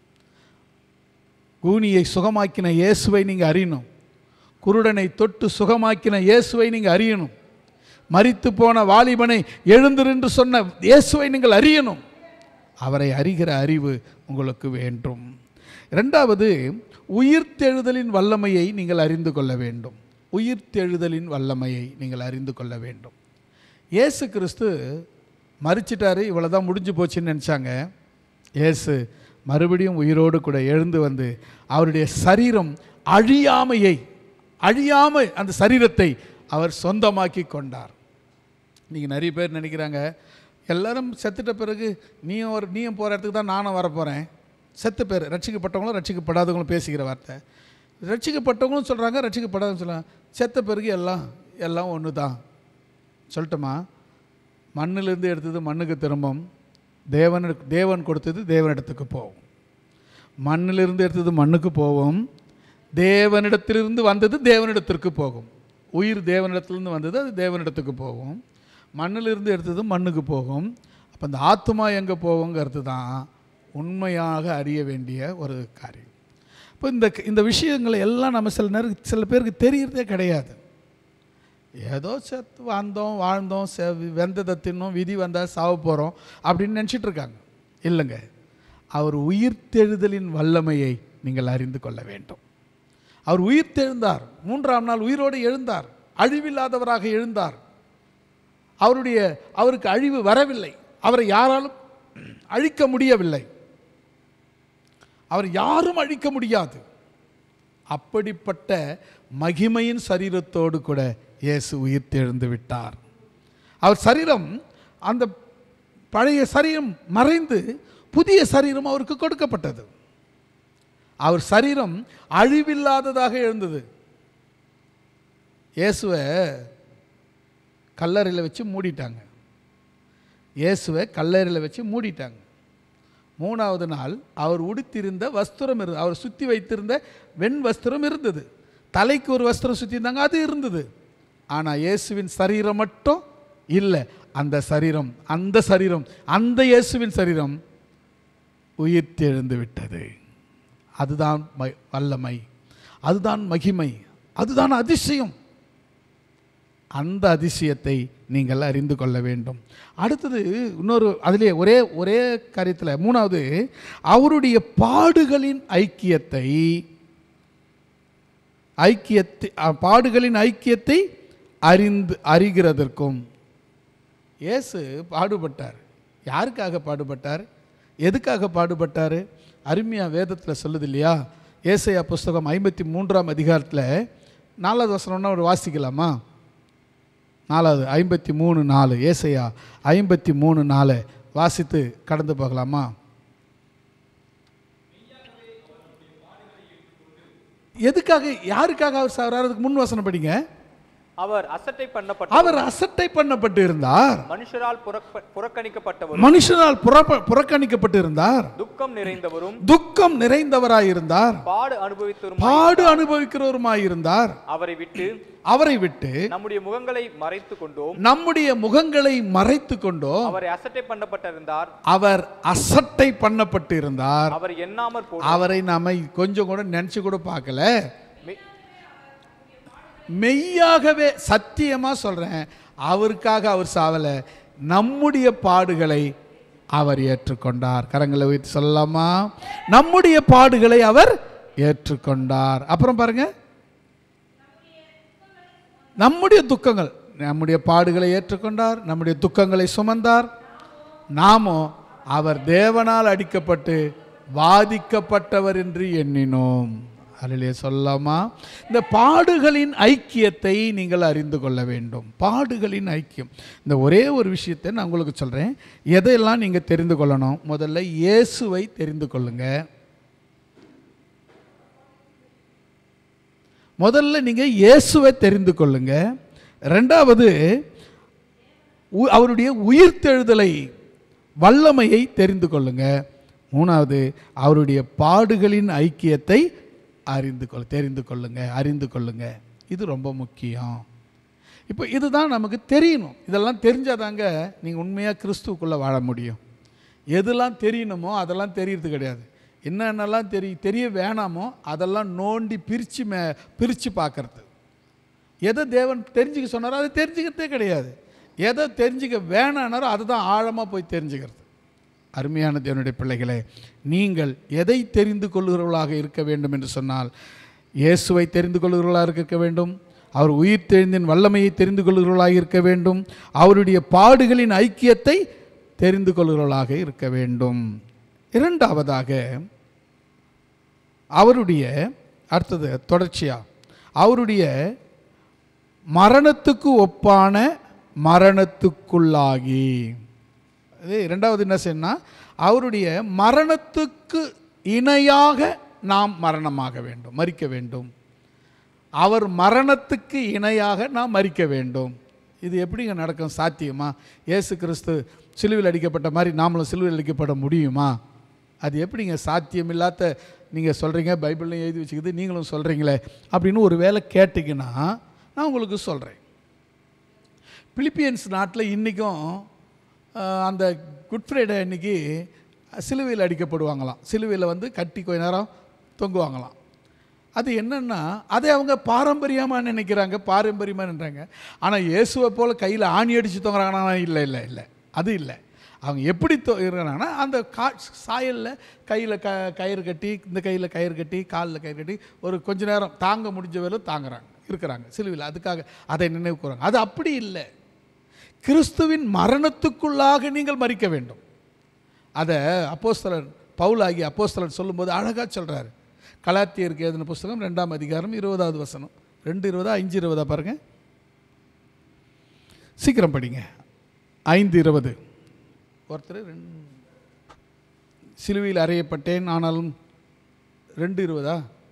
கூனியை சுகமாக்கின இயேசுவை நீங்கள் அறியணும் குருடனை தொட்டு சுகமாக்கின இயேசுவை நீங்கள் அறியணும் மரித்து போன வாலிபனை எழுந்திருந்து சொன்ன இயேசுவை நீங்கள் அறியணும் அவரை அறிகிற அறிவு உங்களுக்கு வேண்டும் இரண்டாவது உயிர்த்தெழுதலின் வல்லமையை நீங்கள் அறிந்து கொள்ள வேண்டும் உயிர்த்தெழுதலின் வல்லமையை நீங்கள் அறிந்து கொள்ள வேண்டும் இயேசு கிறிஸ்து மறிச்சிட்டாரு இவ்வளோதான் முடிஞ்சு போச்சுன்னு நினச்சாங்க இயேசு மறுபடியும் உயிரோடு கூட எழுந்து வந்து அவருடைய சரீரம் அழியாமையை அழியாமை அந்த சரீரத்தை அவர் சொந்தமாக்கி கொண்டார் நீங்கள் நிறைய பேர் நினைக்கிறாங்க எல்லாரும் செத்துட்ட பிறகு நீயும் ஒரு நீயும் போகிற இடத்துக்கு தான் நானும் வரப்போகிறேன் செத்து பேர் ரட்சிக்கப்பட்டவங்களும் ரட்சிக்கப்படாதவங்களும் பேசிக்கிற வார்த்தை ரட்சிக்கப்பட்டவங்களும் சொல்கிறாங்க ரட்சிக்கப்படாதவங்க சொல்கிறாங்க செத்த பிறகு எல்லாம் எல்லாம் ஒன்று தான் சொல்லட்டுமா மண்ணிலிருந்து எடுத்தது மண்ணுக்கு திரும்பும் தேவனுக்கு தேவன் கொடுத்தது தேவனிடத்துக்கு போகும் மண்ணிலிருந்து எடுத்தது மண்ணுக்கு போகும் தேவனிடத்திலிருந்து வந்தது தேவனிடத்திற்கு போகும் உயிர் தேவனிடத்திலிருந்து வந்தது அது தேவனிடத்துக்கு போகும் மண்ணிலிருந்து எடுத்தது மண்ணுக்கு போகும் அப்போ அந்த ஆத்மா எங்கே போகுங்கிறது தான் உண்மையாக அறிய வேண்டிய ஒரு காரியம் இப்போ இந்த இந்த விஷயங்களை எல்லாம் நம்ம சில நேரம் சில பேருக்கு தெரியறதே கிடையாது ஏதோ செத்து வந்தோம் வாழ்ந்தோம் செ வெந்ததை தின்னோம் விதி வந்தால் சாவ போகிறோம் அப்படின்னு நினச்சிட்டு இருக்காங்க இல்லைங்க அவர் உயிர்த்தெழுதலின் வல்லமையை நீங்கள் அறிந்து கொள்ள வேண்டும் அவர் உயிர்த்தெழுந்தார் மூன்றாம் நாள் உயிரோடு எழுந்தார் அழிவில்லாதவராக எழுந்தார் அவருடைய அவருக்கு அழிவு வரவில்லை அவரை யாராலும் அழிக்க முடியவில்லை அவர் யாரும் அழிக்க முடியாது அப்படிப்பட்ட மகிமையின் சரீரத்தோடு கூட இயேசு உயிர்த்தெழுந்து விட்டார் அவர் சரீரம் அந்த பழைய சரீரம் மறைந்து புதிய சரீரம் அவருக்கு கொடுக்கப்பட்டது அவர் சரீரம் அழிவில்லாததாக எழுந்தது இயேசுவை கல்லறையில் வச்சு மூடிட்டாங்க இயேசுவை கல்லறையில் வச்சு மூடிட்டாங்க மூணாவது நாள் அவர் உடுத்திருந்த வஸ்திரம் இரு அவர் சுற்றி வைத்திருந்த வெண் வஸ்திரம் இருந்தது தலைக்கு ஒரு வஸ்திரம் சுற்றி இருந்தாங்க அது இருந்தது ஆனால் இயேசுவின் சரீரம் மட்டும் இல்லை அந்த சரீரம் அந்த சரீரம் அந்த இயேசுவின் சரீரம் உயிர்த்தெழுந்து விட்டது அதுதான் ம வல்லமை அதுதான் மகிமை அதுதான் அதிசயம் அந்த அதிசயத்தை நீங்கள் அறிந்து கொள்ள வேண்டும் அடுத்தது இன்னொரு அதிலே ஒரே ஒரே காரியத்தில் மூணாவது அவருடைய பாடுகளின் ஐக்கியத்தை ஐக்கியத்தை அ, பாடுகளின் ஐக்கியத்தை அறிந்து அறிகிறதற்கும் இயேசு பாடுபட்டார் யாருக்காக பாடுபட்டார் எதுக்காக பாடுபட்டார் அருமையாக வேதத்தில் சொல்லுது இல்லையா ஏசையா புஸ்தகம் ஐம்பத்தி மூன்றாம் அதிகாரத்தில் நாலாவது வசனம்னா ஒரு வாசிக்கலாமா நாலாவது ஐம்பத்தி மூணு நாலு ஏசையா ஐம்பத்தி மூணு நாலு வாசித்து கடந்து போகலாமா எதுக்காக யாருக்காக அவர் சாவறாருக்கு முன் வசனம் படிங்க அவர் அசட்டை பண்ணப்பட்ட அவர் அசட்டை பண்ணப்பட்டு இருந்தார் மனுஷரால் புறக்க- புறக்கணிக்கப்பட்டவரும் மனுஷனால் புறப்ப புறக்கணிக்கப்பட்டு இருந்தார் துக்கம் நிறைந்தவரும் துக்கம் நிறைந்தவராயிருந்தார் பாடு அனுபவித்தவரும் பாடு அனுபவிக்கிறவருமாயிருந்தார் அவரை விட்டு அவரை விட்டு நம்முடைய முகங்களை மறைத்து கொண்டோம் நம்முடைய முகங்களை மறைத்து கொண்டோ அவரை அசட்டை பண்ணப்பட்டிருந்தார் அவர் அசட்டை பண்ணப்பட்டு இருந்தார் அவர் எண்ணாமற் போ அவரை நாம கொஞ்சம் கூட நினைச்சு கூட பார்க்கல மெய்- மெய்யாகவே சத்தியமா சொல்றேன் அவருக்காக அவர் சாவல நம்முடைய பாடுகளை அவர் ஏற்றுக்கொண்டார் கரங்களை வைத்து சொல்லலாமா நம்முடைய பாடுகளை அவர் ஏற்றுக்கொண்டார் அப்புறம் பாருங்க நம்முடைய துக்கங்கள் நம்முடைய பாடுகளை ஏற்றுக்கொண்டார் நம்முடைய துக்கங்களை சுமந்தார் நாமோ அவர் தேவனால் அடிக்கப்பட்டு வாதிக்கப்பட்டவர் என்று எண்ணினோம் அதிலே சொல்லலாமா இந்த பாடுகளின் ஐக்கியத்தை நீங்கள் அறிந்து கொள்ள வேண்டும் பாடுகளின் ஐக்கியம் இந்த ஒரே ஒரு விஷயத்தை நான் உங்களுக்கு சொல்கிறேன் எதையெல்லாம் நீங்கள் தெரிந்து கொள்ளணும் முதல்ல இயேசுவை தெரிந்து கொள்ளுங்கள் முதல்ல நீங்கள் இயேசுவை தெரிந்து கொள்ளுங்க ரெண்டாவது உ- அவருடைய உயிர்த்தெழுதலை வல்லமையை தெரிந்து கொள்ளுங்க மூணாவது அவருடைய பாடுகளின் ஐக்கியத்தை அறிந்து கொள் தெரிந்து கொள்ளுங்க அறிந்து கொள்ளுங்க இது ரொம்ப முக்கியம் இப்போ இதுதான் நமக்கு தெரியணும் இதெல்லாம் தெரிஞ்சாதாங்க நீங்கள் உண்மையாக கிறிஸ்துவுக்குள்ளே வாழ முடியும் எதெல்லாம் தெரியணுமோ அதெல்லாம் தெரியறது கிடையாது என்னென்னலாம் தெரிய தெரிய வேணாமோ அதெல்லாம் நோண்டி பிரித்து மே பிரித்து பார்க்கறது எதை தேவன் தெரிஞ்சுக்க சொன்னாரோ அதை தெரிஞ்சுக்கிறதே கிடையாது எதை தெரிஞ்சுக்க வேணானாரோ அதுதான் ஆழமாக போய் தெரிஞ்சுக்கிறது அருமையான தேவனுடைய பிள்ளைகளே நீங்கள் எதை தெரிந்து கொள்கிறவர்களாக இருக்க வேண்டும் என்று சொன்னால் இயேசுவை தெரிந்து கொள்கிறவர்களாக இருக்க வேண்டும் அவர் உயிர் தெழுந்தின் வல்லமையை தெரிந்து கொள்கிறவர்களாக இருக்க வேண்டும் அவருடைய பாடுகளின் ஐக்கியத்தை தெரிந்து கொள்கிறவர்களாக இருக்க வேண்டும் இரண்டாவதாக அவருடைய அடுத்தது தொடர்ச்சியா அவருடைய மரணத்துக்கு ஒப்பான மரணத்துக்குள்ளாகி அது இரண்டாவது என்ன செய்யணும்னா அவருடைய மரணத்துக்கு இணையாக நாம் மரணமாக வேண்டும் மறிக்க வேண்டும் அவர் மரணத்துக்கு இணையாக நாம் மறிக்க வேண்டும் இது எப்படிங்க நடக்கும் சாத்தியமா இயேசு கிறிஸ்து சிலுவையில் அடிக்கப்பட்ட மாதிரி நாமளும் சிலுவையில் அடிக்கப்பட முடியுமா அது எப்படிங்க சாத்தியமில்லாத நீங்கள் சொல்கிறீங்க பைபிள்லையும் எழுதி வச்சுக்குது நீங்களும் சொல்கிறீங்களே அப்படின்னு ஒரு வேளை கேட்டிங்கன்னா நான் உங்களுக்கு சொல்கிறேன் பிலிப்பியன்ஸ் நாட்டில் இன்றைக்கும் அந்த குட் ஃப்ரைடே அன்னைக்கு சிலுவையில் அடிக்கப்படுவாங்களாம் சிலுவையில் வந்து கட்டி கொஞ்ச நேரம் தொங்குவாங்களாம் அது என்னன்னா அதை அவங்க பாரம்பரியமாக நினைக்கிறாங்க பாரம்பரியமாக நினைக்கிறாங்க ஆனால் இயேசுவை போல் கையில் ஆணி அடித்து தொங்குறாங்கன்னா இல்லை இல்லை இல்லை அது இல்லை அவங்க எப்படி தொ இருக்கிறாங்கன்னா அந்த கா சாயலில் கையில் க கயிறு கட்டி இந்த கையில் கயிறு கட்டி காலில் கயிறு கட்டி ஒரு கொஞ்ச நேரம் தாங்க முடிஞ்ச வேலை தாங்குறாங்க இருக்கிறாங்க சிலுவையில் அதுக்காக அதை நினைவு கூறாங்க அது அப்படி இல்லை கிறிஸ்துவின் மரணத்துக்குள்ளாக நீங்கள் மறிக்க வேண்டும் அதை அப்போஸ்தலர் பவுலாகி அப்போஸ்தலர் சொல்லும்போது அழகாக சொல்கிறாரு கலாத்தியருக்கு எழுதின புஸ்தகம் ரெண்டாம் அதிகாரம் இருபதாவது வசனம் ரெண்டு இருபதா அஞ்சு இருபதா பாருங்க சீக்கிரம் படிங்க ஐந்து இருபது ஒருத்தர் ரெண்டு சிலுவையில் அறையப்பட்டேன் ஆனாலும் ரெண்டு இருபதா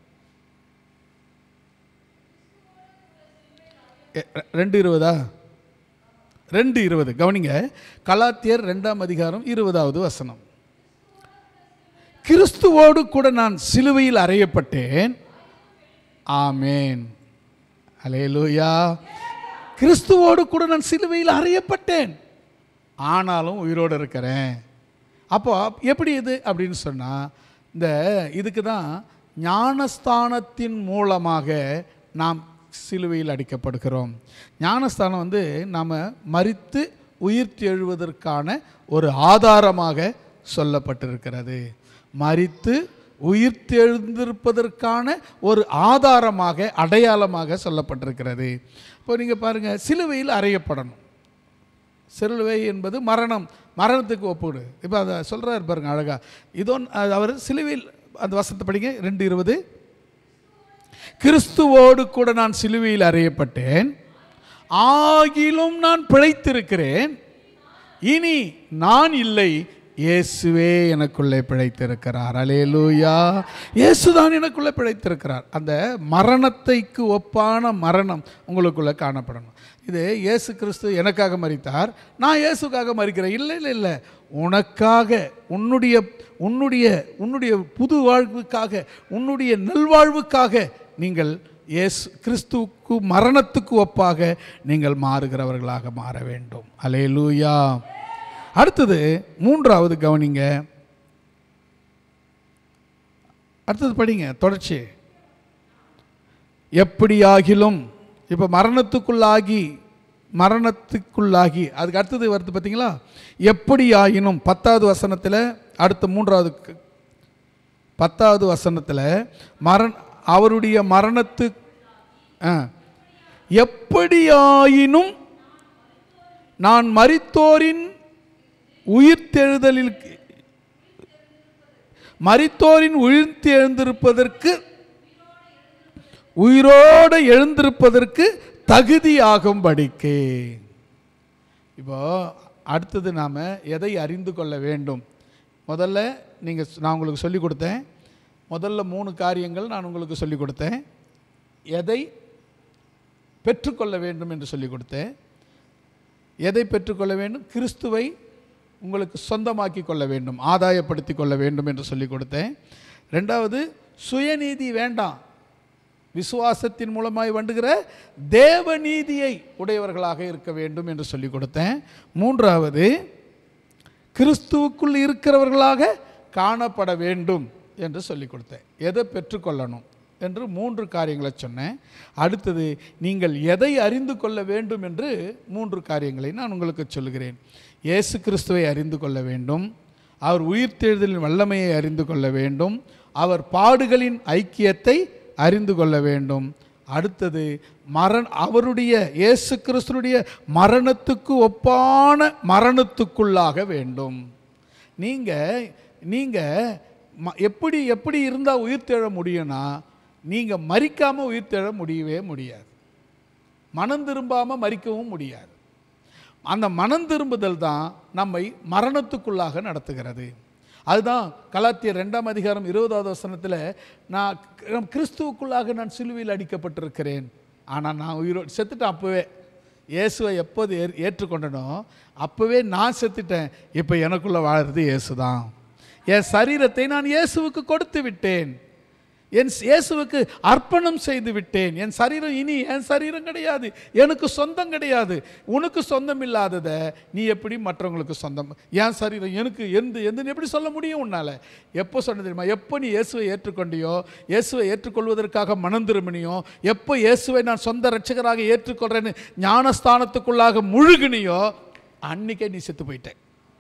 எ- ரெ- ரெண்டு இருபதா ரெண்டு இருபது கவனிங்க கலாத்தியர் ரெண்டாம் அதிகாரம் இருபதாவது வசனம் கிறிஸ்துவோடு கூட நான் சிலுவையில் அறையப்பட்டேன் ஆமேன் அலேலூயா கிறிஸ்துவோடு கூட நான் சிலுவையில் அறையப்பட்டேன் ஆனாலும் உயிரோடு இருக்கிறேன் அப்போ எப்படி இது அப்படின்னு சொன்னால் இந்த இதுக்கு தான் ஞானஸ்தானத்தின் மூலமாக நாம் சிலுவையில் அடிக்கப்படுகிறோம் ஞானஸ்தானம் வந்து நாம் மரித்து உயிர்த்து எழுவதற்கான ஒரு ஆதாரமாக சொல்லப்பட்டிருக்கிறது மரித்து உயிர்த்தெழுந்திருப்பதற்கான ஒரு ஆதாரமாக அடையாளமாக சொல்லப்பட்டிருக்கிறது இப்போ நீங்கள் பாருங்கள் சிலுவையில் அறையப்படணும் சிலுவை என்பது மரணம் மரணத்துக்கு ஒப்புடு இப்போ அதை சொல்கிறாரு பாருங்க அழகா இதோ அவர் சிலுவையில் அந்த வசனத்தை படிங்க ரெண்டு இருபது கிறிஸ்துவோடு கூட நான் சிலுவையில் அறையப்பட்டேன் ஆகிலும் நான் பிழைத்திருக்கிறேன் இனி நான் இல்லை இயேசுவே எனக்குள்ளே பிழைத்திருக்கிறார் அலேலூயா இயேசுதான் எனக்குள்ளே பிழைத்திருக்கிறார் அந்த மரணத்தைக்கு ஒப்பான மரணம் உங்களுக்குள்ளே காணப்படணும் இது இயேசு கிறிஸ்து எனக்காக மரித்தார் நான் இயேசுக்காக மறிக்கிறேன் இல்லை இல்லை இல்லை உனக்காக உன்னுடைய உன்னுடைய உன்னுடைய புது வாழ்வுக்காக உன்னுடைய நல்வாழ்வுக்காக நீங்கள் இயேசு கிறிஸ்துவுக்கு மரணத்துக்கு ஒப்பாக நீங்கள் மாறுகிறவர்களாக மாற வேண்டும் அலேலூயா அடுத்தது மூன்றாவது கவனிங்க அடுத்தது படிங்க தொடர்ச்சி எப்படியாகிலும் இப்போ மரணத்துக்குள்ளாகி மரணத்துக்குள்ளாகி அதுக்கு அடுத்தது வருது பார்த்தீங்களா எப்படி ஆயினும் பத்தாவது வசனத்தில் அடுத்த மூன்றாவது க- பத்தாவது வசனத்தில் மரண அவருடைய மரணத்து ஆ. எப்படியாயினும் நான் மரித்தோரின் உயிர்த்தெழுதலில் மரித்தோரின் உயிர்த்து எழுந்திருப்பதற்கு உயிரோடு எழுந்திருப்பதற்கு தகுதியாகும்படிக்கு இப்போ அடுத்தது நாம் எதை அறிந்து கொள்ள வேண்டும் முதல்ல நீங்கள் நான் உங்களுக்கு சொல்லிக் கொடுத்தேன் முதல்ல மூணு காரியங்கள் நான் உங்களுக்கு சொல்லிக் கொடுத்தேன் எதை பெற்றுக்கொள்ள வேண்டும் என்று சொல்லிக் கொடுத்தேன் எதை பெற்றுக்கொள்ள வேண்டும் கிறிஸ்துவை உங்களுக்கு சொந்தமாக்கி கொள்ள வேண்டும் ஆதாயப்படுத்தி கொள்ள வேண்டும் என்று சொல்லிக் கொடுத்தேன் ரெண்டாவது சுயநீதி வேண்டாம் விசுவாசத்தின் மூலமாய் வண்டுகிற தேவநீதியை உடையவர்களாக இருக்க வேண்டும் என்று சொல்லிக் கொடுத்தேன் மூன்றாவது கிறிஸ்துவுக்குள் இருக்கிறவர்களாக காணப்பட வேண்டும் என்று சொல்லிக் கொடுத்தேன் எதை பெற்றுக்கொள்ளணும் என்று மூன்று காரியங்களை சொன்னேன் அடுத்தது நீங்கள் எதை அறிந்து கொள்ள வேண்டும் என்று மூன்று காரியங்களை நான் உங்களுக்கு சொல்கிறேன் இயேசு கிறிஸ்துவை அறிந்து கொள்ள வேண்டும் அவர் உயிர்த்தெழுதலின் வல்லமையை அறிந்து கொள்ள வேண்டும் அவர் பாடுகளின் ஐக்கியத்தை அறிந்து கொள்ள வேண்டும் அடுத்தது மரண அவருடைய இயேசு கிறிஸ்துனுடைய மரணத்துக்கு ஒப்பான மரணத்துக்குள்ளாக வேண்டும் நீங்கள் நீங்கள் ம எப்படி எப்படி இருந்தால் உயிர் தேழ முடியும்னா நீங்கள் மறிக்காமல் உயிர் தேழ முடியவே முடியாது மனம் திரும்பாமல் மறிக்கவும் முடியாது அந்த மனம் திரும்புதல் தான் நம்மை மரணத்துக்குள்ளாக நடத்துகிறது அதுதான் கலாத்தியர் ரெண்டாம் அதிகாரம் இருபதாவது வசனத்தில் நான் க- கிறிஸ்துவுக்குள்ளாக நான் சிலுவையில் அடிக்கப்பட்டிருக்கிறேன் ஆனால் நான் உயிரோ செத்துட்டேன் அப்போவே இயேசுவை எப்போது ஏற் ஏற்றுக்கொண்டனோ அப்போவே நான் செத்துட்டேன் இப்போ எனக்குள்ளே வாழுறது இயேசு தான் என் சரீரத்தை நான் இயேசுவுக்கு கொடுத்து விட்டேன் என் இயேசுவுக்கு அர்ப்பணம் செய்து விட்டேன் என் சரீரம் இனி என் சரீரம் கிடையாது எனக்கு சொந்தம் கிடையாது உனக்கு சொந்தம் இல்லாததை நீ எப்படி மற்றவங்களுக்கு சொந்தம் என் சரீரம் எனக்கு எந்த எந்த எப்படி சொல்ல முடியும் உன்னால் எப்போ சொன்ன தெரியுமா எப்போ நீ இயேசுவை ஏற்றுக்கொண்டியோ இயேசுவை ஏற்றுக்கொள்வதற்காக மனம் திரும்பினியோ எப்போ இயேசுவை நான் சொந்த ரட்சகராக ஏற்றுக்கொள்கிறேன்னு ஞானஸ்தானத்துக்குள்ளாக முழுகினியோ அன்னைக்கே நீ செத்து போயிட்டேன்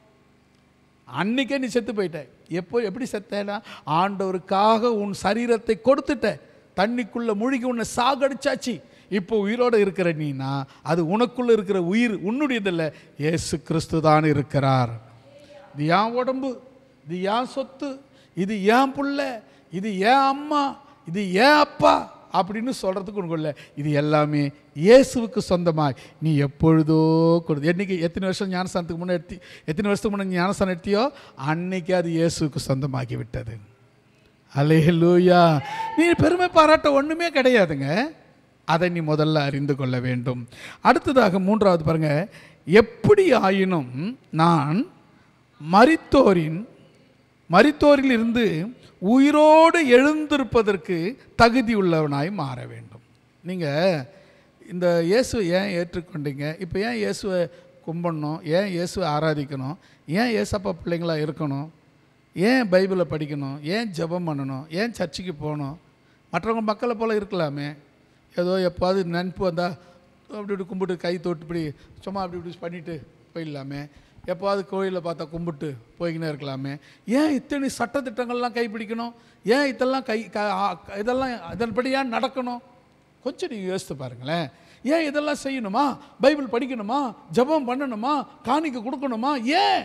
அன்னைக்கே நீ செத்து போயிட்ட எப்போ எப்படி செத்தேனா ஆண்டவருக்காக உன் சரீரத்தை கொடுத்துட்ட தண்ணிக்குள்ளே முழுகி உன்னை சாகடிச்சாச்சு இப்போ உயிரோடு இருக்கிற நீனா அது உனக்குள்ளே இருக்கிற உயிர் உன்னுடையதில்லை இயேசு கிறிஸ்து தான் இருக்கிறார் இது ஏன் உடம்பு இது ஏன் சொத்து இது ஏன் புள்ள இது ஏன் அம்மா இது ஏன் அப்பா அப்படின்னு சொல்கிறதுக்கு உனக்கு இல்லை இது எல்லாமே இயேசுவுக்கு சொந்தமாய் நீ எப்பொழுதோ கொடு என்னைக்கு எத்தனை வருஷம் ஞானஸ்தானத்துக்கு முன்னே எடுத்தி எத்தனை வருஷத்துக்கு முன்னே ஞானஸ்தானம் எடுத்தியோ அன்னைக்கு அது இயேசுவுக்கு சொந்தமாக்கி விட்டது அலேலூயா நீ பெருமை பாராட்ட ஒன்றுமே கிடையாதுங்க அதை நீ முதல்ல அறிந்து கொள்ள வேண்டும் அடுத்ததாக மூன்றாவது பாருங்க எப்படி ஆயினும் நான் மரித்தோரின் மரித்தோரில் இருந்து உயிரோடு எழுந்திருப்பதற்கு தகுதி உள்ளவனாய் மாற வேண்டும் நீங்கள் இந்த இயேசுவை ஏன் ஏற்றுக்கொண்டீங்க இப்போ ஏன் இயேசுவை கும்பிடணும் ஏன் இயேசுவை ஆராதிக்கணும் ஏன் ஏசப்பா பிள்ளைங்களா இருக்கணும் ஏன் பைபிளை படிக்கணும் ஏன் ஜெபம் பண்ணணும் ஏன் சர்ச்சுக்கு போகணும் மற்றவங்க மக்களை போல் இருக்கலாமே ஏதோ எப்பாவது நினப்பு வந்தால் அப்படி இப்படி கும்பிட்டு கை தொட்டு இப்படி சும்மா அப்படி இப்படி பண்ணிட்டு போயிடலாமே எப்போவாது கோயிலில் பார்த்தா கும்பிட்டு போய்க்கினே இருக்கலாமே ஏன் இத்தனை சட்டத்திட்டங்கள்லாம் கைப்பிடிக்கணும் ஏன் இதெல்லாம் கை க- ஆ- இதெல்லாம் இதன்படி ஏன் நடக்கணும் கொஞ்சம் நீங்கள் யோசித்து பாருங்களேன் ஏன் இதெல்லாம் செய்யணுமா பைபிள் படிக்கணுமா ஜெபம் பண்ணணுமா காணிக்கை கொடுக்கணுமா ஏன்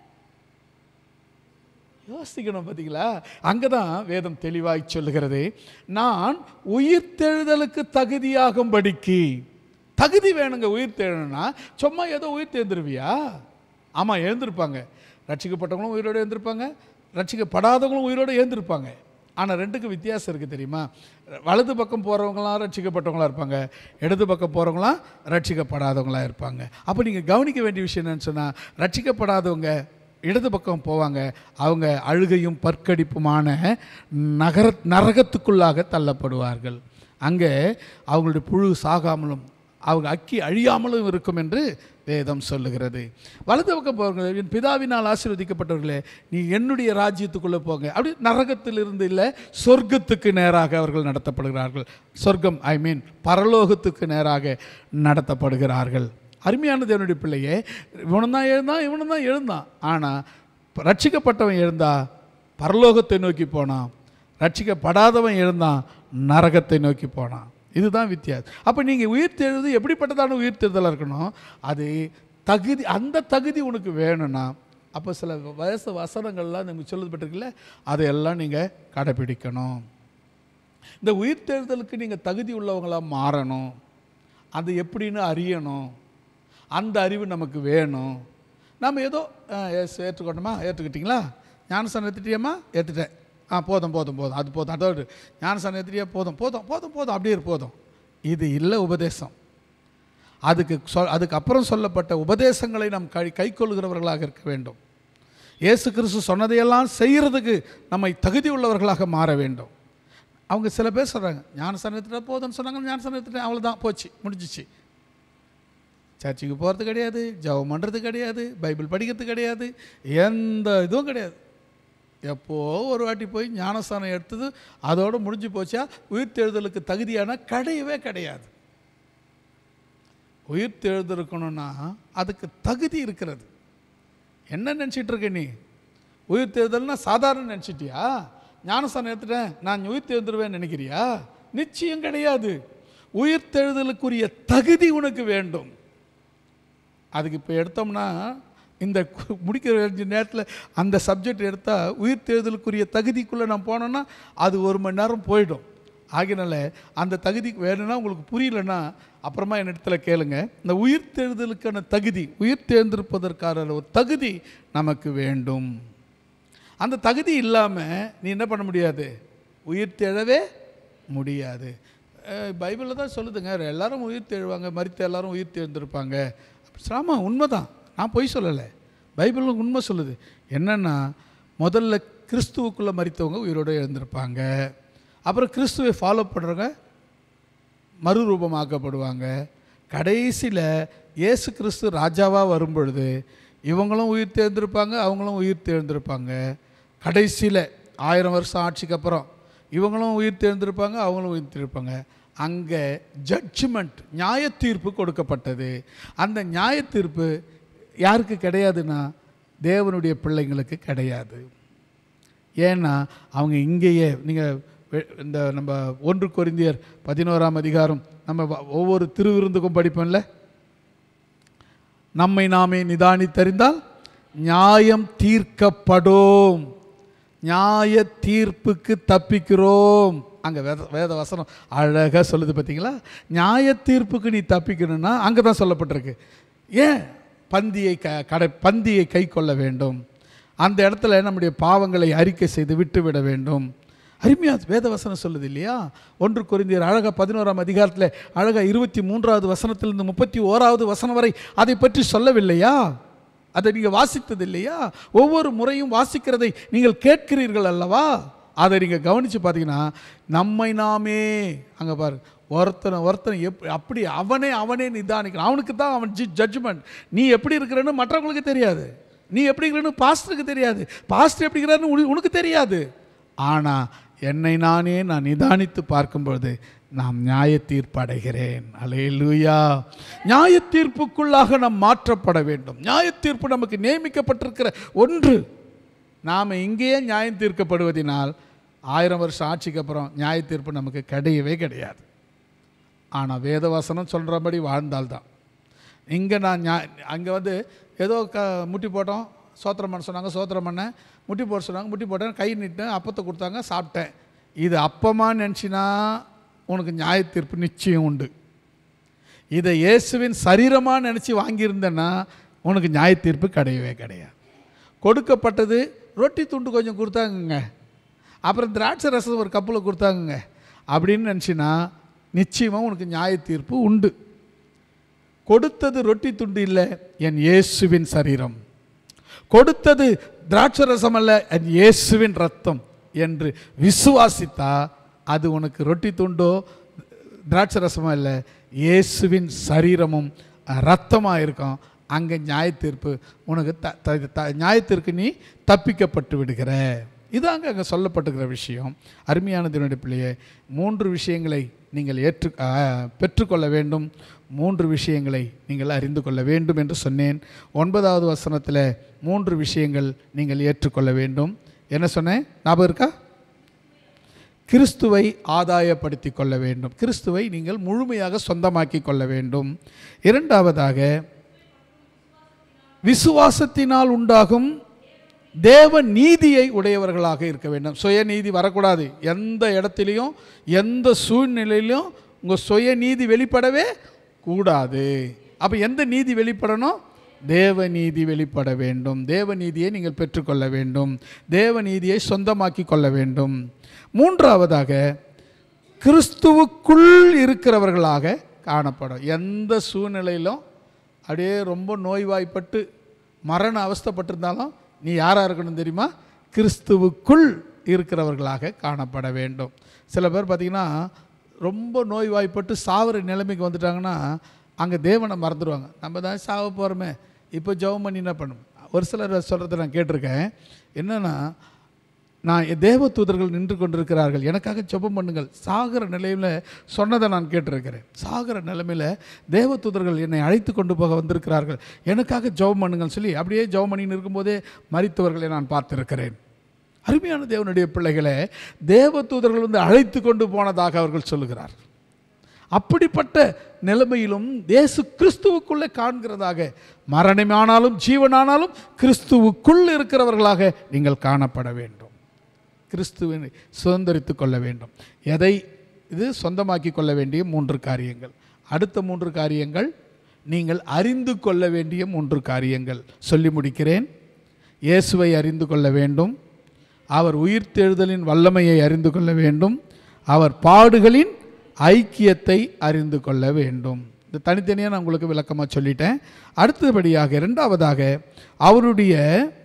யோசிக்கணும் பார்த்தீங்களா அங்கே தான் வேதம் தெளிவாய் சொல்லுகிறது நான் உயிர்த்தெழுதலுக்கு தகுதியாகும்படிக்கு தகுதி வேணுங்க உயிர் தேழணும்னா சும்மா ஏதோ உயிர் தேர்ந்துருவியா ஆமாம் எழுந்திருப்பாங்க ரட்சிக்கப்பட்டவங்களும் உயிரோடு எழுந்திருப்பாங்க ரட்சிக்கப்படாதவங்களும் உயிரோடு எழுந்திருப்பாங்க ஆனால் ரெண்டுக்கும் வித்தியாசம் இருக்குது தெரியுமா வலது பக்கம் போகிறவங்களாம் ரட்சிக்கப்பட்டவங்களா இருப்பாங்க இடது பக்கம் போகிறவங்களாம் ரட்சிக்கப்படாதவங்களா இருப்பாங்க அப்போ நீங்கள் கவனிக்க வேண்டிய விஷயம் என்னன்னு சொன்னால் ரட்சிக்கப்படாதவங்க இடது பக்கம் போவாங்க அவங்க அழுகையும் பற்கடிப்புமான நகர நரகத்துக்குள்ளாக தள்ளப்படுவார்கள் அங்கே அவங்களுடைய புழு சாகாமலும் அவங்க அக்கி அழியாமலும் இருக்கும் என்று வேதம் சொல்லுகிறது வலது பக்கம் போங்க என் பிதாவினால் ஆசீர்வதிக்கப்பட்டவர்களே நீ என்னுடைய ராஜ்யத்துக்குள்ளே போங்க அப்படி நரகத்திலிருந்து இல்லை சொர்க்கத்துக்கு நேராக அவர்கள் நடத்தப்படுகிறார்கள் சொர்க்கம் ஐ மீன் பரலோகத்துக்கு நேராக நடத்தப்படுகிறார்கள் அருமையான தேவனுடைய பிள்ளையே இவனும் தான் எழுந்தான் இவனும் தான் எழுந்தான் ஆனால் ரட்சிக்கப்பட்டவன் எழுந்தா பரலோகத்தை நோக்கி போனான் ரட்சிக்கப்படாதவன் எழுந்தான் நரகத்தை நோக்கி போனான் இதுதான் வித்தியாசம் அப்போ நீங்கள் உயிர் தெழுது எப்படிப்பட்டதான உயிர் தெழுதலாக இருக்கணும் அது தகுதி அந்த தகுதி உனக்கு வேணும்னா அப்போ சில வயசு வசனங்கள்லாம் நமக்கு சொல்லப்பட்டிருக்குல்ல அதையெல்லாம் நீங்கள் கடைப்பிடிக்கணும் இந்த உயிர் தேர்தலுக்கு நீங்கள் தகுதி உள்ளவங்களாக மாறணும் அது எப்படின்னு அறியணும் அந்த அறிவு நமக்கு வேணும் நம்ம ஏதோ அஹ், எஸ் ஏற்றுக்கொண்டோமா ஏற்றுக்கிட்டிங்களா ஞானசனம் ஏற்றுட்டியம்மா ஏற்றுட்டேன் ஆ போதும் போதும் போதும் அது போதும் அதோடு ஞானசனம் ஏற்றுட்டியா போதும் போதும் போதும் போதும் அப்படியே இரு, போதும் இது இல்லை உபதேசம் அதுக்கு சொல் அதுக்கப்புறம் சொல்லப்பட்ட உபதேசங்களை நாம் கை கைக்கொள்கிறவர்களாக இருக்க வேண்டும் இயேசு கிறிஸ்து சொன்னதையெல்லாம் செய்கிறதுக்கு நம்மை தகுதி உள்ளவர்களாக மாற வேண்டும் அவங்க சில பேர் சொல்கிறாங்க ஞானசனம் எடுத்துட்டா போதும்னு சொன்னாங்க ஞானசனம் எடுத்துட்டேன் அவ்வளோதான் போச்சு முடிஞ்சிச்சு சர்ச்சுக்கு போகிறது கிடையாது ஜெபம் பண்ணுறது கிடையாது பைபிள் படிக்கிறது கிடையாது எந்த இதுவும் கிடையாது எப்போ ஒரு வாட்டி போய் ஞானஸ்தானம் எடுத்தது அதோடு முடிஞ்சு போச்சா உயிர் தேர்தலுக்கு தகுதியான கிடையவே கிடையாது உயிர் தேர்ந்தெடுக்கணும்னா அதுக்கு தகுதி இருக்கிறது என்ன நினச்சிட்டு இருக்க நீ உயிர் தேர்தல்னா சாதாரண நினச்சிட்டியா ஞானஸ்தானம் எடுத்துட்டேன் நான் உயிர் தேர்ந்துருவேன்னு நினைக்கிறியா நிச்சயம் கிடையாது உயிர் தேர்தலுக்குரிய தகுதி உனக்கு வேண்டும் அதுக்கு இப்போ எடுத்தோம்னா இந்த கு- முடிக்கிற அஞ்சு நேரத்தில் அந்த சப்ஜெக்ட் எடுத்தால் உயிர் தேர்தலுக்குரிய தகுதிக்குள்ளே நான் போனோன்னா அது ஒரு மணி நேரம் போயிடும் ஆகினால அந்த தகுதிக்கு வேணும்னா உங்களுக்கு புரியலன்னா அப்புறமா என் இடத்துல கேளுங்க இந்த உயிர் தேர்தலுக்கான தகுதி உயிர் தேர்ந்தெடுப்பதற்கான ஒரு தகுதி நமக்கு வேண்டும் அந்த தகுதி இல்லாமல் நீ என்ன பண்ண முடியாது உயிர் தேழவே முடியாது பைபிளில் தான் சொல்லுதுங்க எல்லாரும் உயிர் தேழுவாங்க மறித்த எல்லாரும் உயிர் தேர்ந்திருப்பாங்க ஆமாம் உண்மைதான் நான் பொய் சொல்லலை பைபிளும் உண்மை சொல்லுது என்னென்னா முதல்ல கிறிஸ்துவுக்குள்ளே மறித்தவங்க உயிரோடு எழுந்திருப்பாங்க அப்புறம் கிறிஸ்துவை ஃபாலோ பண்ணுறவங்க மறுரூபமாக்கப்படுவாங்க கடைசியில் இயேசு கிறிஸ்து ராஜாவாக வரும்பொழுது இவங்களும் உயிர் தேர்ந்திருப்பாங்க அவங்களும் உயிர் தேர்ந்திருப்பாங்க கடைசியில் ஆயிரம் வருஷம் ஆட்சிக்கு அப்புறம் இவங்களும் உயிர் தேர்ந்திருப்பாங்க அவங்களும் உயிர் தேர்ந்திருப்பாங்க அங்கே ஜட்ஜ்மெண்ட் நியாய தீர்ப்பு கொடுக்கப்பட்டது அந்த நியாய தீர்ப்பு யாருக்கு கிடையாதுன்னா தேவனுடைய பிள்ளைங்களுக்கு கிடையாது ஏன்னா அவங்க இங்கேயே நீங்கள் இந்த நம்ம ஒன்று கொரிந்தியர் பதினோராம் அதிகாரம் நம்ம வ- ஒவ்வொரு திருவிருந்துக்கும் படிப்போம்ல நம்மை நாமே நிதானித்தறிந்தால் நியாயம் தீர்க்கப்படும் நியாய தீர்ப்புக்கு தப்பிக்கிறோம் அங்கே வேத வேத வசனம் அழகாக சொல்லுது பார்த்தீங்களா நியாய தீர்ப்புக்கு நீ தப்பிக்கணும்னா அங்கே தான் சொல்லப்பட்டிருக்கு ஏன் பந்தியை க கடை பந்தியை கை கொள்ள வேண்டும் அந்த இடத்துல நம்முடைய பாவங்களை அறிக்கை செய்து விட்டு விட வேண்டும் அருமையா வேதவசனம் சொல்லுது இல்லையா ஒன்று குறிந்தியர் அழகா பதினோராம் அதிகாரத்தில் அழகா இருபத்தி மூன்றாவது வசனத்திலிருந்து முப்பத்தி ஓராவது வசனம் வரை அதை பற்றி சொல்லவில்லையா அதை நீங்கள் வாசித்தது இல்லையா ஒவ்வொரு முறையும் வாசிக்கிறதை நீங்கள் கேட்கிறீர்கள் அல்லவா அதை நீங்கள் கவனித்து பார்த்தீங்கன்னா நம்மை நாமே அங்கே பாரு ஒருத்தனை ஒருத்தனை எப் அப்படி அவனே அவனே நிதானிக்கிறான் அவனுக்கு தான் அவன் ஜி ஜட்ஜ்மெண்ட் நீ எப்படி இருக்கிறன்னு மற்றவங்களுக்கு தெரியாது நீ எப்படி இருக்கிறன்னு பாஸ்டருக்கு தெரியாது பாஸ்டர் எப்படி இருக்கிறான்னு உனக்கு- உனக்கு தெரியாது ஆனால் என்னை நானே நான் நிதானித்து பார்க்கும்பொழுது நாம் நியாய தீர்ப்பு அடைகிறேன் அலையலூயா நியாய தீர்ப்புக்குள்ளாக நாம் மாற்றப்பட வேண்டும் நியாய தீர்ப்பு நமக்கு நியமிக்கப்பட்டிருக்கிற ஒன்று நாம் இங்கேயே நியாயம் தீர்க்கப்படுவதினால் ஆயிரம் வருஷம் ஆட்சிக்கு அப்புறம் நியாய தீர்ப்பு நமக்கு கிடையவே கிடையாது ஆனால் வேதவசனம் சொல்கிறபடி வாழ்ந்தால்தான் இங்கே நான் ஞா அங்கே வந்து ஏதோ க முட்டி போட்டோம் சோத்திரம் பண்ண சொன்னாங்க சோத்திரம் பண்ணேன் முட்டி போட சொன்னாங்க முட்டி போட்டேன் கை நிட்டேன் அப்பத்தை கொடுத்தாங்க சாப்பிட்டேன் இது அப்பமா நினச்சினா உனக்கு நியாய தீர்ப்பு நிச்சயம் உண்டு இதை இயேசுவின் சரீரமாக நினச்சி வாங்கியிருந்தேன்னா உனக்கு நியாய தீர்ப்பு கிடையவே கிடையாது கொடுக்கப்பட்டது ரொட்டி துண்டு கொஞ்சம் கொடுத்தாங்கங்க அப்புறம் திராட்சை ரசம் ஒரு கப்பில் கொடுத்தாங்கங்க அப்படின்னு நினச்சின்னா நிச்சயமாக உனக்கு நியாய தீர்ப்பு உண்டு கொடுத்தது ரொட்டி துண்டு இல்லை என் இயேசுவின் சரீரம் கொடுத்தது திராட்சை ரசம் அல்ல என் இயேசுவின் ரத்தம் என்று விசுவாசித்தா அது உனக்கு ரொட்டி துண்டோ திராட்சை ரசமோ இல்லை இயேசுவின் சரீரமும் இரத்தமாக இருக்கும் அங்கே நியாயத்தீர்ப்பு உனக்கு த த- த நியாயத்திற்கு நீ தப்பிக்கப்பட்டு விடுகிற இதாங்க அங்கே சொல்லப்பட்டுக்கிற விஷயம் அருமையான தினுடைய பிள்ளையே மூன்று விஷயங்களை நீங்கள் ஏற்று ஆ, பெற்றுக்கொள்ள வேண்டும் மூன்று விஷயங்களை நீங்கள் அறிந்து கொள்ள வேண்டும் என்று சொன்னேன் ஒன்பதாவது வசனத்தில் மூன்று விஷயங்கள் நீங்கள் ஏற்றுக்கொள்ள வேண்டும் என்ன சொன்னேன் ஞாபகம் இருக்கா கிறிஸ்துவை ஆதாயப்படுத்தி கொள்ள வேண்டும் கிறிஸ்துவை நீங்கள் முழுமையாக சொந்தமாக்கி கொள்ள வேண்டும் இரண்டாவதாக விசுவாசத்தினால் உண்டாகும் தேவ நீதியை உடையவர்களாக இருக்க வேண்டும் சுயநீதி வரக்கூடாது எந்த இடத்துலையும் எந்த சூழ்நிலையிலும் உங்கள் சுயநீதி வெளிப்படவே கூடாது அப்போ எந்த நீதி வெளிப்படணும் தேவ நீதி வெளிப்பட வேண்டும் தேவ நீதியை நீங்கள் பெற்றுக்கொள்ள வேண்டும் தேவ நீதியை சொந்தமாக்கி கொள்ள வேண்டும் மூன்றாவதாக கிறிஸ்துவுக்குள் இருக்கிறவர்களாக காணப்படும் எந்த சூழ்நிலையிலும் அப்படியே ரொம்ப நோய்வாய்ப்பட்டு மரண அவஸ்தைப்பட்டிருந்தாலும் நீ யாராக இருக்கணும் தெரியுமா கிறிஸ்துவுக்குள் இருக்கிறவர்களாக காணப்பட வேண்டும் சில பேர் பார்த்திங்கன்னா ரொம்ப நோய்வாய்ப்பட்டு சாவர நிலைமைக்கு வந்துட்டாங்கன்னா அங்கே தேவனை மறந்துடுவாங்க நம்ம தான் சாவ போகிறோமே இப்போ ஜெபம் பண்ணி என்ன பண்ணும் ஒரு சிலர் சொல்கிறத நான் கேட்டிருக்கேன் என்னென்னா நான் என் தேவ தூதர்கள் நின்று கொண்டிருக்கிறார்கள் எனக்காக ஜெபம் பண்ணுங்கள் சாகிற நிலையில் சொன்னதை நான் கேட்டிருக்கிறேன் சாகிற நிலைமையில் தேவ தூதர்கள் என்னை அழைத்து கொண்டு போக வந்திருக்கிறார்கள் எனக்காக ஜெபம் பண்ணுங்கள் சொல்லி அப்படியே ஜெபம் பண்ணின்னு இருக்கும்போதே மறித்தவர்களை நான் பார்த்திருக்கிறேன் அருமையான தேவனுடைய பிள்ளைகளை தேவ தூதர்கள் வந்து அழைத்து கொண்டு போனதாக அவர்கள் சொல்லுகிறார் அப்படிப்பட்ட நிலைமையிலும் இயேசு கிறிஸ்துவுக்குள்ளே காண்கிறதாக மரணமானாலும் ஜீவனானாலும் கிறிஸ்துவுக்குள் இருக்கிறவர்களாக நீங்கள் காணப்பட வேண்டும் கிறிஸ்துவினை சுதந்திரித்து கொள்ள வேண்டும் எதை இது சொந்தமாக்கி கொள்ள வேண்டிய மூன்று காரியங்கள் அடுத்த மூன்று காரியங்கள் நீங்கள் அறிந்து கொள்ள வேண்டிய மூன்று காரியங்கள் சொல்லி முடிக்கிறேன் இயேசுவை அறிந்து கொள்ள வேண்டும் அவர் உயிர்த்தெழுதலின் வல்லமையை அறிந்து கொள்ள வேண்டும் அவர் பாடுகளின் ஐக்கியத்தை அறிந்து கொள்ள வேண்டும் இந்த தனித்தனியாக நான் உங்களுக்கு விளக்கமாக சொல்லிட்டேன் அடுத்தபடியாக இரண்டாவதாக அவருடைய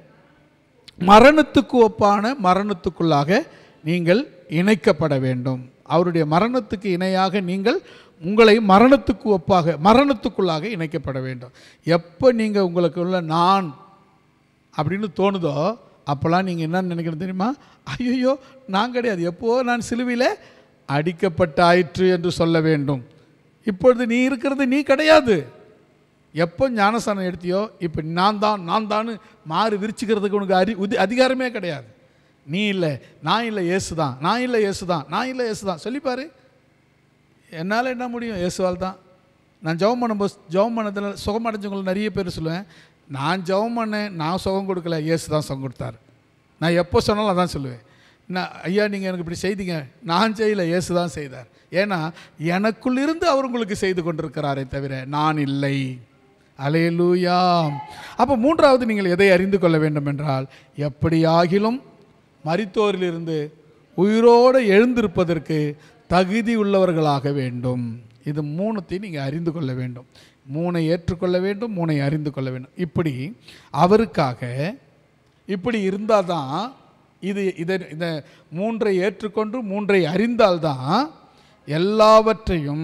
மரணத்துக்கு ஒப்பான மரணத்துக்குள்ளாக நீங்கள் இணைக்கப்பட வேண்டும் அவருடைய மரணத்துக்கு இணையாக நீங்கள் உங்களை மரணத்துக்கு ஒப்பாக மரணத்துக்குள்ளாக இணைக்கப்பட வேண்டும் எப்போ நீங்கள் உங்களுக்கு உள்ள நான் அப்படின்னு தோணுதோ அப்போல்லாம் நீங்கள் என்ன நினைக்கணும் தெரியுமா ஐயோ நான் கிடையாது எப்போ நான் சிலுவையில் அடிக்கப்பட்டாயிற்று என்று சொல்ல வேண்டும் இப்பொழுது நீ இருக்கிறது நீ கிடையாது எப்போ ஞானஸ்தானம் எடுத்தியோ இப்போ நான் தான் நான் தான் மாறு விரிச்சுக்கிறதுக்கு உனக்கு அறி உதி அதிகாரமே கிடையாது நீ இல்லை நான் இல்லை இயேசு தான் நான் இல்லை இயேசு தான் நான் இல்லை இயேசு தான் சொல்லிப்பாரு என்னால் என்ன முடியும் இயேசுவால் தான் நான் ஜெபம் பண்ணும்போது ஜெபம் பண்ணதில் சுகம் அடைஞ்சவங்களை நிறைய பேர் சொல்லுவேன் நான் ஜெபம் பண்ணேன் நான் சுகம் கொடுக்கல இயேசு தான் சுகம் கொடுத்தாரு நான் எப்போ சொன்னாலும் அதான் சொல்லுவேன் நான் ஐயா நீங்கள் எனக்கு இப்படி செய்தீங்க நான் செய்யல இயேசு தான் செய்தார் ஏன்னா எனக்குள்ளிருந்து அவர் உங்களுக்கு செய்து கொண்டிருக்கிறாரே தவிர நான் இல்லை அலேலூயா அப்போ மூன்றாவது நீங்கள் எதை அறிந்து கொள்ள வேண்டும் என்றால் எப்படியாகிலும் மரித்தோரிலிருந்து உயிரோடு எழுந்திருப்பதற்கு தகுதி உள்ளவர்களாக வேண்டும் இது மூணுத்தையும் நீங்கள் அறிந்து கொள்ள வேண்டும் மூனை ஏற்றுக்கொள்ள வேண்டும் மூனை அறிந்து கொள்ள வேண்டும் இப்படி அவருக்காக இப்படி இருந்தால் தான் இது இதை இந்த மூன்றை ஏற்றுக்கொண்டு மூன்றை அறிந்தால்தான் எல்லாவற்றையும்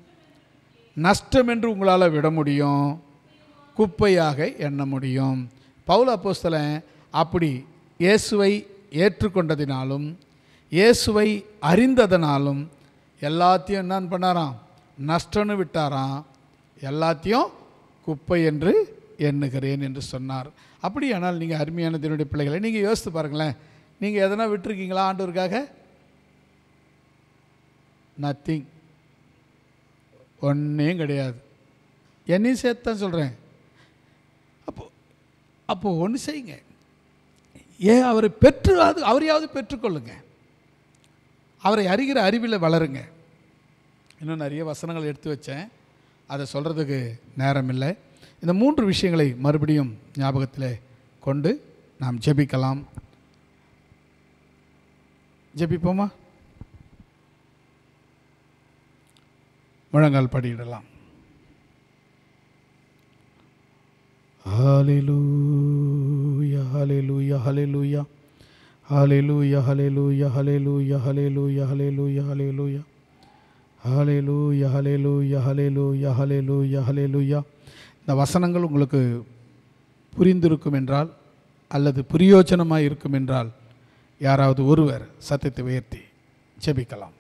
நஷ்டம் என்று உங்களால் விட முடியும் குப்பையாக எண்ண முடியும் பவுல் அப்போஸ்தலன் அப்படி இயேசுவை ஏற்றுக்கொண்டதினாலும் இயேசுவை அறிந்ததனாலும் எல்லாத்தையும் என்னன்னு பண்ணாராம் நஷ்டம்னு விட்டாராம் எல்லாத்தையும் குப்பை என்று எண்ணுகிறேன் என்று சொன்னார் அப்படியானால் நீங்கள் அருமையான தினுடைய பிள்ளைகளை நீங்கள் யோசித்து பாருங்களேன் நீங்கள் எதனா விட்டுருக்கீங்களா ஆண்டவருக்காக நத்திங் ஒன்றையும் கிடையாது என்னையும் சேர்த்து தான் சொல்கிறேன் அப்போ அப்போ ஒன்று செய்யுங்க ஏன் அவரை பெற்று அது அவரையாவது பெற்றுக்கொள்ளுங்க அவரை அறிகிற அறிவில் வளருங்க இன்னும் நிறைய வசனங்கள் எடுத்து வச்சேன் அதை சொல்கிறதுக்கு நேரம் இல்லை இந்த மூன்று விஷயங்களை மறுபடியும் ஞாபகத்தில் கொண்டு நாம் ஜெபிக்கலாம் ஜெபிப்போமா முழங்கால் படியிடலாம் ஹalleluya hallelujah hallelujah hallelujah hallelujah hallelujah hallelujah hallelujah hallelujah hallelujah hallelujah hallelujah hallelujah ஹalleluya இந்த வசனங்கள் உங்களுக்கு புரிந்திருக்கும் என்றால் அல்லது பிரயோஜனமாக இருக்கும் என்றால் யாராவது ஒருவர் சத்தத்தை உயர்த்தி ஜெபிக்கலாம்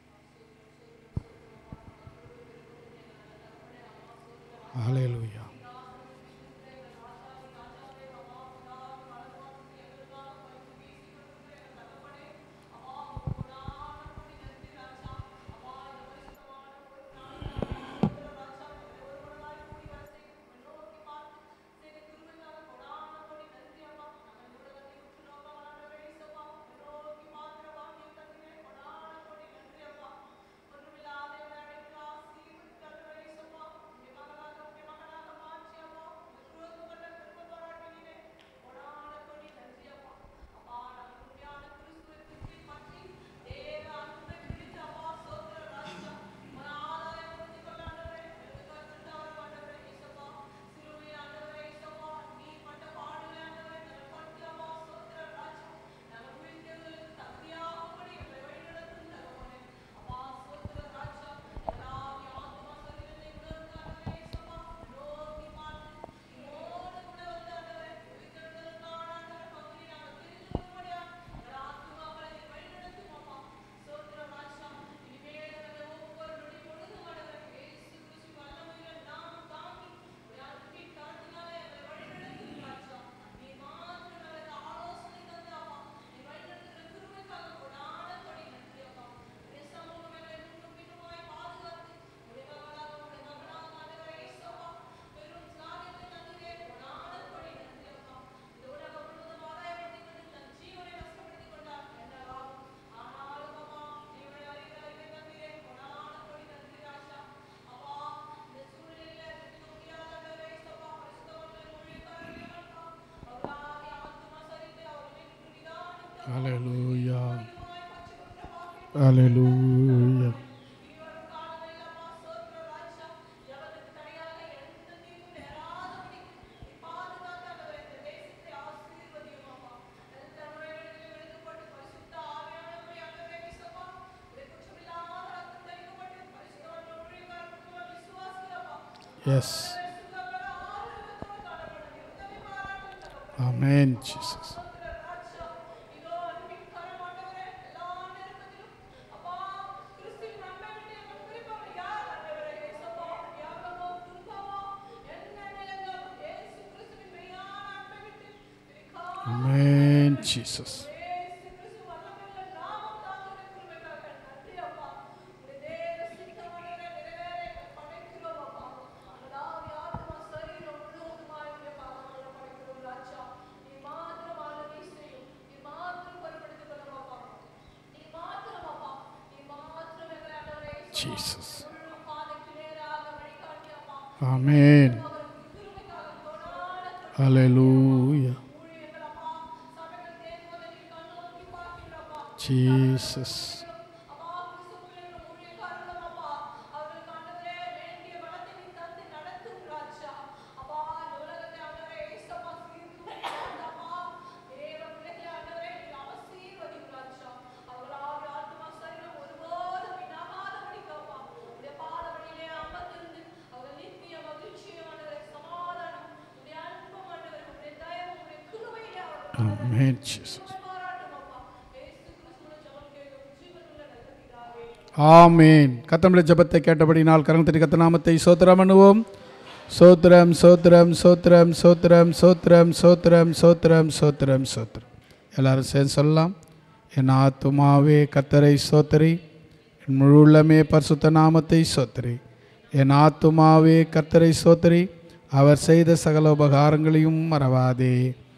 hallelujah hallelujah hallelujah yes amen Jesus amen Jesus Jesus amen hallelujah Jesus amen Jesus amen கத்தமிழ ஜபத்தை கேட்டபடினால் கரங்கத்தடி கத்த நாமத்தை சோத்திரம் பண்ணுவோம் சோத்திரம் சோத்திரம் சோத்திரம் சோத்திரம் சோத்திரம் சோத்திரம் சோத்திரம் சோத்திரம் சோத்திரம் எல்லாரும் சேர்ந்து சொல்லலாம் என் ஆத்துமாவே கத்தரை சோத்தரி என் முழு உள்ளமே பரிசுத்த நாமத்தை சோத்தரி என் ஆத்துமாவே கத்தரை சோத்தரி அவர் செய்த சகல உபகாரங்களையும் மறவாதே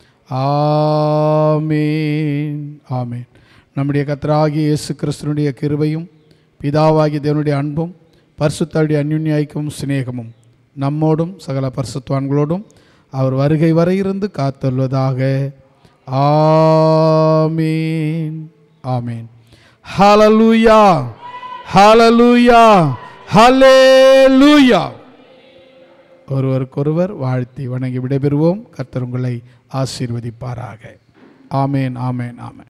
ஆமேன் ஆமேன் நம்முடைய கத்தராகிய இயேசு கிறிஸ்துனுடைய கிருபையும் பிதாவாகிய தேவனுடைய அன்பும் பரிசுத்தாவுடைய அந்யுன்ய ஐக்கியமும் சிநேகமும் நம்மோடும் சகல பரிசுத்வான்களோடும் அவர் வருகை வரை இருந்து காத்துள்ளதாக ஆமீன் ஆமீன் ஹalleluya ஹalleluya ஹalleluya ஒருவருக்கொருவர் வாழ்த்தி வணங்கி விடைபெறுவோம் கர்த்தர் உங்களை ஆசீர்வதிப்பாராக ஆமேன் ஆமேன் ஆமேன்